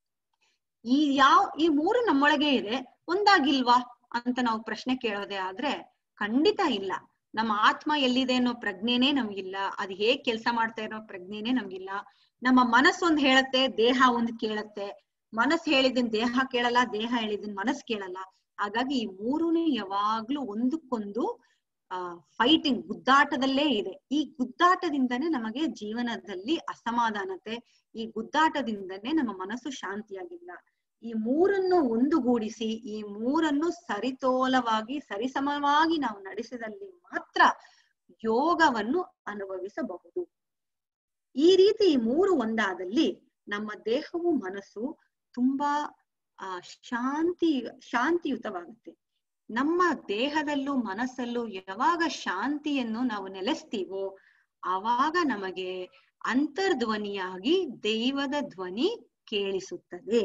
ಈ ಯಾವ ಈ ಮೂರು ನಮ್ಮೊಳಗೆ ಇದೆ ಒಂದಾಗಿಲ್ವಾ ಅಂತ ನಾವು ಪ್ರಶ್ನೆ ಕೇಳೋದೇ ಆದ್ರೆ ಖಂಡಿತ ಇಲ್ಲ ನಮ್ಮ ಆತ್ಮ ಎಲ್ಲಿದೆ ಅನ್ನೋ ಪ್ರಜ್ಞೆನೇ ನಮ್ಗಿಲ್ಲ ಅದ್ ಹೇಗ್ ಕೆಲಸ ಮಾಡ್ತಾ ಇರೋ ಪ್ರಜ್ಞೆನೇ ನಮ್ಗಿಲ್ಲ ನಮ್ಮ ಮನಸ್ಸೊಂದ್ ಹೇಳತ್ತೆ ದೇಹ ಒಂದ್ ಕೇಳತ್ತೆ ಮನಸ್ ಹೇಳಿದನ್ ದೇಹ ಕೇಳಲ್ಲ ದೇಹ ಹೇಳಿದನ್ ಮನಸ್ ಕೇಳಲ್ಲ ಹಾಗಾಗಿ ಈ ಮೂರುನು ಯಾವಾಗ್ಲೂ ಒಂದಕ್ಕೊಂದು ಆ ಫೈಟಿಂಗ್ ಗುದ್ದಾಟದಲ್ಲೇ ಇದೆ ಈ ಗುದ್ದಾಟದಿಂದನೇ ನಮಗೆ ಜೀವನದಲ್ಲಿ ಅಸಮಾಧಾನತೆ ಈ ಗುದ್ದಾಟದಿಂದನೇ ನಮ್ಮ ಮನಸ್ಸು ಶಾಂತಿಯಾಗಿಲ್ಲ ಈ ಮೂರನ್ನು ಒಂದುಗೂಡಿಸಿ ಈ ಮೂರನ್ನು ಸರಿತೋಲವಾಗಿ ಸರಿಸಮವಾಗಿ ನಾವು ನಡೆಸಿದಲ್ಲಿ ಮಾತ್ರ ಯೋಗವನ್ನು ಅನುಭವಿಸಬಹುದು ಈ ರೀತಿ ಈ ಮೂರು ಒಂದಾದಲ್ಲಿ ನಮ್ಮ ದೇಹವು ಮನಸ್ಸು ತುಂಬಾ ಆ ಶಾಂತಿ ಶಾಂತಿಯುತವಾಗುತ್ತೆ ನಮ್ಮ ದೇಹದಲ್ಲೂ ಮನಸ್ಸಲ್ಲೂ ಯಾವಾಗ ಶಾಂತಿಯನ್ನು ನಾವು ನೆಲೆಸ್ತೀವೋ ಆವಾಗ ನಮಗೆ ಅಂತರ್ಧ್ವನಿಯಾಗಿ ದೈವದ ಧ್ವನಿ ಕೇಳಿಸುತ್ತದೆ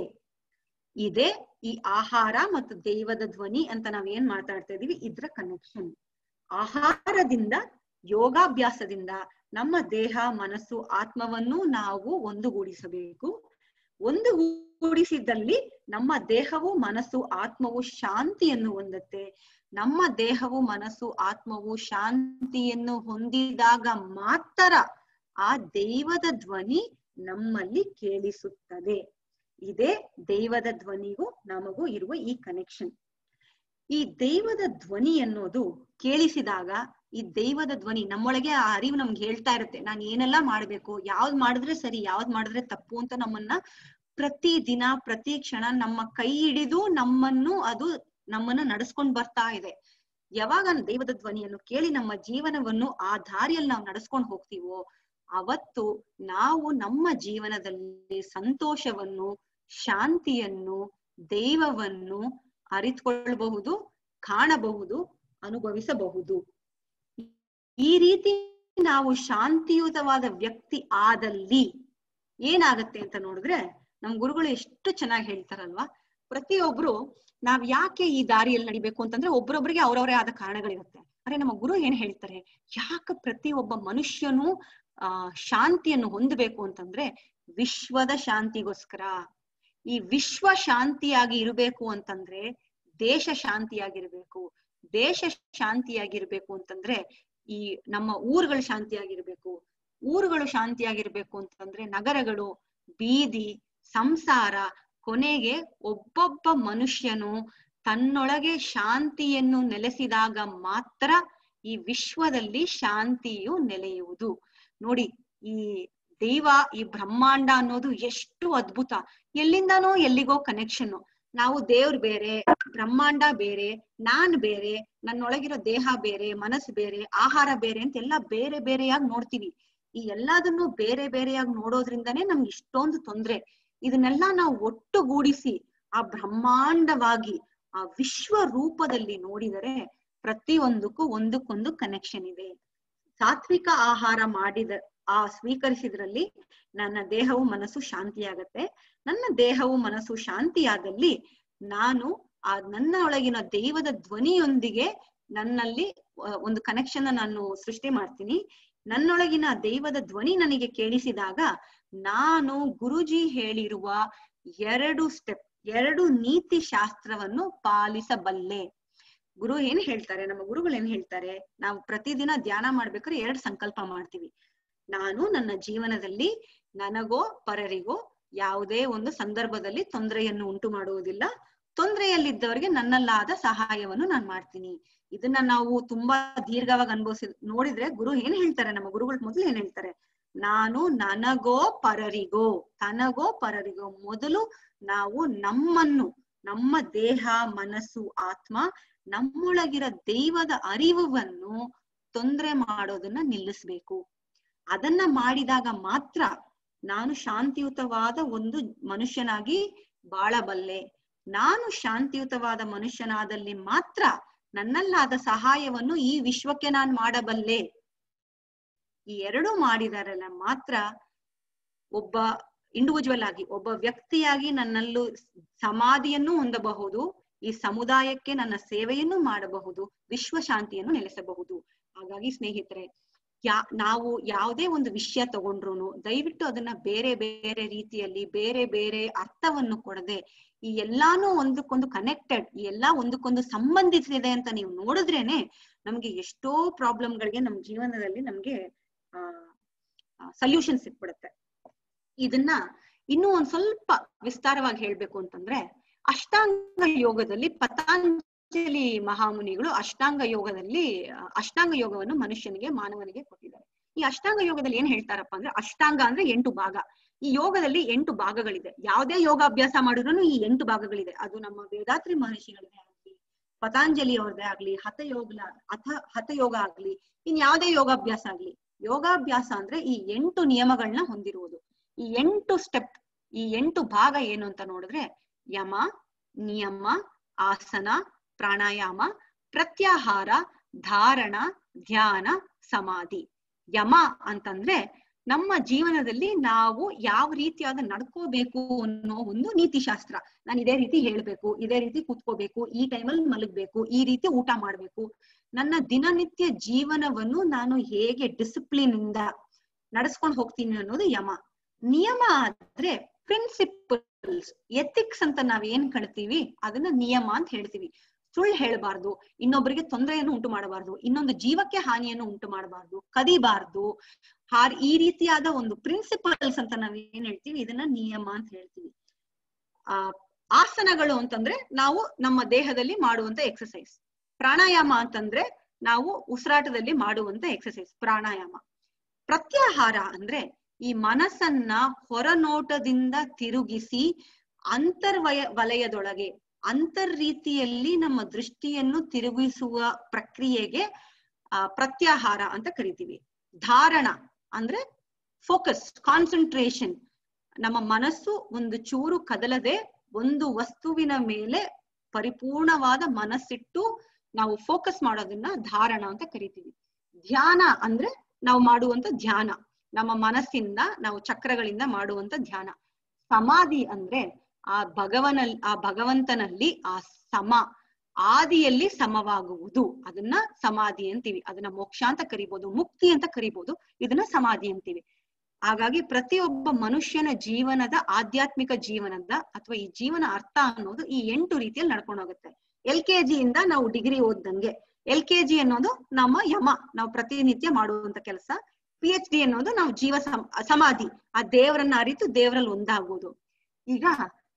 ಇದೇ ಈ ಆಹಾರ ಮತ್ತು ದೈವದ ಧ್ವನಿ ಅಂತ ನಾವ್ ಏನ್ ಮಾತಾಡ್ತಾ ಇದೀವಿ ಇದ್ರ ಕನೆಕ್ಷನ್ ಆಹಾರದಿಂದ ಯೋಗಾಭ್ಯಾಸದಿಂದ ನಮ್ಮ ದೇಹ ಮನಸ್ಸು ಆತ್ಮವನ್ನು ನಾವು ಒಂದುಗೂಡಿಸಬೇಕು ಒಂದುಗೂಡಿಸಿದಲ್ಲಿ ನಮ್ಮ ದೇಹವು ಮನಸ್ಸು ಆತ್ಮವು ಶಾಂತಿಯನ್ನು ಹೊಂದತ್ತೆ ನಮ್ಮ ದೇಹವು ಮನಸ್ಸು ಆತ್ಮವು ಶಾಂತಿಯನ್ನು ಹೊಂದಿದಾಗ ಮಾತ್ರ ಆ ದೈವದ ಧ್ವನಿ ನಮ್ಮಲ್ಲಿ ಕೇಳಿಸುತ್ತದೆ ಇದೇ ದೈವದ ಧ್ವನಿಗೂ ನಮಗೂ ಇರುವ ಈ ಕನೆಕ್ಷನ್ ಈ ದೈವದ ಧ್ವನಿ ಅನ್ನೋದು ಕೇಳಿಸಿದಾಗ ಈ ದೈವದ ಧ್ವನಿ ನಮ್ಮೊಳಗೆ ಆ ಅರಿವು ನಮ್ಗೆ ಹೇಳ್ತಾ ಇರುತ್ತೆ ನಾನು ಏನೆಲ್ಲ ಮಾಡ್ಬೇಕು ಯಾವ್ದ್ ಮಾಡಿದ್ರೆ ಸರಿ ಯಾವ್ದ್ ಮಾಡಿದ್ರೆ ತಪ್ಪು ಅಂತ ನಮ್ಮನ್ನ ಪ್ರತಿ ದಿನ ಪ್ರತಿ ಕ್ಷಣ ನಮ್ಮ ಕೈ ಹಿಡಿದು ನಮ್ಮನ್ನು ಅದು ನಮ್ಮನ್ನ ನಡೆಸ್ಕೊಂಡ್ ಬರ್ತಾ ಇದೆ ಯಾವಾಗ ದೈವದ ಧ್ವನಿಯನ್ನು ಕೇಳಿ ನಮ್ಮ ಜೀವನವನ್ನು ಆ ದಾರಿಯಲ್ಲಿ ನಾವು ನಡೆಸ್ಕೊಂಡು ಹೋಗ್ತೀವೋ ಅವತ್ತು ನಾವು ನಮ್ಮ ಜೀವನದಲ್ಲಿ ಸಂತೋಷವನ್ನು ಶಾಂತಿಯನ್ನು ದೈವವನ್ನು ಅರಿತುಕೊಳ್ಳಬಹುದು ಕಾಣಬಹುದು ಅನುಭವಿಸಬಹುದು ಈ ರೀತಿ ನಾವು ಶಾಂತಿಯುತವಾದ ವ್ಯಕ್ತಿ ಆದಲ್ಲಿ ಏನಾಗತ್ತೆ ಅಂತ ನೋಡಿದ್ರೆ ನಮ್ ಗುರುಗಳು ಎಷ್ಟು ಚೆನ್ನಾಗಿ ಹೇಳ್ತಾರಲ್ವಾ ಪ್ರತಿಯೊಬ್ರು ನಾವ್ ಯಾಕೆ ಈ ದಾರಿಯಲ್ಲಿ ನಡಿಬೇಕು ಅಂತಂದ್ರೆ ಒಬ್ರೊಬ್ರಿಗೆ ಅವ್ರವ್ರೇ ಆದ ಕಾರಣಗಳಿರುತ್ತೆ ಅರೆ ನಮ್ಮ ಗುರು ಏನ್ ಹೇಳ್ತಾರೆ ಯಾಕ ಪ್ರತಿ ಒಬ್ಬ ಮನುಷ್ಯನು ಆ ಶಾಂತಿಯನ್ನು ಹೊಂದಬೇಕು ಅಂತಂದ್ರೆ ವಿಶ್ವದ ಶಾಂತಿಗೋಸ್ಕರ ಈ ವಿಶ್ವ ಶಾಂತಿಯಾಗಿ ಇರಬೇಕು ಅಂತಂದ್ರೆ ದೇಶ ಶಾಂತಿಯಾಗಿರ್ಬೇಕು ದೇಶ ಶಾಂತಿಯಾಗಿರ್ಬೇಕು ಅಂತಂದ್ರೆ ಈ ನಮ್ಮ ಊರುಗಳು ಶಾಂತಿಯಾಗಿರ್ಬೇಕು ಊರುಗಳು ಶಾಂತಿಯಾಗಿರ್ಬೇಕು ಅಂತಂದ್ರೆ ನಗರಗಳು ಬೀದಿ ಸಂಸಾರ ಕೊನೆಗೆ ಒಬ್ಬೊಬ್ಬ ಮನುಷ್ಯನು ತನ್ನೊಳಗೆ ಶಾಂತಿಯನ್ನು ನೆಲೆಸಿದಾಗ ಮಾತ್ರ ಈ ವಿಶ್ವದಲ್ಲಿ ಶಾಂತಿಯು ನೆಲೆಯುವುದು ನೋಡಿ ಈ ದೈವ ಈ ಬ್ರಹ್ಮಾಂಡ ಅನ್ನೋದು ಎಷ್ಟು ಅದ್ಭುತ ಎಲ್ಲಿಂದಾನೋ ಎಲ್ಲಿಗೋ ಕನೆಕ್ಷನ್ ನಾವು ದೇವ್ರು ಬೇರೆ ಬ್ರಹ್ಮಾಂಡ ಬೇರೆ ನಾನ್ ಬೇರೆ ನನ್ನೊಳಗಿರೋ ದೇಹ ಬೇರೆ ಮನಸ್ಸು ಬೇರೆ ಆಹಾರ ಬೇರೆ ಅಂತ ಎಲ್ಲ ಬೇರೆ ಬೇರೆಯಾಗಿ ನೋಡ್ತೀವಿ ಈ ಎಲ್ಲದನ್ನು ಬೇರೆ ಬೇರೆಯಾಗಿ ನೋಡೋದ್ರಿಂದನೇ ನಮ್ಗೆ ಇಷ್ಟೊಂದು ತೊಂದ್ರೆ ಇದನ್ನೆಲ್ಲ ನಾವು ಒಟ್ಟುಗೂಡಿಸಿ ಆ ಬ್ರಹ್ಮಾಂಡವಾಗಿ ಆ ವಿಶ್ವ ರೂಪದಲ್ಲಿ ನೋಡಿದರೆ ಪ್ರತಿಯೊಂದಕ್ಕೂ ಒಂದಕ್ಕೊಂದು ಕನೆಕ್ಷನ್ ಇದೆ ಸಾತ್ವಿಕ ಆಹಾರ ಮಾಡಿದ ಆ ಸ್ವೀಕರಿಸಿದ್ರಲ್ಲಿ ನನ್ನ ದೇಹವು ಮನಸ್ಸು ಶಾಂತಿಯಾಗತ್ತೆ ನನ್ನ ದೇಹವು ಮನಸ್ಸು ಶಾಂತಿಯಾದಲ್ಲಿ ನಾನು ಆ ನನ್ನ ಒಳಗಿನ ದೈವದ ಧ್ವನಿಯೊಂದಿಗೆ ನನ್ನಲ್ಲಿ ಅಹ್, ಒಂದು ಕನೆಕ್ಷನ್ ನಾನು ಸೃಷ್ಟಿ ಮಾಡ್ತೀನಿ ನನ್ನೊಳಗಿನ ದೈವದ ಧ್ವನಿ ನನಗೆ ಕೇಳಿಸಿದಾಗ ನಾನು ಗುರುಜಿ ಹೇಳಿರುವ ಎರಡು ಸ್ಟೆಪ್ ಎರಡು ನೀತಿ ಶಾಸ್ತ್ರವನ್ನು ಪಾಲಿಸಬಲ್ಲೆ ಗುರು ಏನ್ ಹೇಳ್ತಾರೆ ನಮ್ಮ ಗುರುಗಳು ಏನ್ ಹೇಳ್ತಾರೆ ನಾವು ಪ್ರತಿದಿನ ಧ್ಯಾನ ಮಾಡ್ಬೇಕಾದ್ರೆ ಎರಡ್ ಸಂಕಲ್ಪ ಮಾಡ್ತೀವಿ ನಾನು ನನ್ನ ಜೀವನದಲ್ಲಿ ನನಗೋ ಪರರಿಗೋ ಯಾವುದೇ ಒಂದು ಸಂದರ್ಭದಲ್ಲಿ ತೊಂದರೆಯನ್ನು ಉಂಟು ಮಾಡುವುದಿಲ್ಲ ತೊಂದರೆಯಲ್ಲಿದ್ದವರಿಗೆ ನನ್ನಲ್ಲಾದ ಸಹಾಯವನ್ನು ನಾನು ಮಾಡ್ತೀನಿ ಇದನ್ನ ನಾವು ತುಂಬಾ ದೀರ್ಘವಾಗಿ ಅನುಭವಿಸಿ ನೋಡಿದ್ರೆ ಗುರು ಏನ್ ಹೇಳ್ತಾರೆ ನಮ್ಮ ಗುರುಗಳು ಮೊದಲು ಏನ್ ಹೇಳ್ತಾರೆ ನಾನು ನನಗೋ ಪರರಿಗೋ ತನಗೋ ಪರರಿಗೋ ಮೊದಲು ನಾವು ನಮ್ಮನ್ನು ನಮ್ಮ ದೇಹ ಮನಸ್ಸು ಆತ್ಮ ನಮ್ಮೊಳಗಿರ ದೈವದ ಅರಿವನ್ನು ತೊಂದರೆ ಮಾಡೋದನ್ನ ನಿಲ್ಲಿಸ್ಬೇಕು ಅದನ್ನ ಮಾಡಿದಾಗ ಮಾತ್ರ ನಾನು ಶಾಂತಿಯುತವಾದ ಒಂದು ಮನುಷ್ಯನಾಗಿ ಬಾಳಬಲ್ಲೆ ನಾನು ಶಾಂತಿಯುತವಾದ ಮನುಷ್ಯನಾದಲ್ಲಿ ಮಾತ್ರ ನನ್ನಲ್ಲಾದ ಸಹಾಯವನ್ನು ಈ ವಿಶ್ವಕ್ಕೆ ನಾನು ಮಾಡಬಲ್ಲೆ ಈ ಎರಡು ಮಾಡಿದಾರಲ್ಲ ಮಾತ್ರ ಒಬ್ಬ ಇಂಡಿವಿಜುವಲ್ ಆಗಿ ಒಬ್ಬ ವ್ಯಕ್ತಿಯಾಗಿ ನನ್ನಲ್ಲೂ ಸಮಾಧಿಯನ್ನು ಹೊಂದಬಹುದು ಈ ಸಮುದಾಯಕ್ಕೆ ನನ್ನ ಸೇವೆಯನ್ನು ಮಾಡಬಹುದು ವಿಶ್ವ ಶಾಂತಿಯನ್ನು ನೆಲೆಸಬಹುದು ಹಾಗಾಗಿ ಸ್ನೇಹಿತರೆ ಯಾ ನಾವು ಯಾವುದೇ ಒಂದು ವಿಷಯ ತಗೊಂಡ್ರು ದಯವಿಟ್ಟು ಅದನ್ನ ಬೇರೆ ಬೇರೆ ರೀತಿಯಲ್ಲಿ ಬೇರೆ ಬೇರೆ ಅರ್ಥವನ್ನು ಕೊಡದೆ ಈ ಎಲ್ಲಾನು ಒಂದಕ್ಕೊಂದು ಕನೆಕ್ಟೆಡ್ ಈ ಎಲ್ಲಾ ಒಂದಕ್ಕೊಂದು ಸಂಬಂಧಿಸಿದೆ ಅಂತ ನೀವು ನೋಡಿದ್ರೇನೆ ನಮ್ಗೆ ಎಷ್ಟೋ ಪ್ರಾಬ್ಲಮ್ಗಳಿಗೆ ನಮ್ ಜೀವನದಲ್ಲಿ ನಮ್ಗೆ ಆ ಸೊಲ್ಯೂಷನ್ ಸಿಕ್ಬಿಡುತ್ತೆ ಇದನ್ನ ಇನ್ನೂ ಒಂದ್ ಸ್ವಲ್ಪ ವಿಸ್ತಾರವಾಗಿ ಹೇಳ್ಬೇಕು ಅಂತಂದ್ರೆ ಅಷ್ಟಾಂಗ ಯೋಗದಲ್ಲಿ ಪತಾಂಜಲಿ ಮಹಾಮುನಿಗಳು ಅಷ್ಟಾಂಗ ಯೋಗದಲ್ಲಿ ಆ, ಅಷ್ಟಾಂಗ ಯೋಗವನ್ನು ಮನುಷ್ಯನಿಗೆ ಮಾನವನಿಗೆ ಕೊಟ್ಟಿದ್ದಾರೆ ಈ ಅಷ್ಟಾಂಗ ಯೋಗದಲ್ಲಿ ಏನ್ ಹೇಳ್ತಾರಪ್ಪ ಅಂದ್ರೆ ಅಷ್ಟಾಂಗ ಅಂದ್ರೆ ಎಂಟು ಭಾಗ ಈ ಯೋಗದಲ್ಲಿ ಎಂಟು ಭಾಗಗಳಿದೆ ಯಾವುದೇ ಯೋಗಾಭ್ಯಾಸ ಮಾಡಿದ್ರು ಈ ಎಂಟು ಭಾಗಗಳಿದೆ ಅದು ನಮ್ಮ ವೇದಾತ್ರಿ ಮಹರ್ಷಿಗಳದೇ ಆಗ್ಲಿ ಪತಾಂಜಲಿ ಅವ್ರದ್ದೇ ಆಗ್ಲಿ ಹತಯೋಗ ಅಥ ಹತಯೋಗ ಆಗ್ಲಿ ಇನ್ ಯಾವುದೇ ಯೋಗಾಭ್ಯಾಸ ಆಗ್ಲಿ ಯೋಗಾಭ್ಯಾಸ ಅಂದ್ರೆ ಈ ಎಂಟು ನಿಯಮಗಳನ್ನ ಹೊಂದಿರುವುದು ಈ ಎಂಟು ಸ್ಟೆಪ್ ಈ ಎಂಟು ಭಾಗ ಏನು ಅಂತ ನೋಡಿದ್ರೆ ಯಮ ನಿಯಮ ಆಸನ ಪ್ರಾಣಾಯಾಮ ಪ್ರತ್ಯಾಹಾರ ಧಾರಣ ಧ್ಯಾನ ಸಮಾಧಿ ಯಮ ಅಂತಂದ್ರೆ ನಮ್ಮ ಜೀವನದಲ್ಲಿ ನಾವು ಯಾವ ರೀತಿಯಾದ ನಡ್ಕೋಬೇಕು ಅನ್ನೋ ಒಂದು ನೀತಿಶಾಸ್ತ್ರ ನಾನು ಇದೇ ರೀತಿ ಹೇಳ್ಬೇಕು ಇದೇ ರೀತಿ ಕೂತ್ಕೋಬೇಕು ಈ ಟೈಮಲ್ಲಿ ಮಲಗ್ಬೇಕು ಈ ರೀತಿ ಊಟ ಮಾಡ್ಬೇಕು ನನ್ನ ದಿನನಿತ್ಯ ಜೀವನವನ್ನು ನಾನು ಹೇಗೆ ಡಿಸಿಪ್ಲಿನ್ ಇಂದ ನಡೆಸ್ಕೊಂಡು ಹೋಗ್ತೀನಿ ಅನ್ನೋದು ಯಮ ನಿಯಮ ಆದ್ರೆ ಪ್ರಿನ್ಸಿಪಲ್ಸ್ ಎಥಿಕ್ಸ್ ಅಂತ ನಾವ್ ಏನ್ ಕಳ್ತೀವಿ ಅದನ್ನ ನಿಯಮ ಅಂತ ಹೇಳ್ತೀವಿ ಸುಳ್ಳು ಹೇಳ್ಬಾರ್ದು ಇನ್ನೊಬ್ಬರಿಗೆ ತೊಂದರೆಯನ್ನು ಉಂಟು ಮಾಡಬಾರ್ದು ಇನ್ನೊಂದು ಜೀವಕ್ಕೆ ಹಾನಿಯನ್ನು ಉಂಟು ಮಾಡಬಾರ್ದು ಕದಿಬಾರ್ದು ಹಾರ್ ಈ ರೀತಿಯಾದ ಒಂದು ಪ್ರಿನ್ಸಿಪಲ್ಸ್ ಅಂತ ನಾವ್ ಏನ್ ಹೇಳ್ತೀವಿ ಇದನ್ನ ನಿಯಮ ಅಂತ ಹೇಳ್ತೀವಿ ಆ ಆಸನಗಳು ಅಂತಂದ್ರೆ ನಾವು ನಮ್ಮ ದೇಹದಲ್ಲಿ ಮಾಡುವಂತ ಎಕ್ಸಸೈಸ್ ಪ್ರಾಣಾಯಾಮ ಅಂತಂದ್ರೆ ನಾವು ಉಸಿರಾಟದಲ್ಲಿ ಮಾಡುವಂತ ಎಕ್ಸಸೈಸ್ ಪ್ರಾಣಾಯಾಮ ಪ್ರತ್ಯಾಹಾರ ಅಂದ್ರೆ ಈ ಮನಸ್ಸನ್ನ ಹೊರನೋಟದಿಂದ ತಿರುಗಿಸಿ ಅಂತರ್ವಯ ವಲಯದೊಳಗೆ ಅಂತರ್ ರೀತಿಯಲ್ಲಿ ನಮ್ಮ ದೃಷ್ಟಿಯನ್ನು ತಿರುಗಿಸುವ ಪ್ರಕ್ರಿಯೆಗೆ ಆ ಪ್ರತ್ಯಾಹಾರ ಅಂತ ಕರಿತೀವಿ ಧಾರಣ ಅಂದ್ರೆ ಫೋಕಸ್ ಕಾನ್ಸಂಟ್ರೇಷನ್ ನಮ್ಮ ಮನಸ್ಸು ಒಂದು ಚೂರು ಕದಲದೆ ಒಂದು ವಸ್ತುವಿನ ಮೇಲೆ ಪರಿಪೂರ್ಣವಾದ ಮನಸ್ಸಿಟ್ಟು ನಾವು ಫೋಕಸ್ ಮಾಡೋದನ್ನ ಧಾರಣ ಅಂತ ಕರಿತೀವಿ ಧ್ಯಾನ ಅಂದ್ರೆ ನಾವು ಮಾಡುವಂತ ಧ್ಯಾನ ನಮ್ಮ ಮನಸ್ಸಿಂದ ನಾವು ಚಕ್ರಗಳಿಂದ ಮಾಡುವಂತ ಧ್ಯಾನ ಸಮಾಧಿ ಅಂದ್ರೆ ಆ ಭಗವನಲ್ಲಿ ಆ ಭಗವಂತನಲ್ಲಿ ಆ ಸಮ ಆದಿಯಲ್ಲಿ ಸಮವಾಗುವುದು ಅದನ್ನ ಸಮಾಧಿ ಅಂತೀವಿ ಅದನ್ನ ಮೋಕ್ಷ ಅಂತ ಕರಿಬಹುದು ಮುಕ್ತಿ ಅಂತ ಕರಿಬಹುದು ಇದನ್ನ ಸಮಾಧಿ ಅಂತೀವಿ ಹಾಗಾಗಿ ಪ್ರತಿಯೊಬ್ಬ ಮನುಷ್ಯನ ಜೀವನದ ಆಧ್ಯಾತ್ಮಿಕ ಜೀವನದ ಅಥವಾ ಈ ಜೀವನ ಅರ್ಥ ಅನ್ನೋದು ಈ ಎಂಟು ರೀತಿಯಲ್ಲಿ ನಡ್ಕೊಂಡು ಹೋಗುತ್ತೆ ಎಲ್ ಕೆ ಜಿಯಿಂದ ನಾವು ಡಿಗ್ರಿ ಓದ್ದಂಗೆ ಎಲ್ ಕೆ ಜಿ ಅನ್ನೋದು ನಮ್ಮ ಯಮ ನಾವು ಪ್ರತಿನಿತ್ಯ ಮಾಡುವಂತ ಕೆಲಸ ಪಿ ಎಚ್ ಡಿ ಅನ್ನೋದು ನಾವು ಜೀವ ಸಮ- ಸಮಾಧಿ ಆ ದೇವರನ್ನ ಅರಿತು ದೇವರಲ್ಲಿ ಒಂದಾಗುವುದು ಈಗ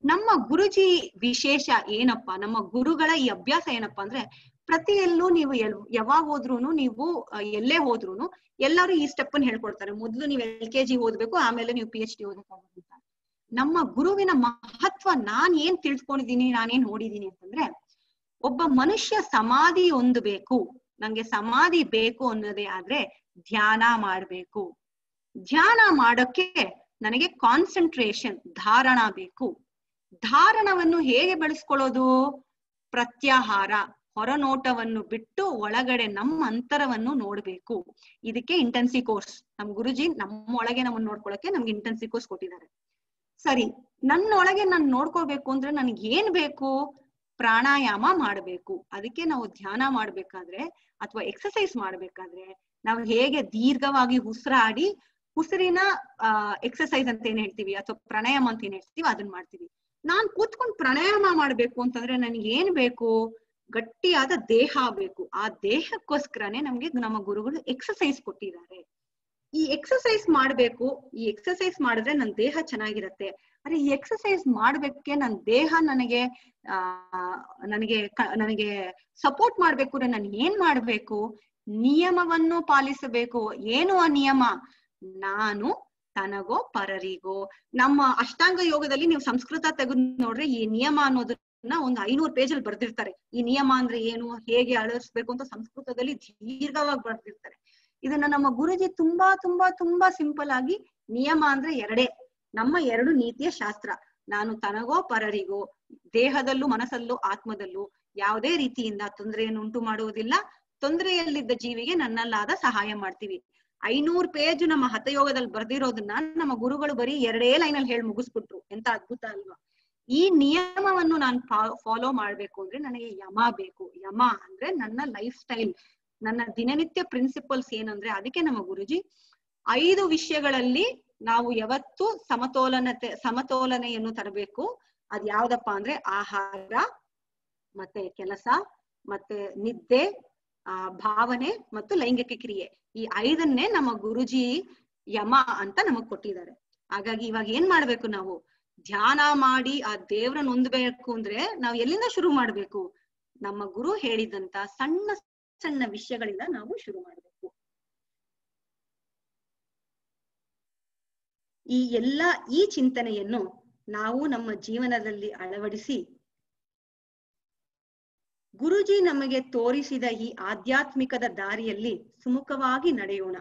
ನಮ್ಮ ಗುರುಜಿ ವಿಶೇಷ ಏನಪ್ಪಾ ನಮ್ಮ ಗುರುಗಳ ಈ ಅಭ್ಯಾಸ ಏನಪ್ಪಾ ಅಂದ್ರೆ ಪ್ರತಿಯಲ್ಲೂ ನೀವು ಎಲ್ ಯಾವಾಗ ಹೋದ್ರುನು ನೀವು ಆ, ಎಲ್ಲೇ ಹೋದ್ರುನು ಎಲ್ಲರೂ ಈ ಸ್ಟೆಪ್ ಅನ್ನು ಹೇಳ್ಕೊಡ್ತಾರೆ ಮೊದ್ಲು ನೀವು ಎಲ್ ಕೆ ಜಿ ಓದ್ಬೇಕು ಆಮೇಲೆ ನೀವು ಪಿ ಎಚ್ ಡಿ ಓದಕ್ಕಾಗುತ್ತೆ ನಮ್ಮ ಗುರುವಿನ ಮಹತ್ವ ನಾನ್ ಏನ್ ತಿಳ್ಕೊಂಡಿದೀನಿ ನಾನೇನ್ ನೋಡಿದೀನಿ ಅಂತಂದ್ರೆ ಒಬ್ಬ ಮನುಷ್ಯ ಸಮಾಧಿ ಹೊಂದಬೇಕು ನಂಗೆ ಸಮಾಧಿ ಬೇಕು ಅನ್ನೋದೇ ಆದ್ರೆ ಧ್ಯಾನ ಮಾಡ್ಬೇಕು ಧ್ಯಾನ ಮಾಡೋಕ್ಕೆ ನನಗೆ ಕಾನ್ಸಂಟ್ರೇಷನ್ ಧಾರಣ ಬೇಕು ಧಾರಣವನ್ನು ಹೇಗೆ ಬೆಳೆಸ್ಕೊಳ್ಳೋದು ಪ್ರತ್ಯಾಹಾರ ಹೊರನೋಟವನ್ನು ಬಿಟ್ಟು ಒಳಗಡೆ ನಮ್ಮ ಅಂತರವನ್ನು ನೋಡ್ಬೇಕು ಇದಕ್ಕೆ ಇಂಟೆನ್ಸಿ ಕೋರ್ಸ್ ನಮ್ ಗುರುಜಿ ನಮ್ಮ ಒಳಗೆ ನಮ್ಮನ್ನ ನೋಡ್ಕೊಳಕ್ಕೆ ನಮ್ಗೆ ಇಂಟೆನ್ಸಿ ಕೋರ್ಸ್ ಕೊಟ್ಟಿದ್ದಾರೆ ಸರಿ ನನ್ನೊಳಗೆ ನಾನು ನೋಡ್ಕೋಬೇಕು ಅಂದ್ರೆ ನನಗೆ ಏನ್ ಬೇಕು ಪ್ರಾಣಾಯಾಮ ಮಾಡ್ಬೇಕು ಅದಕ್ಕೆ ನಾವು ಧ್ಯಾನ ಮಾಡ್ಬೇಕಾದ್ರೆ ಅಥವಾ ಎಕ್ಸಸೈಸ್ ಮಾಡ್ಬೇಕಾದ್ರೆ ನಾವು ಹೇಗೆ ದೀರ್ಘವಾಗಿ ಉಸಿರಾಡಿ ಉಸಿರಿನ ಆ ಎಕ್ಸಸೈಸ್ ಅಂತ ಏನ್ ಹೇಳ್ತೀವಿ ಅಥವಾ ಪ್ರಾಣಾಯಾಮ ಅಂತ ಏನ್ ಹೇಳ್ತೀವಿ ಅದನ್ನ ಮಾಡ್ತೀವಿ ನಾನ್ ಕೂತ್ಕೊಂಡ್ ಪ್ರಾಣಾಯಾಮ ಮಾಡ್ಬೇಕು ಅಂತಂದ್ರೆ ನನಗೆ ಏನ್ ಬೇಕು ಗಟ್ಟಿಯಾದ ದೇಹ ಬೇಕು ಆ ದೇಹಕ್ಕೋಸ್ಕರನೇ ನಮ್ಗೆ ನಮ್ಮ ಗುರುಗಳು ಎಕ್ಸಸೈಸ್ ಕೊಟ್ಟಿದ್ದಾರೆ ಈ ಎಕ್ಸಸೈಸ್ ಮಾಡ್ಬೇಕು ಈ ಎಕ್ಸಸೈಸ್ ಮಾಡಿದ್ರೆ ನನ್ ದೇಹ ಚೆನ್ನಾಗಿರತ್ತೆ ಅರೆ ಈ ಎಕ್ಸಸೈಸ್ ಮಾಡ್ಬೇಕೆ ನನ್ ದೇಹ ನನಗೆ ಆ ನನಗೆ ಕ- ನನಗೆ ಸಪೋರ್ಟ್ ಮಾಡ್ಬೇಕು ಅಂದ್ರೆ ನಾನು ಏನ್ ಮಾಡ್ಬೇಕು ನಿಯಮವನ್ನು ಪಾಲಿಸಬೇಕು ಏನು ಆ ನಿಯಮ ನಾನು ತನಗೋ ಪರರಿಗೋ ನಮ್ಮ ಅಷ್ಟಾಂಗ ಯೋಗದಲ್ಲಿ ನೀವು ಸಂಸ್ಕೃತ ತೆಗೆದು ನೋಡ್ರೆ ಈ ನಿಯಮ ಅನ್ನೋದನ್ನ ಒಂದು ಐನೂರು ಪೇಜ್ ಅಲ್ಲಿ ಬರ್ದಿರ್ತಾರೆ ಈ ನಿಯಮ ಅಂದ್ರೆ ಏನು ಹೇಗೆ ಅಳವಡಿಸ್ಬೇಕು ಅಂತ ಸಂಸ್ಕೃತದಲ್ಲಿ ದೀರ್ಘವಾಗಿ ಬರ್ದಿರ್ತಾರೆ ಇದನ್ನ ನಮ್ಮ ಗುರುಜಿ ತುಂಬಾ ತುಂಬಾ ತುಂಬಾ ಸಿಂಪಲ್ ಆಗಿ ನಿಯಮ ಅಂದ್ರೆ ಎರಡೇ ನಮ್ಮ ಎರಡು ನೀತಿಯ ಶಾಸ್ತ್ರ ನಾನು ತನಗೋ ಪರರಿಗೋ ದೇಹದಲ್ಲೂ ಮನಸ್ಸಲ್ಲೂ ಆತ್ಮದಲ್ಲೂ ಯಾವುದೇ ರೀತಿಯಿಂದ ತೊಂದರೆಯನ್ನು ಉಂಟು ಮಾಡುವುದಿಲ್ಲ ತೊಂದರೆಯಲ್ಲಿದ್ದ ಜೀವಿಗೆ ನನ್ನಲ್ಲಾದ ಸಹಾಯ ಮಾಡ್ತೀವಿ ಐನೂರು ಪೇಜ್ ನಮ್ಮ ಹತಯೋಗದಲ್ಲಿ ಬರ್ದಿರೋದನ್ನ ನಮ್ಮ ಗುರುಗಳು ಬರೀ ಎರಡೇ ಲೈನ್ ಅಲ್ಲಿ ಹೇಳಿ ಮುಗಿಸ್ಬಿಟ್ರು ಎಂತ ಅದ್ಭುತ ಅಲ್ವಾ ಈ ನಿಯಮವನ್ನು ನಾನು ಫಾಲೋ ಮಾಡ್ಬೇಕು ಅಂದ್ರೆ ನನಗೆ ಯಮ ಬೇಕು ಯಮ ಅಂದ್ರೆ ನನ್ನ ಲೈಫ್ ಸ್ಟೈಲ್ ನನ್ನ ದಿನನಿತ್ಯ ಪ್ರಿನ್ಸಿಪಲ್ಸ್ ಏನಂದ್ರೆ ಅದಕ್ಕೆ ನಮ್ಮ ಗುರುಜಿ ಐದು ವಿಷಯಗಳಲ್ಲಿ ನಾವು ಯಾವತ್ತು ಸಮತೋಲನತೆ ಸಮತೋಲನೆಯನ್ನು ತರಬೇಕು ಅದ್ ಯಾವ್ದಪ್ಪ ಅಂದ್ರೆ ಆಹಾರ ಮತ್ತೆ ಕೆಲಸ ಮತ್ತೆ ನಿದ್ದೆ ಆ ಭಾವನೆ ಮತ್ತು ಲೈಂಗಿಕ ಕ್ರಿಯೆ ಈ ಐದನ್ನೇ ನಮ್ಮ ಗುರುಜಿ ಯಮ ಅಂತ ನಮಗ್ ಕೊಟ್ಟಿದ್ದಾರೆ ಹಾಗಾಗಿ ಇವಾಗ ಏನ್ ಮಾಡ್ಬೇಕು ನಾವು ಧ್ಯಾನ ಮಾಡಿ ಆ ದೇವ್ರನ್ನ ಹೊಂದ್ಬೇಕು ಅಂದ್ರೆ ನಾವ್ ಎಲ್ಲಿಂದ ಶುರು ಮಾಡ್ಬೇಕು ನಮ್ಮ ಗುರು ಹೇಳಿದಂತ ಸಣ್ಣ ಸಣ್ಣ ವಿಷಯಗಳಿಂದ ನಾವು ಶುರು ಮಾಡ್ಬೇಕು ಈ ಎಲ್ಲ ಈ ಚಿಂತನೆಯನ್ನು ನಾವು ನಮ್ಮ ಜೀವನದಲ್ಲಿ ಅಳವಡಿಸಿ ಗುರುಜಿ ನಮಗೆ ತೋರಿಸಿದ ಈ ಆಧ್ಯಾತ್ಮಿಕದ ದಾರಿಯಲ್ಲಿ ಸುಮುಖವಾಗಿ ನಡೆಯೋಣ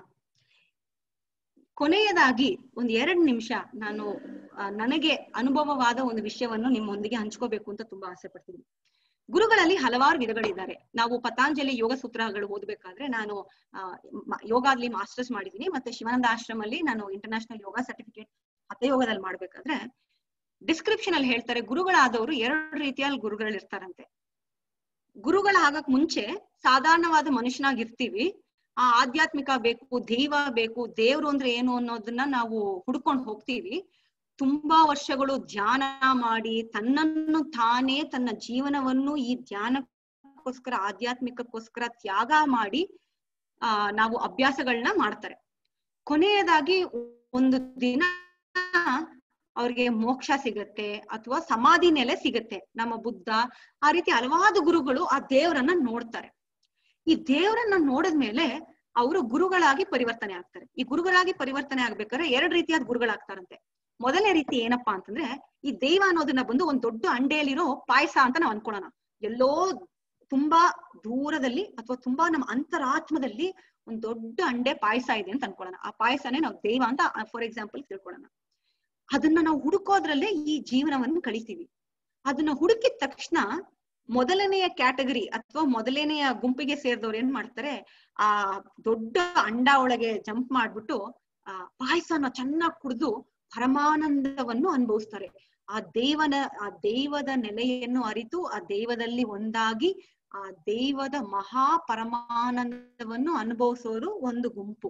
ಕೊನೆಯದಾಗಿ ಒಂದ್ ಎರಡ್ ನಿಮಿಷ ನಾನು ಆ, ನನಗೆ ಅನುಭವವಾದ ಒಂದು ವಿಷಯವನ್ನು ನಿಮ್ಮೊಂದಿಗೆ ಹಂಚ್ಕೋಬೇಕು ಅಂತ ತುಂಬಾ ಆಸೆ ಪಡ್ತೀನಿ ಗುರುಗಳಲ್ಲಿ ಹಲವಾರು ವಿಧಗಳಿದ್ದಾರೆ ನಾವು ಪತಾಂಜಲಿ ಯೋಗ ಸೂತ್ರಗಳು ಓದ್ಬೇಕಾದ್ರೆ ನಾನು ಆ, ಮ- ಯೋಗಾದ್ಲಿ ಮಾಸ್ಟರ್ಸ್ ಮಾಡಿದೀನಿ ಮತ್ತೆ ಶಿವಾನಂದ ಆಶ್ರಮಲ್ಲಿ ನಾನು ಇಂಟರ್ನ್ಯಾಷನಲ್ ಯೋಗ ಸರ್ಟಿಫಿಕೇಟ್ ಹತಯೋಗದಲ್ಲಿ ಮಾಡ್ಬೇಕಾದ್ರೆ ಡಿಸ್ಕ್ರಿಪ್ಷನ್ ಅಲ್ಲಿ ಹೇಳ್ತಾರೆ ಗುರುಗಳಾದವರು ಎರಡು ರೀತಿಯಲ್ಲಿ ಗುರುಗಳು ಇರ್ತಾರಂತೆ ಗುರುಗಳಾಗಕ್ ಮುಂಚೆ ಸಾಧಾರಣವಾದ ಮನುಷ್ಯನಾಗಿರ್ತೀವಿ ಆ ಆಧ್ಯಾತ್ಮಿಕ ಬೇಕು ದೈವ ಬೇಕು ದೇವ್ರು ಅಂದ್ರೆ ಏನು ಅನ್ನೋದನ್ನ ನಾವು ಹುಡ್ಕೊಂಡು ಹೋಗ್ತೀವಿ ತುಂಬಾ ವರ್ಷಗಳು ಧ್ಯಾನ ಮಾಡಿ ತನ್ನನ್ನು ತಾನೇ ತನ್ನ ಜೀವನವನ್ನು ಈ ಧ್ಯಾನಕ್ಕೋಸ್ಕರ ಆಧ್ಯಾತ್ಮಿಕಕ್ಕೋಸ್ಕರ ತ್ಯಾಗ ಮಾಡಿ ಆ ನಾವು ಅಭ್ಯಾಸಗಳನ್ನ ಮಾಡ್ತಾರೆ ಕೊನೆಯದಾಗಿ ಒಂದು ದಿನ ಅವ್ರಿಗೆ ಮೋಕ್ಷ ಸಿಗತ್ತೆ ಅಥವಾ ಸಮಾಧಿ ನೆಲೆ ಸಿಗತ್ತೆ ನಮ್ಮ ಬುದ್ಧ ಆ ರೀತಿ ಹಲವಾರು ಗುರುಗಳು ಆ ದೇವರನ್ನ ನೋಡ್ತಾರೆ ಈ ದೇವರನ್ನ ನೋಡಿದ್ಮೇಲೆ ಅವರು ಗುರುಗಳಾಗಿ ಪರಿವರ್ತನೆ ಆಗ್ತಾರೆ ಈ ಗುರುಗಳಾಗಿ ಪರಿವರ್ತನೆ ಆಗ್ಬೇಕಾದ್ರೆ ಎರಡ್ ರೀತಿಯಾದ ಗುರುಗಳಾಗ್ತಾರಂತೆ ಮೊದಲನೇ ರೀತಿ ಏನಪ್ಪಾ ಅಂತಂದ್ರೆ ಈ ದೈವ ಅನ್ನೋದನ್ನ ಬಂದು ಒಂದ್ ದೊಡ್ಡ ಅಂಡೆಯಲ್ಲಿರೋ ಪಾಯಸ ಅಂತ ನಾವ್ ಅನ್ಕೊಳ್ಳೋಣ ಎಲ್ಲೋ ತುಂಬಾ ದೂರದಲ್ಲಿ ಅಥವಾ ತುಂಬಾ ನಮ್ಮ ಅಂತರಾತ್ಮದಲ್ಲಿ ಒಂದ್ ದೊಡ್ಡ ಅಂಡೆ ಪಾಯಸ ಇದೆ ಅಂತ ಅನ್ಕೊಳ್ಳೋಣ ಆ ಪಾಯಸನೇ ನಾವು ದೈವ ಅಂತ ಫಾರ್ ಎಕ್ಸಾಂಪಲ್ ತಿಳ್ಕೊಳ್ಳೋಣ ಅದನ್ನ ನಾವು ಹುಡುಕೋದ್ರಲ್ಲೇ ಈ ಜೀವನವನ್ನು ಕಳಿತೀವಿ ಅದನ್ನ ಹುಡುಕಿದ ತಕ್ಷಣ ಮೊದಲನೆಯ ಕ್ಯಾಟಗರಿ ಅಥವಾ ಮೊದಲನೆಯ ಗುಂಪಿಗೆ ಸೇರಿದವ್ರು ಏನ್ ಮಾಡ್ತಾರೆ ಆ ದೊಡ್ಡ ಅಂಡ ಒಳಗೆ ಜಂಪ್ ಮಾಡ್ಬಿಟ್ಟು ಆ ಪಾಯಸನ ಚೆನ್ನಾಗಿ ಕುಡಿದು ಪರಮಾನಂದವನ್ನು ಅನುಭವಿಸ್ತಾರೆ ಆ ದೇವನ ಆ ದೈವದ ನೆಲೆಯನ್ನು ಅರಿತು ಆ ದೈವದಲ್ಲಿ ಒಂದಾಗಿ ಆ ದೈವದ ಮಹಾ ಪರಮಾನಂದವನ್ನು ಅನುಭವಿಸೋರು ಒಂದು ಗುಂಪು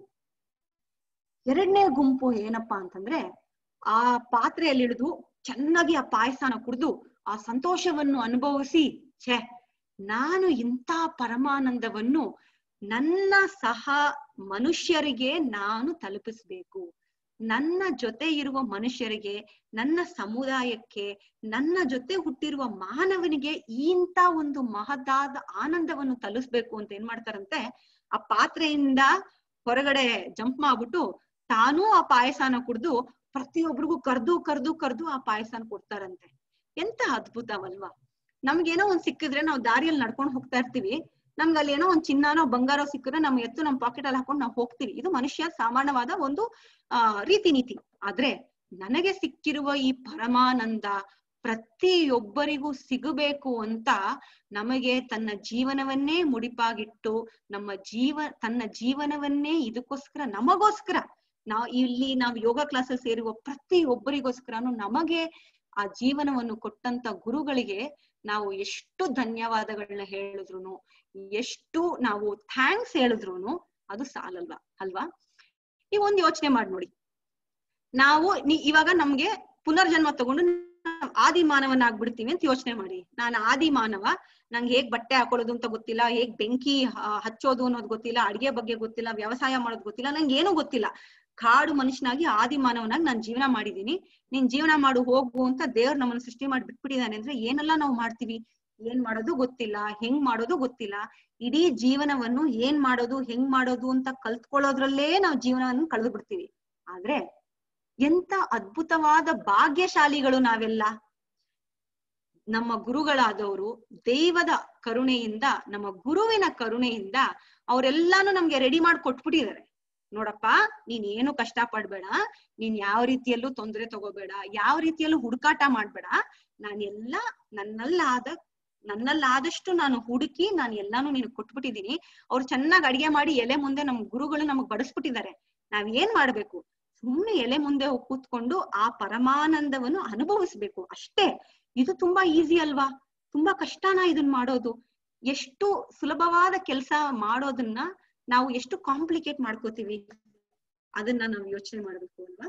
ಎರಡನೇ ಗುಂಪು ಏನಪ್ಪಾ ಅಂತಂದ್ರೆ ಆ ಪಾತ್ರೆಯಲ್ಲಿ ಇಳಿದು ಚೆನ್ನಾಗಿ ಆ ಪಾಯಸನ ಕುಡಿದು ಆ ಸಂತೋಷವನ್ನು ಅನುಭವಿಸಿ ಛೆ ನಾನು ಇಂಥ ಪರಮಾನಂದವನ್ನು ನನ್ನ ಸಹ ಮನುಷ್ಯರಿಗೆ ನಾನು ತಲುಪಿಸ್ಬೇಕು ನನ್ನ ಜೊತೆ ಇರುವ ಮನುಷ್ಯರಿಗೆ ನನ್ನ ಸಮುದಾಯಕ್ಕೆ ನನ್ನ ಜೊತೆ ಹುಟ್ಟಿರುವ ಮಾನವನಿಗೆ ಇಂತ ಒಂದು ಮಹದಾದ ಆನಂದವನ್ನು ತಲುಸ್ಬೇಕು ಅಂತ ಏನ್ ಮಾಡ್ತಾರಂತೆ ಆ ಪಾತ್ರೆಯಿಂದ ಹೊರಗಡೆ ಜಂಪ್ ಮಾಡ್ಬಿಟ್ಟು ತಾನೂ ಆ ಪಾಯಸನ ಕುಡ್ದು ಪ್ರತಿಯೊಬ್ಬರಿಗೂ ಕರ್ದು ಕರ್ದು ಕರ್ದು ಆ ಪಾಯಸನ ಕೊಡ್ತಾರಂತೆ ಎಂತ ಅದ್ಭುತವಲ್ವಾ ನಮ್ಗೇನೋ ಒಂದ್ ಸಿಕ್ಕಿದ್ರೆ ನಾವು ದಾರಿಯಲ್ಲಿ ನಡ್ಕೊಂಡು ಹೋಗ್ತಾ ಇರ್ತೀವಿ ನಮ್ಗೆ ಅಲ್ಲಿ ಏನೋ ಒಂದ್ ಚಿನ್ನನೋ ಬಂಗಾರೋ ಸಿಕ್ಕಿದ್ರೆ ನಮ್ ಎತ್ತು ನಮ್ ಪಾಕೆಟ್ ಅಲ್ಲಿ ಹಾಕೊಂಡು ನಾವು ಹೋಗ್ತೀವಿ ಇದು ಮನುಷ್ಯ ಸಾಮಾನ್ಯವಾದ ಒಂದು ಆ ರೀತಿ ನೀತಿ ಆದ್ರೆ ನನಗೆ ಸಿಕ್ಕಿರುವ ಈ ಪರಮಾನಂದ ಪ್ರತಿಯೊಬ್ಬರಿಗೂ ಸಿಗಬೇಕು ಅಂತ ನಮಗೆ ತನ್ನ ಜೀವನವನ್ನೇ ಮುಡಿಪಾಗಿಟ್ಟು ನಮ್ಮ ಜೀವ ತನ್ನ ಜೀವನವನ್ನೇ ಇದಕ್ಕೋಸ್ಕರ ನಮಗೋಸ್ಕರ ನಾವು ಇಲ್ಲಿ ನಾವು ಯೋಗ ಕ್ಲಾಸಲ್ಲಿ ಸೇರುವ ಪ್ರತಿಯೊಬ್ಬರಿಗೋಸ್ಕರನು ನಮಗೆ ಆ ಜೀವನವನ್ನು ಕೊಟ್ಟಂತ ಗುರುಗಳಿಗೆ ನಾವು ಎಷ್ಟು ಧನ್ಯವಾದಗಳನ್ನ ಹೇಳಿದ್ರು ಎಷ್ಟು ನಾವು ಥ್ಯಾಂಕ್ಸ್ ಹೇಳಿದ್ರು ಅದು ಸಾಲಲ್ವಾ ಅಲ್ವಾ ಈ ಒಂದ್ ಯೋಚನೆ ಮಾಡಿ ನೋಡಿ ನಾವು ನೀ ಇವಾಗ ನಮ್ಗೆ ಪುನರ್ಜನ್ಮ ತಗೊಂಡು ನಾವ್ ಆದಿ ಮಾನವನಾಗ್ಬಿಡ್ತೀವಿ ಅಂತ ಯೋಚನೆ ಮಾಡಿ ನಾನು ಆದಿ ಮಾನವ ನಂಗೆ ಹೇಗ್ ಬಟ್ಟೆ ಹಾಕೊಳ್ಳೋದು ಅಂತ ಗೊತ್ತಿಲ್ಲ ಹೇಗ್ ಬೆಂಕಿ ಹ- ಹಚ್ಚೋದು ಅನ್ನೋದು ಗೊತ್ತಿಲ್ಲ ಅಡಿಗೆ ಬಗ್ಗೆ ಗೊತ್ತಿಲ್ಲ ವ್ಯವಸಾಯ ಮಾಡೋದು ಗೊತ್ತಿಲ್ಲ ನಂಗೆ ಏನೂ ಗೊತ್ತಿಲ್ಲ ಕಾಡು ಮನುಷ್ಯನಾಗಿ ಆದಿ ಮಾನವನಾಗಿ ನಾನ್ ಜೀವನ ಮಾಡಿದೀನಿ ನೀನ್ ಜೀವನ ಮಾಡು ಹೋಗು ಅಂತ ದೇವ್ರು ನಮ್ಮನ್ನ ಸೃಷ್ಟಿ ಮಾಡಿ ಬಿಟ್ಬಿಟ್ಟಿದಾನೆ ಅಂದ್ರೆ ಏನೆಲ್ಲ ನಾವು ಮಾಡ್ತೀವಿ ಏನ್ ಮಾಡೋದು ಗೊತ್ತಿಲ್ಲ ಹೆಂಗ್ ಮಾಡೋದು ಗೊತ್ತಿಲ್ಲ ಇಡೀ ಜೀವನವನ್ನು ಏನ್ ಮಾಡೋದು ಹೆಂಗ್ ಮಾಡೋದು ಅಂತ ಕಲ್ತ್ಕೊಳ್ಳೋದ್ರಲ್ಲೇ ನಾವು ಜೀವನವನ್ನು ಕಳೆದು ಬಿಡ್ತೀವಿ ಆದ್ರೆ ಎಂತ ಅದ್ಭುತವಾದ ಭಾಗ್ಯಶಾಲಿಗಳು ನಾವೆಲ್ಲ ನಮ್ಮ ಗುರುಗಳಾದವರು ದೈವದ ಕರುಣೆಯಿಂದ ನಮ್ಮ ಗುರುವಿನ ಕರುಣೆಯಿಂದ ಅವರೆಲ್ಲಾನು ನಮ್ಗೆ ರೆಡಿ ಮಾಡಿ ಕೊಟ್ಬಿಟ್ಟಿದ್ದಾರೆ ನೋಡಪ್ಪ ನೀನ್ ಏನು ಕಷ್ಟ ಪಡ್ಬೇಡ ನೀನ್ ಯಾವ ರೀತಿಯಲ್ಲೂ ತೊಂದರೆ ತಗೋಬೇಡ ಯಾವ ರೀತಿಯಲ್ಲೂ ಹುಡುಕಾಟ ಮಾಡ್ಬೇಡ ನಾನೆಲ್ಲ ನನ್ನಲ್ಲಾದ ನನ್ನಲ್ಲಾದಷ್ಟು ನಾನು ಹುಡುಕಿ ನಾನು ಎಲ್ಲಾನು ನೀನು ಕೊಟ್ಬಿಟ್ಟಿದೀನಿ ಅವ್ರು ಚೆನ್ನಾಗಿ ಅಡಿಗೆ ಮಾಡಿ ಎಲೆ ಮುಂದೆ ನಮ್ ಗುರುಗಳು ನಮಗ್ ಬಡಿಸ್ಬಿಟ್ಟಿದ್ದಾರೆ ನಾವ್ ಏನ್ ಮಾಡ್ಬೇಕು ಸುಮ್ನೆ ಎಲೆ ಮುಂದೆ ಹೋಗ್ ಕೂತ್ಕೊಂಡು ಆ ಪರಮಾನಂದವನ್ನು ಅನುಭವಿಸ್ಬೇಕು ಅಷ್ಟೇ ಇದು ತುಂಬಾ ಈಸಿ ಅಲ್ವಾ ತುಂಬಾ ಕಷ್ಟನಾ ಇದನ್ ಮಾಡೋದು ಎಷ್ಟು ಸುಲಭವಾದ ಕೆಲಸ ಮಾಡೋದನ್ನ ನಾವು ಎಷ್ಟು ಕಾಂಪ್ಲಿಕೇಟ್ ಮಾಡ್ಕೋತೀವಿ ಅದನ್ನ ನಾವು ಯೋಚನೆ ಮಾಡ್ಬೇಕು ಅಲ್ವಾ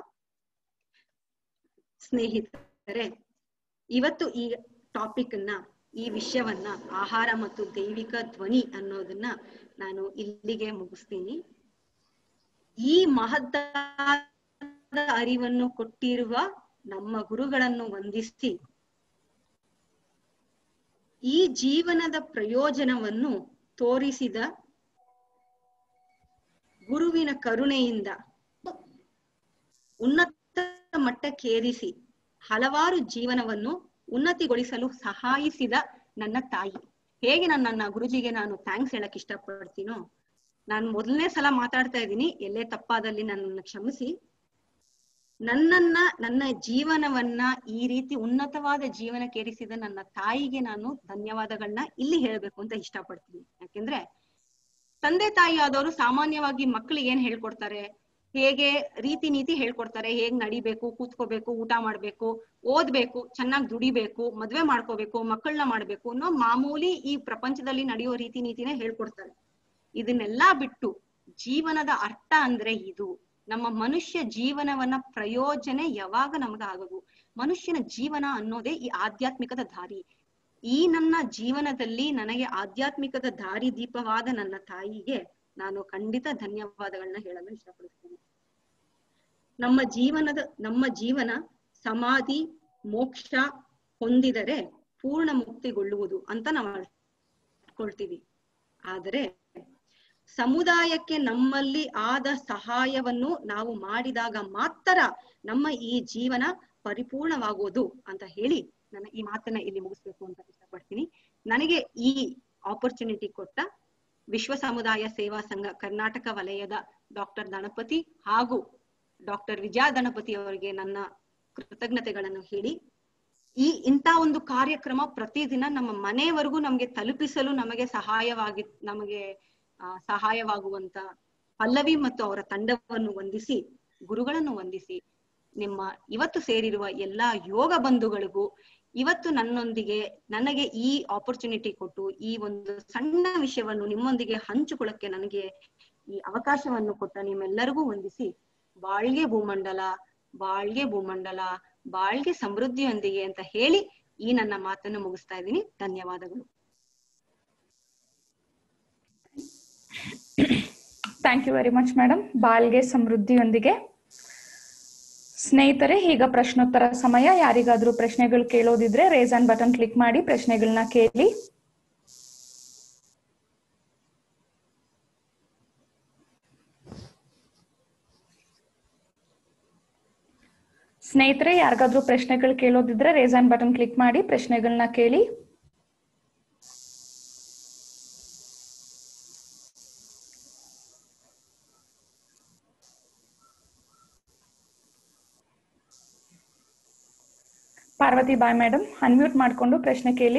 ಸ್ನೇಹಿತರೆ ಇವತ್ತು ಈ ಟಾಪಿಕ್ ಅನ್ನ ಈ ವಿಷಯವನ್ನ ಆಹಾರ ಮತ್ತು ದೈವಿಕ ಧ್ವನಿ ಅನ್ನೋದನ್ನ ನಾನು ಇಲ್ಲಿಗೆ ಮುಗಿಸ್ತೀನಿ ಈ ಮಹತ್ತಾದ ಅರಿವನ್ನು ಕೊಟ್ಟಿರುವ ನಮ್ಮ ಗುರುಗಳನ್ನು ವಂದಿಸಿ ಈ ಜೀವನದ ಪ್ರಯೋಜನವನ್ನು ತೋರಿಸಿದ ಗುರುವಿನ ಕರುಣೆಯಿಂದ ಉನ್ನತ ಮಟ್ಟಕ್ಕೇರಿಸಿ ಹಲವಾರು ಜೀವನವನ್ನು ಉನ್ನತಿಗೊಳಿಸಲು ಸಹಾಯಿಸಿದ ನನ್ನ ತಾಯಿ ಹೇಗೆ ನಾನು ನನ್ನ ಗುರುಜಿಗೆ ನಾನು ಥ್ಯಾಂಕ್ಸ್ ಹೇಳಕ್ ಇಷ್ಟಪಡ್ತೀನೋ ನಾನು ಮೊದಲನೇ ಸಲ ಮಾತಾಡ್ತಾ ಇದ್ದೀನಿ ಎಲ್ಲೇ ತಪ್ಪಾದಲ್ಲಿ ನನ್ನನ್ನು ಕ್ಷಮಿಸಿ ನನ್ನನ್ನ ನನ್ನ ಜೀವನವನ್ನ ಈ ರೀತಿ ಉನ್ನತವಾದ ಜೀವನಕ್ಕೇರಿಸಿದ ನನ್ನ ತಾಯಿಗೆ ನಾನು ಧನ್ಯವಾದಗಳನ್ನ ಇಲ್ಲಿ ಹೇಳ್ಬೇಕು ಅಂತ ಇಷ್ಟಪಡ್ತೀನಿ ಯಾಕೆಂದ್ರೆ ತಂದೆ ತಾಯಿ ಆದವರು ಸಾಮಾನ್ಯವಾಗಿ ಮಕ್ಕಳಿಗೆ ಏನ್ ಹೇಳ್ಕೊಡ್ತಾರೆ ಹೇಗೆ ರೀತಿ ನೀತಿ ಹೇಳ್ಕೊಡ್ತಾರೆ ಹೇಗ್ ನಡಿಬೇಕು ಕೂತ್ಕೋಬೇಕು ಊಟ ಮಾಡ್ಬೇಕು ಓದ್ಬೇಕು ಚೆನ್ನಾಗ್ ದುಡಿಬೇಕು ಮದ್ವೆ ಮಾಡ್ಕೋಬೇಕು ಮಕ್ಕಳನ್ನ ಮಾಡ್ಬೇಕು ಅನ್ನೋ ಮಾಮೂಲಿ ಈ ಪ್ರಪಂಚದಲ್ಲಿ ನಡೆಯೋ ರೀತಿ ನೀತಿನೇ ಹೇಳ್ಕೊಡ್ತಾರೆ ಇದನ್ನೆಲ್ಲಾ ಬಿಟ್ಟು ಜೀವನದ ಅರ್ಥ ಅಂದ್ರೆ ಇದು ನಮ್ಮ ಮನುಷ್ಯ ಜೀವನವನ್ನ ಪ್ರಯೋಜನ ಯಾವಾಗ ನಮ್ಗ ಆಗೋದು ಮನುಷ್ಯನ ಜೀವನ ಅನ್ನೋದೇ ಈ ಆಧ್ಯಾತ್ಮಿಕದ ದಾರಿ ಈ ನನ್ನ ಜೀವನದಲ್ಲಿ ನನಗೆ ಆಧ್ಯಾತ್ಮಿಕದ ದಾರಿ ದೀಪವಾದ ನನ್ನ ತಾಯಿಗೆ ನಾನು ಖಂಡಿತ ಧನ್ಯವಾದಗಳನ್ನ ಹೇಳಲು ಇಷ್ಟಪಡ್ತೀನಿ ನಮ್ಮ ಜೀವನದ ನಮ್ಮ ಜೀವನ ಸಮಾಧಿ ಮೋಕ್ಷ ಹೊಂದಿದರೆ ಪೂರ್ಣ ಮುಕ್ತಿಗೊಳ್ಳುವುದು ಅಂತ ನಾವು ಅನ್ಕೊಳ್ತೀವಿ ಆದರೆ ಸಮುದಾಯಕ್ಕೆ ನಮ್ಮಲ್ಲಿ ಆದ ಸಹಾಯವನ್ನು ನಾವು ಮಾಡಿದಾಗ ಮಾತ್ರ ನಮ್ಮ ಈ ಜೀವನ ಪರಿಪೂರ್ಣವಾಗುವುದು ಅಂತ ಹೇಳಿ ನನ್ನ ಈ ಮಾತನ್ನ ಇಲ್ಲಿ ಮುಗಿಸ್ಬೇಕು ಅಂತ ಇಷ್ಟಪಡ್ತೀನಿ ನನಗೆ ಈ ಆಪರ್ಚುನಿಟಿ ಕೊಟ್ಟ ವಿಶ್ವ ಸಮುದಾಯ ಸೇವಾ ಸಂಘ ಕರ್ನಾಟಕ ವಲಯದ ಡಾಕ್ಟರ್ ಗಣಪತಿ ಹಾಗೂ ಡಾಕ್ಟರ್ ವಿಜಯ ಗಣಪತಿ ಅವರಿಗೆ ನನ್ನ ಕೃತಜ್ಞತೆಗಳನ್ನು ಹೇಳಿ ಈ ಇಂತ ಒಂದು ಕಾರ್ಯಕ್ರಮ ಪ್ರತಿದಿನ ನಮ್ಮ ಮನೆಯವರೆಗೂ ನಮ್ಗೆ ತಲುಪಿಸಲು ನಮಗೆ ಸಹಾಯವಾಗಿ ನಮಗೆ ಆ, ಸಹಾಯವಾಗುವಂತ ಪಲ್ಲವಿ ಮತ್ತು ಅವರ ತಂಡವನ್ನು ವಂದಿಸಿ ಗುರುಗಳನ್ನು ವಂದಿಸಿ ನಿಮ್ಮ ಇವತ್ತು ಸೇರಿರುವ ಎಲ್ಲಾ ಯೋಗ ಬಂಧುಗಳಿಗೂ ಇವತ್ತು ನನ್ನೊಂದಿಗೆ ನನಗೆ ಈ ಆಪರ್ಚುನಿಟಿ ಕೊಟ್ಟು ಈ ಒಂದು ಸಣ್ಣ ವಿಷಯವನ್ನು ನಿಮ್ಮೊಂದಿಗೆ ಹಂಚಿಕೊಳ್ಳಕ್ಕೆ ನನಗೆ ಈ ಅವಕಾಶವನ್ನು ಕೊಟ್ಟ ನಿಮ್ಮೆಲ್ಲರಿಗೂ ವಂದಿಸಿ ಬಾಳ್ಗೆ ಭೂಮಂಡಲ ಬಾಳ್ಗೆ ಭೂಮಂಡಲ ಬಾಳ್ಗೆ ಸಮೃದ್ಧಿಯೊಂದಿಗೆ ಅಂತ ಹೇಳಿ ಈ ನನ್ನ ಮಾತನ್ನು ಮುಗಿಸ್ತಾ ಇದ್ದೀನಿ ಧನ್ಯವಾದಗಳು thank you very much madam ಬಾಳ್ಗೆ ಸಮೃದ್ಧಿಯೊಂದಿಗೆ ಸ್ನೇಹಿತರೆ ಈಗ ಪ್ರಶ್ನೋತ್ತರ ಸಮಯ ಯಾರಿಗಾದ್ರೂ ಪ್ರಶ್ನೆಗಳು ಕೇಳೋದಿದ್ರೆ ರೇಸ್ ಆನ್ ಬಟನ್ ಕ್ಲಿಕ್ ಮಾಡಿ ಪ್ರಶ್ನೆಗಳನ್ನ ಕೇಳಿ ಸ್ನೇಹಿತರೆ ಯಾರಿಗಾದ್ರೂ ಪ್ರಶ್ನೆಗಳು ಕೇಳೋದಿದ್ರೆ ರೇಸ್ ಆನ್ ಬಟನ್ ಕ್ಲಿಕ್ ಮಾಡಿ ಪ್ರಶ್ನೆಗಳನ್ನ ಕೇಳಿ ಪಾರ್ವತಿ ಬಾಯ್ ಮೇಡಮ್ ಅನ್ಮ್ಯೂಟ್ ಮಾಡ್ಕೊಂಡು ಪ್ರಶ್ನೆ ಕೇಳಿ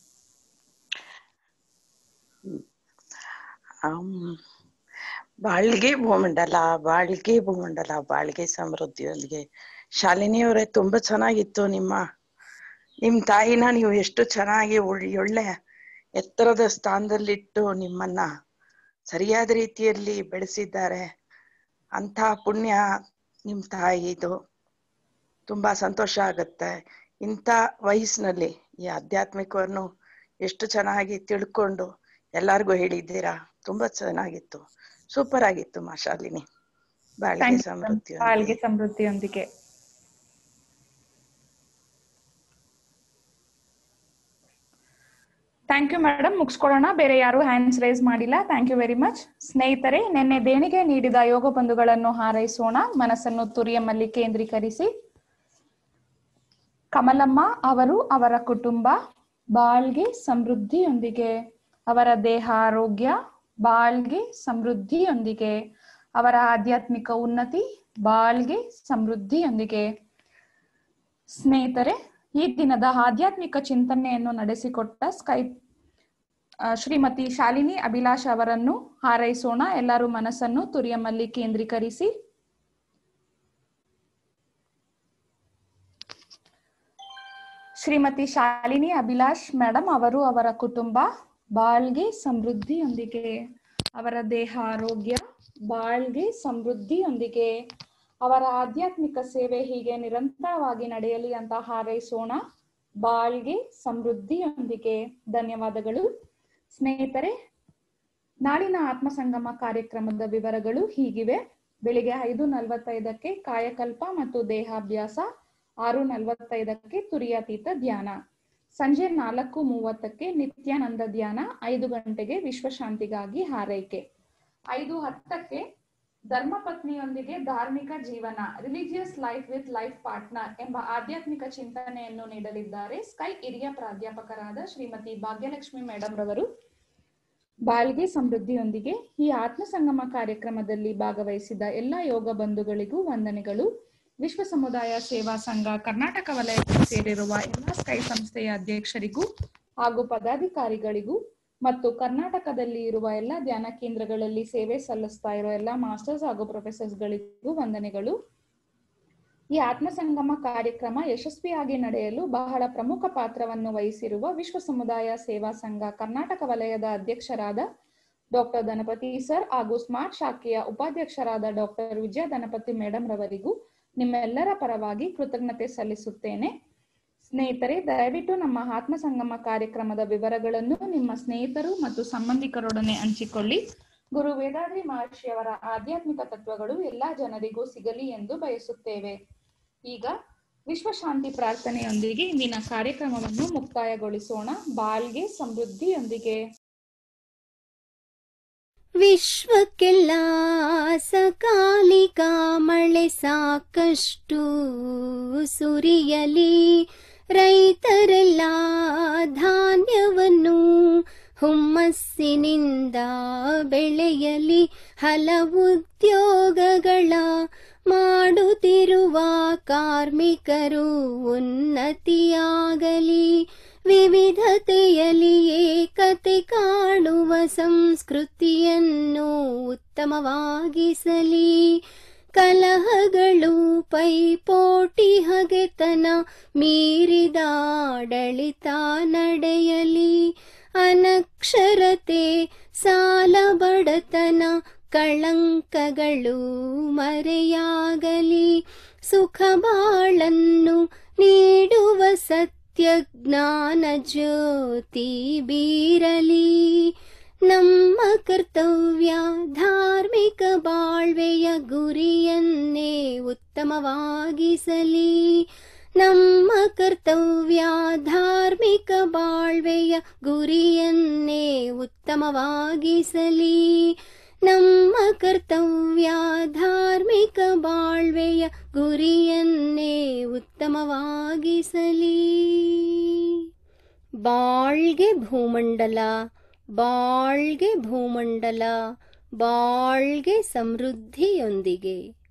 ಆಮ್, ಬಾಳ್ಗೆ ಭೂಮಂಡಲ ಬಾಳ್ಗೆ ಭೂಮಂಡಲ ಬಾಳ್ಗೆ ಸಮೃದ್ಧಿಯೊಂದಿಗೆ ಶಾಲಿನಿಯವರೇ ತುಂಬಾ ಚೆನ್ನಾಗಿತ್ತು ನಿಮ್ಮ ನಿಮ್ ತಾಯಿನ ನೀವು ಎಷ್ಟು ಚೆನ್ನಾಗಿ ಒಳ್- ಒಳ್ಳೆ ಎತ್ತರದ ಸ್ಥಾನದಲ್ಲಿಟ್ಟು ನಿಮ್ಮನ್ನ ಸರಿಯಾದ ರೀತಿಯಲ್ಲಿ ಬೆಳೆಸಿದ್ದಾರೆ ಅಂತ ಪುಣ್ಯ ನಿಮ್ ತಾಯಿದು ತುಂಬಾ ಸಂತೋಷ ಆಗತ್ತೆ ಇಂಥ ವಯಸ್ಸಿನಲ್ಲಿ ಈ ಆಧ್ಯಾತ್ಮಿಕವನ್ನು ಎಷ್ಟು ಚೆನ್ನಾಗಿ ತಿಳ್ಕೊಂಡು ಎಲ್ಲಾರ್ಗೂ ಹೇಳಿದ್ದೀರಾ ತುಂಬಾ ಚೆನ್ನಾಗಿತ್ತು ಸೂಪರ್ ಆಗಿತ್ತು ಮಾ ಶಾಲಿನಿ ಬಾಳ್ಗೆ Thank you, madam. ಸಮೃದ್ಧಿ ಬಾಳ್ಗೆ ಸಮೃದ್ಧಿಯೊಂದಿಗೆ ಥ್ಯಾಂಕ್ ಯು ಮೇಡಮ್ ಮುಗಿಸ್ಕೊಳ್ಳೋಣ ಬೇರೆ ಯಾರು ಹ್ಯಾಂಡ್ಸ್ ರೈಸ್ ಮಾಡಿಲ್ಲ ಥ್ಯಾಂಕ್ ಯು ವೆರಿ ಮಚ್ ಸ್ನೇಹಿತರೆ ನಿನ್ನೆ ದೇಣಿಗೆ ನೀಡಿದ ಯೋಗ ಬಂಧುಗಳನ್ನು ಹಾರೈಸೋಣ ಮನಸ್ಸನ್ನು ತುರಿಯಮ್ಮಲ್ಲಿ ಕೇಂದ್ರೀಕರಿಸಿ ಕಮಲಮ್ಮ ಅವರು ಅವರ ಕುಟುಂಬ ಬಾಳ್ಗೆ ಸಮೃದ್ಧಿಯೊಂದಿಗೆ ಅವರ ದೇಹ ಆರೋಗ್ಯ ಬಾಳ್ಗೆ ಸಮೃದ್ಧಿಯೊಂದಿಗೆ ಅವರ ಆಧ್ಯಾತ್ಮಿಕ ಉನ್ನತಿ ಬಾಳ್ಗೆ ಸಮೃದ್ಧಿಯೊಂದಿಗೆ ಸ್ನೇಹಿತರೆ ಈ ದಿನದ ಆಧ್ಯಾತ್ಮಿಕ ಚಿಂತನೆಯನ್ನು ನಡೆಸಿಕೊಟ್ಟ ಸ್ಕೈ ಆ, ಶ್ರೀಮತಿ ಶಾಲಿನಿ ಅಭಿಲಾಷ್ ಅವರನ್ನು ಹಾರೈಸೋಣ ಎಲ್ಲರೂ ಮನಸ್ಸನ್ನು ತುರಿಯಮ್ಮಲ್ಲಿ ಕೇಂದ್ರೀಕರಿಸಿ ಶ್ರೀಮತಿ ಶಾಲಿನಿ ಅಭಿಲಾಷ್ ಮೇಡಮ್ ಅವರು ಅವರ ಕುಟುಂಬ ಬಾಳ್ಗೆ ಸಮೃದ್ಧಿಯೊಂದಿಗೆ ಅವರ ದೇಹ ಆರೋಗ್ಯ ಬಾಳ್ಗೆ ಸಮೃದ್ಧಿಯೊಂದಿಗೆ ಅವರ ಆಧ್ಯಾತ್ಮಿಕ ಸೇವೆ ಹೀಗೆ ನಿರಂತರವಾಗಿ ನಡೆಯಲಿ ಅಂತ ಹಾರೈಸೋಣ ಬಾಳ್ಗೆ ಸಮೃದ್ಧಿಯೊಂದಿಗೆ ಧನ್ಯವಾದಗಳು ಸ್ನೇಹಿತರೆ ನಾಳಿನ ಆತ್ಮಸಂಗಮ ಕಾರ್ಯಕ್ರಮದ ವಿವರಗಳು ಹೀಗಿವೆ ಬೆಳಿಗ್ಗೆ ಐದು ನಲವತ್ತೈದಕ್ಕೆ ಕಾಯಕಲ್ಪ ಮತ್ತು ದೇಹಾಭ್ಯಾಸ ಆರು ನಲವತ್ತೈದಕ್ಕೆ ತುರಿಯಾತೀತ ಧ್ಯಾನ ಸಂಜೆ ನಾಲ್ಕು ಮೂವತ್ತಕ್ಕೆ ನಿತ್ಯಾನಂದ ಧ್ಯಾನ ಐದು ಗಂಟೆಗೆ ವಿಶ್ವಶಾಂತಿಗಾಗಿ ಹಾರೈಕೆ ಐದು ಹತ್ತಕ್ಕೆ ಧರ್ಮಪತ್ನಿಯೊಂದಿಗೆ ಧಾರ್ಮಿಕ ಜೀವನ religious life with life partner ಎಂಬ ಆಧ್ಯಾತ್ಮಿಕ ಚಿಂತನೆಯನ್ನು ನೀಡಲಿದ್ದಾರೆ ಸ್ಕೈ ಹಿರಿಯ ಪ್ರಾಧ್ಯಾಪಕರಾದ ಶ್ರೀಮತಿ ಭಾಗ್ಯಲಕ್ಷ್ಮಿ ಮೇಡಮ್ ರವರು ಬಾಳ್ಗೆ ಸಮೃದ್ಧಿಯೊಂದಿಗೆ ಈ ಆತ್ಮ ಸಂಗಮ ಕಾರ್ಯಕ್ರಮದಲ್ಲಿ ಭಾಗವಹಿಸಿದ ಎಲ್ಲ ಯೋಗ ಬಂಧುಗಳಿಗೂ ವಂದನೆಗಳು ವಿಶ್ವ ಸಮುದಾಯ ಸೇವಾ ಸಂಘ ಕರ್ನಾಟಕ ವಲಯಕ್ಕೆ ಸೇರಿರುವ ಎಲ್ಲ ಸ್ಕೈ ಸಂಸ್ಥೆಯ ಅಧ್ಯಕ್ಷರಿಗೂ ಹಾಗೂ ಪದಾಧಿಕಾರಿಗಳಿಗೂ ಮತ್ತು ಕರ್ನಾಟಕದಲ್ಲಿ ಇರುವ ಎಲ್ಲ ಧ್ಯಾನ ಕೇಂದ್ರಗಳಲ್ಲಿ ಸೇವೆ ಸಲ್ಲಿಸ್ತಾ ಇರೋ ಎಲ್ಲ ಮಾಸ್ಟರ್ಸ್ ಹಾಗೂ ಪ್ರೊಫೆಸರ್ಸ್ಗಳಿಗೂ ವಂದನೆಗಳು ಈ ಆತ್ಮ ಸಂಗಮ ಕಾರ್ಯಕ್ರಮ ಯಶಸ್ವಿಯಾಗಿ ನಡೆಯಲು ಬಹಳ ಪ್ರಮುಖ ಪಾತ್ರವನ್ನು ವಹಿಸಿರುವ ವಿಶ್ವ ಸಮುದಾಯ ಸೇವಾ ಸಂಘ ಕರ್ನಾಟಕ ವಲಯದ ಅಧ್ಯಕ್ಷರಾದ ಡಾಕ್ಟರ್ ಧನಪತಿ ಸರ್ ಹಾಗೂ ಸ್ಮಾರ್ಟ್ ಶಾಖೆಯ ಉಪಾಧ್ಯಕ್ಷರಾದ ಡಾಕ್ಟರ್ ವಿಜಯ ಧನಪತಿ ಮೇಡಮ್ ರವರಿಗೂ ನಿಮ್ಮೆಲ್ಲರ ಪರವಾಗಿ ಕೃತಜ್ಞತೆ ಸಲ್ಲಿಸುತ್ತೇನೆ ಸ್ನೇಹಿತರೆ ದಯವಿಟ್ಟು ನಮ್ಮ ಆತ್ಮ ಸಂಗಮ ಕಾರ್ಯಕ್ರಮದ ವಿವರಗಳನ್ನು ನಿಮ್ಮ ಸ್ನೇಹಿತರು ಮತ್ತು ಸಂಬಂಧಿಕರೊಡನೆ ಹಂಚಿಕೊಳ್ಳಿ ಗುರು ವೇದಾದ್ರಿ ಮಹರ್ಷಿಯವರ ಆಧ್ಯಾತ್ಮಿಕ ತತ್ವಗಳು ಎಲ್ಲಾ ಜನರಿಗೂ ಸಿಗಲಿ ಎಂದು ಬಯಸುತ್ತೇವೆ ಈಗ ವಿಶ್ವಶಾಂತಿ ಪ್ರಾರ್ಥನೆಯೊಂದಿಗೆ ಇಂದಿನ ಕಾರ್ಯಕ್ರಮವನ್ನು ಮುಕ್ತಾಯಗೊಳಿಸೋಣ ಬಾಳ್ಗೆ ಸಮೃದ್ಧಿಯೊಂದಿಗೆ ವಿಶ್ವಕ್ಕೆಲ್ಲ ಸಕಾಲಿಕ ಮಳೆ ಸಾಕಷ್ಟು ಸುರಿಯಲಿ ರೈತರೆಲ್ಲ ಧಾನ್ಯವನ್ನು ಹುಮ್ಮಸ್ಸಿನಿಂದ ಬೆಳೆಯಲಿ ಹಲವು ಉದ್ಯೋಗಗಳ ಮಾಡುತ್ತಿರುವ ಕಾರ್ಮಿಕರು ಉನ್ನತಿಯಾಗಲಿ ವಿವಿಧತೆಯಲ್ಲಿ ಏಕತೆ ಕಾಣುವ ಸಂಸ್ಕೃತಿಯನ್ನು ಉತ್ತಮವಾಗಿಸಲಿ ಕಲಹಗಳು ಪೈಪೋಟಿ ಹಗೆತನ ಮೀರಿದ ಆಡಳಿತ ನಡೆಯಲಿ ಅನಕ್ಷರತೆ ಸಾಲ ಬಡತನ ಕಳಂಕಗಳು ಮರೆಯಾಗಲಿ ಸುಖ ಬಾಳನ್ನು ನೀಡುವ ಸತ್ಯ ಜ್ಞಾನ ಜ್ಯೋತಿ ಬೀರಲಿ ನಮ್ಮ ಕರ್ತವ್ಯ ಧಾರ್ಮಿಕ ಬಾಳ್ವೆಯ ಗುರಿಯನ್ನೇ ಉತ್ತಮವಾಗಿಸಲಿ ನಮ್ಮ ಕರ್ತವ್ಯ ಧಾರ್ಮಿಕ ಬಾಳ್ವೆಯ ಗುರಿಯನ್ನೇ ಉತ್ತಮವಾಗಿಸಲಿ ನಮ್ಮ ಕರ್ತವ್ಯ ಧಾರ್ಮಿಕ ಬಾಳ್ವೆಯ ಗುರಿಯನ್ನೇ ಉತ್ತಮವಾಗಿಸಲಿ ಬಾಳ್ಗೆ ಭೂಮಂಡಲ ಬಾಳ್ಗೆ ಭೂಮಂಡಲ ಬಾಳ್ಗೆ ಸಮೃದ್ಧಿಯೊಂದಿಗೆ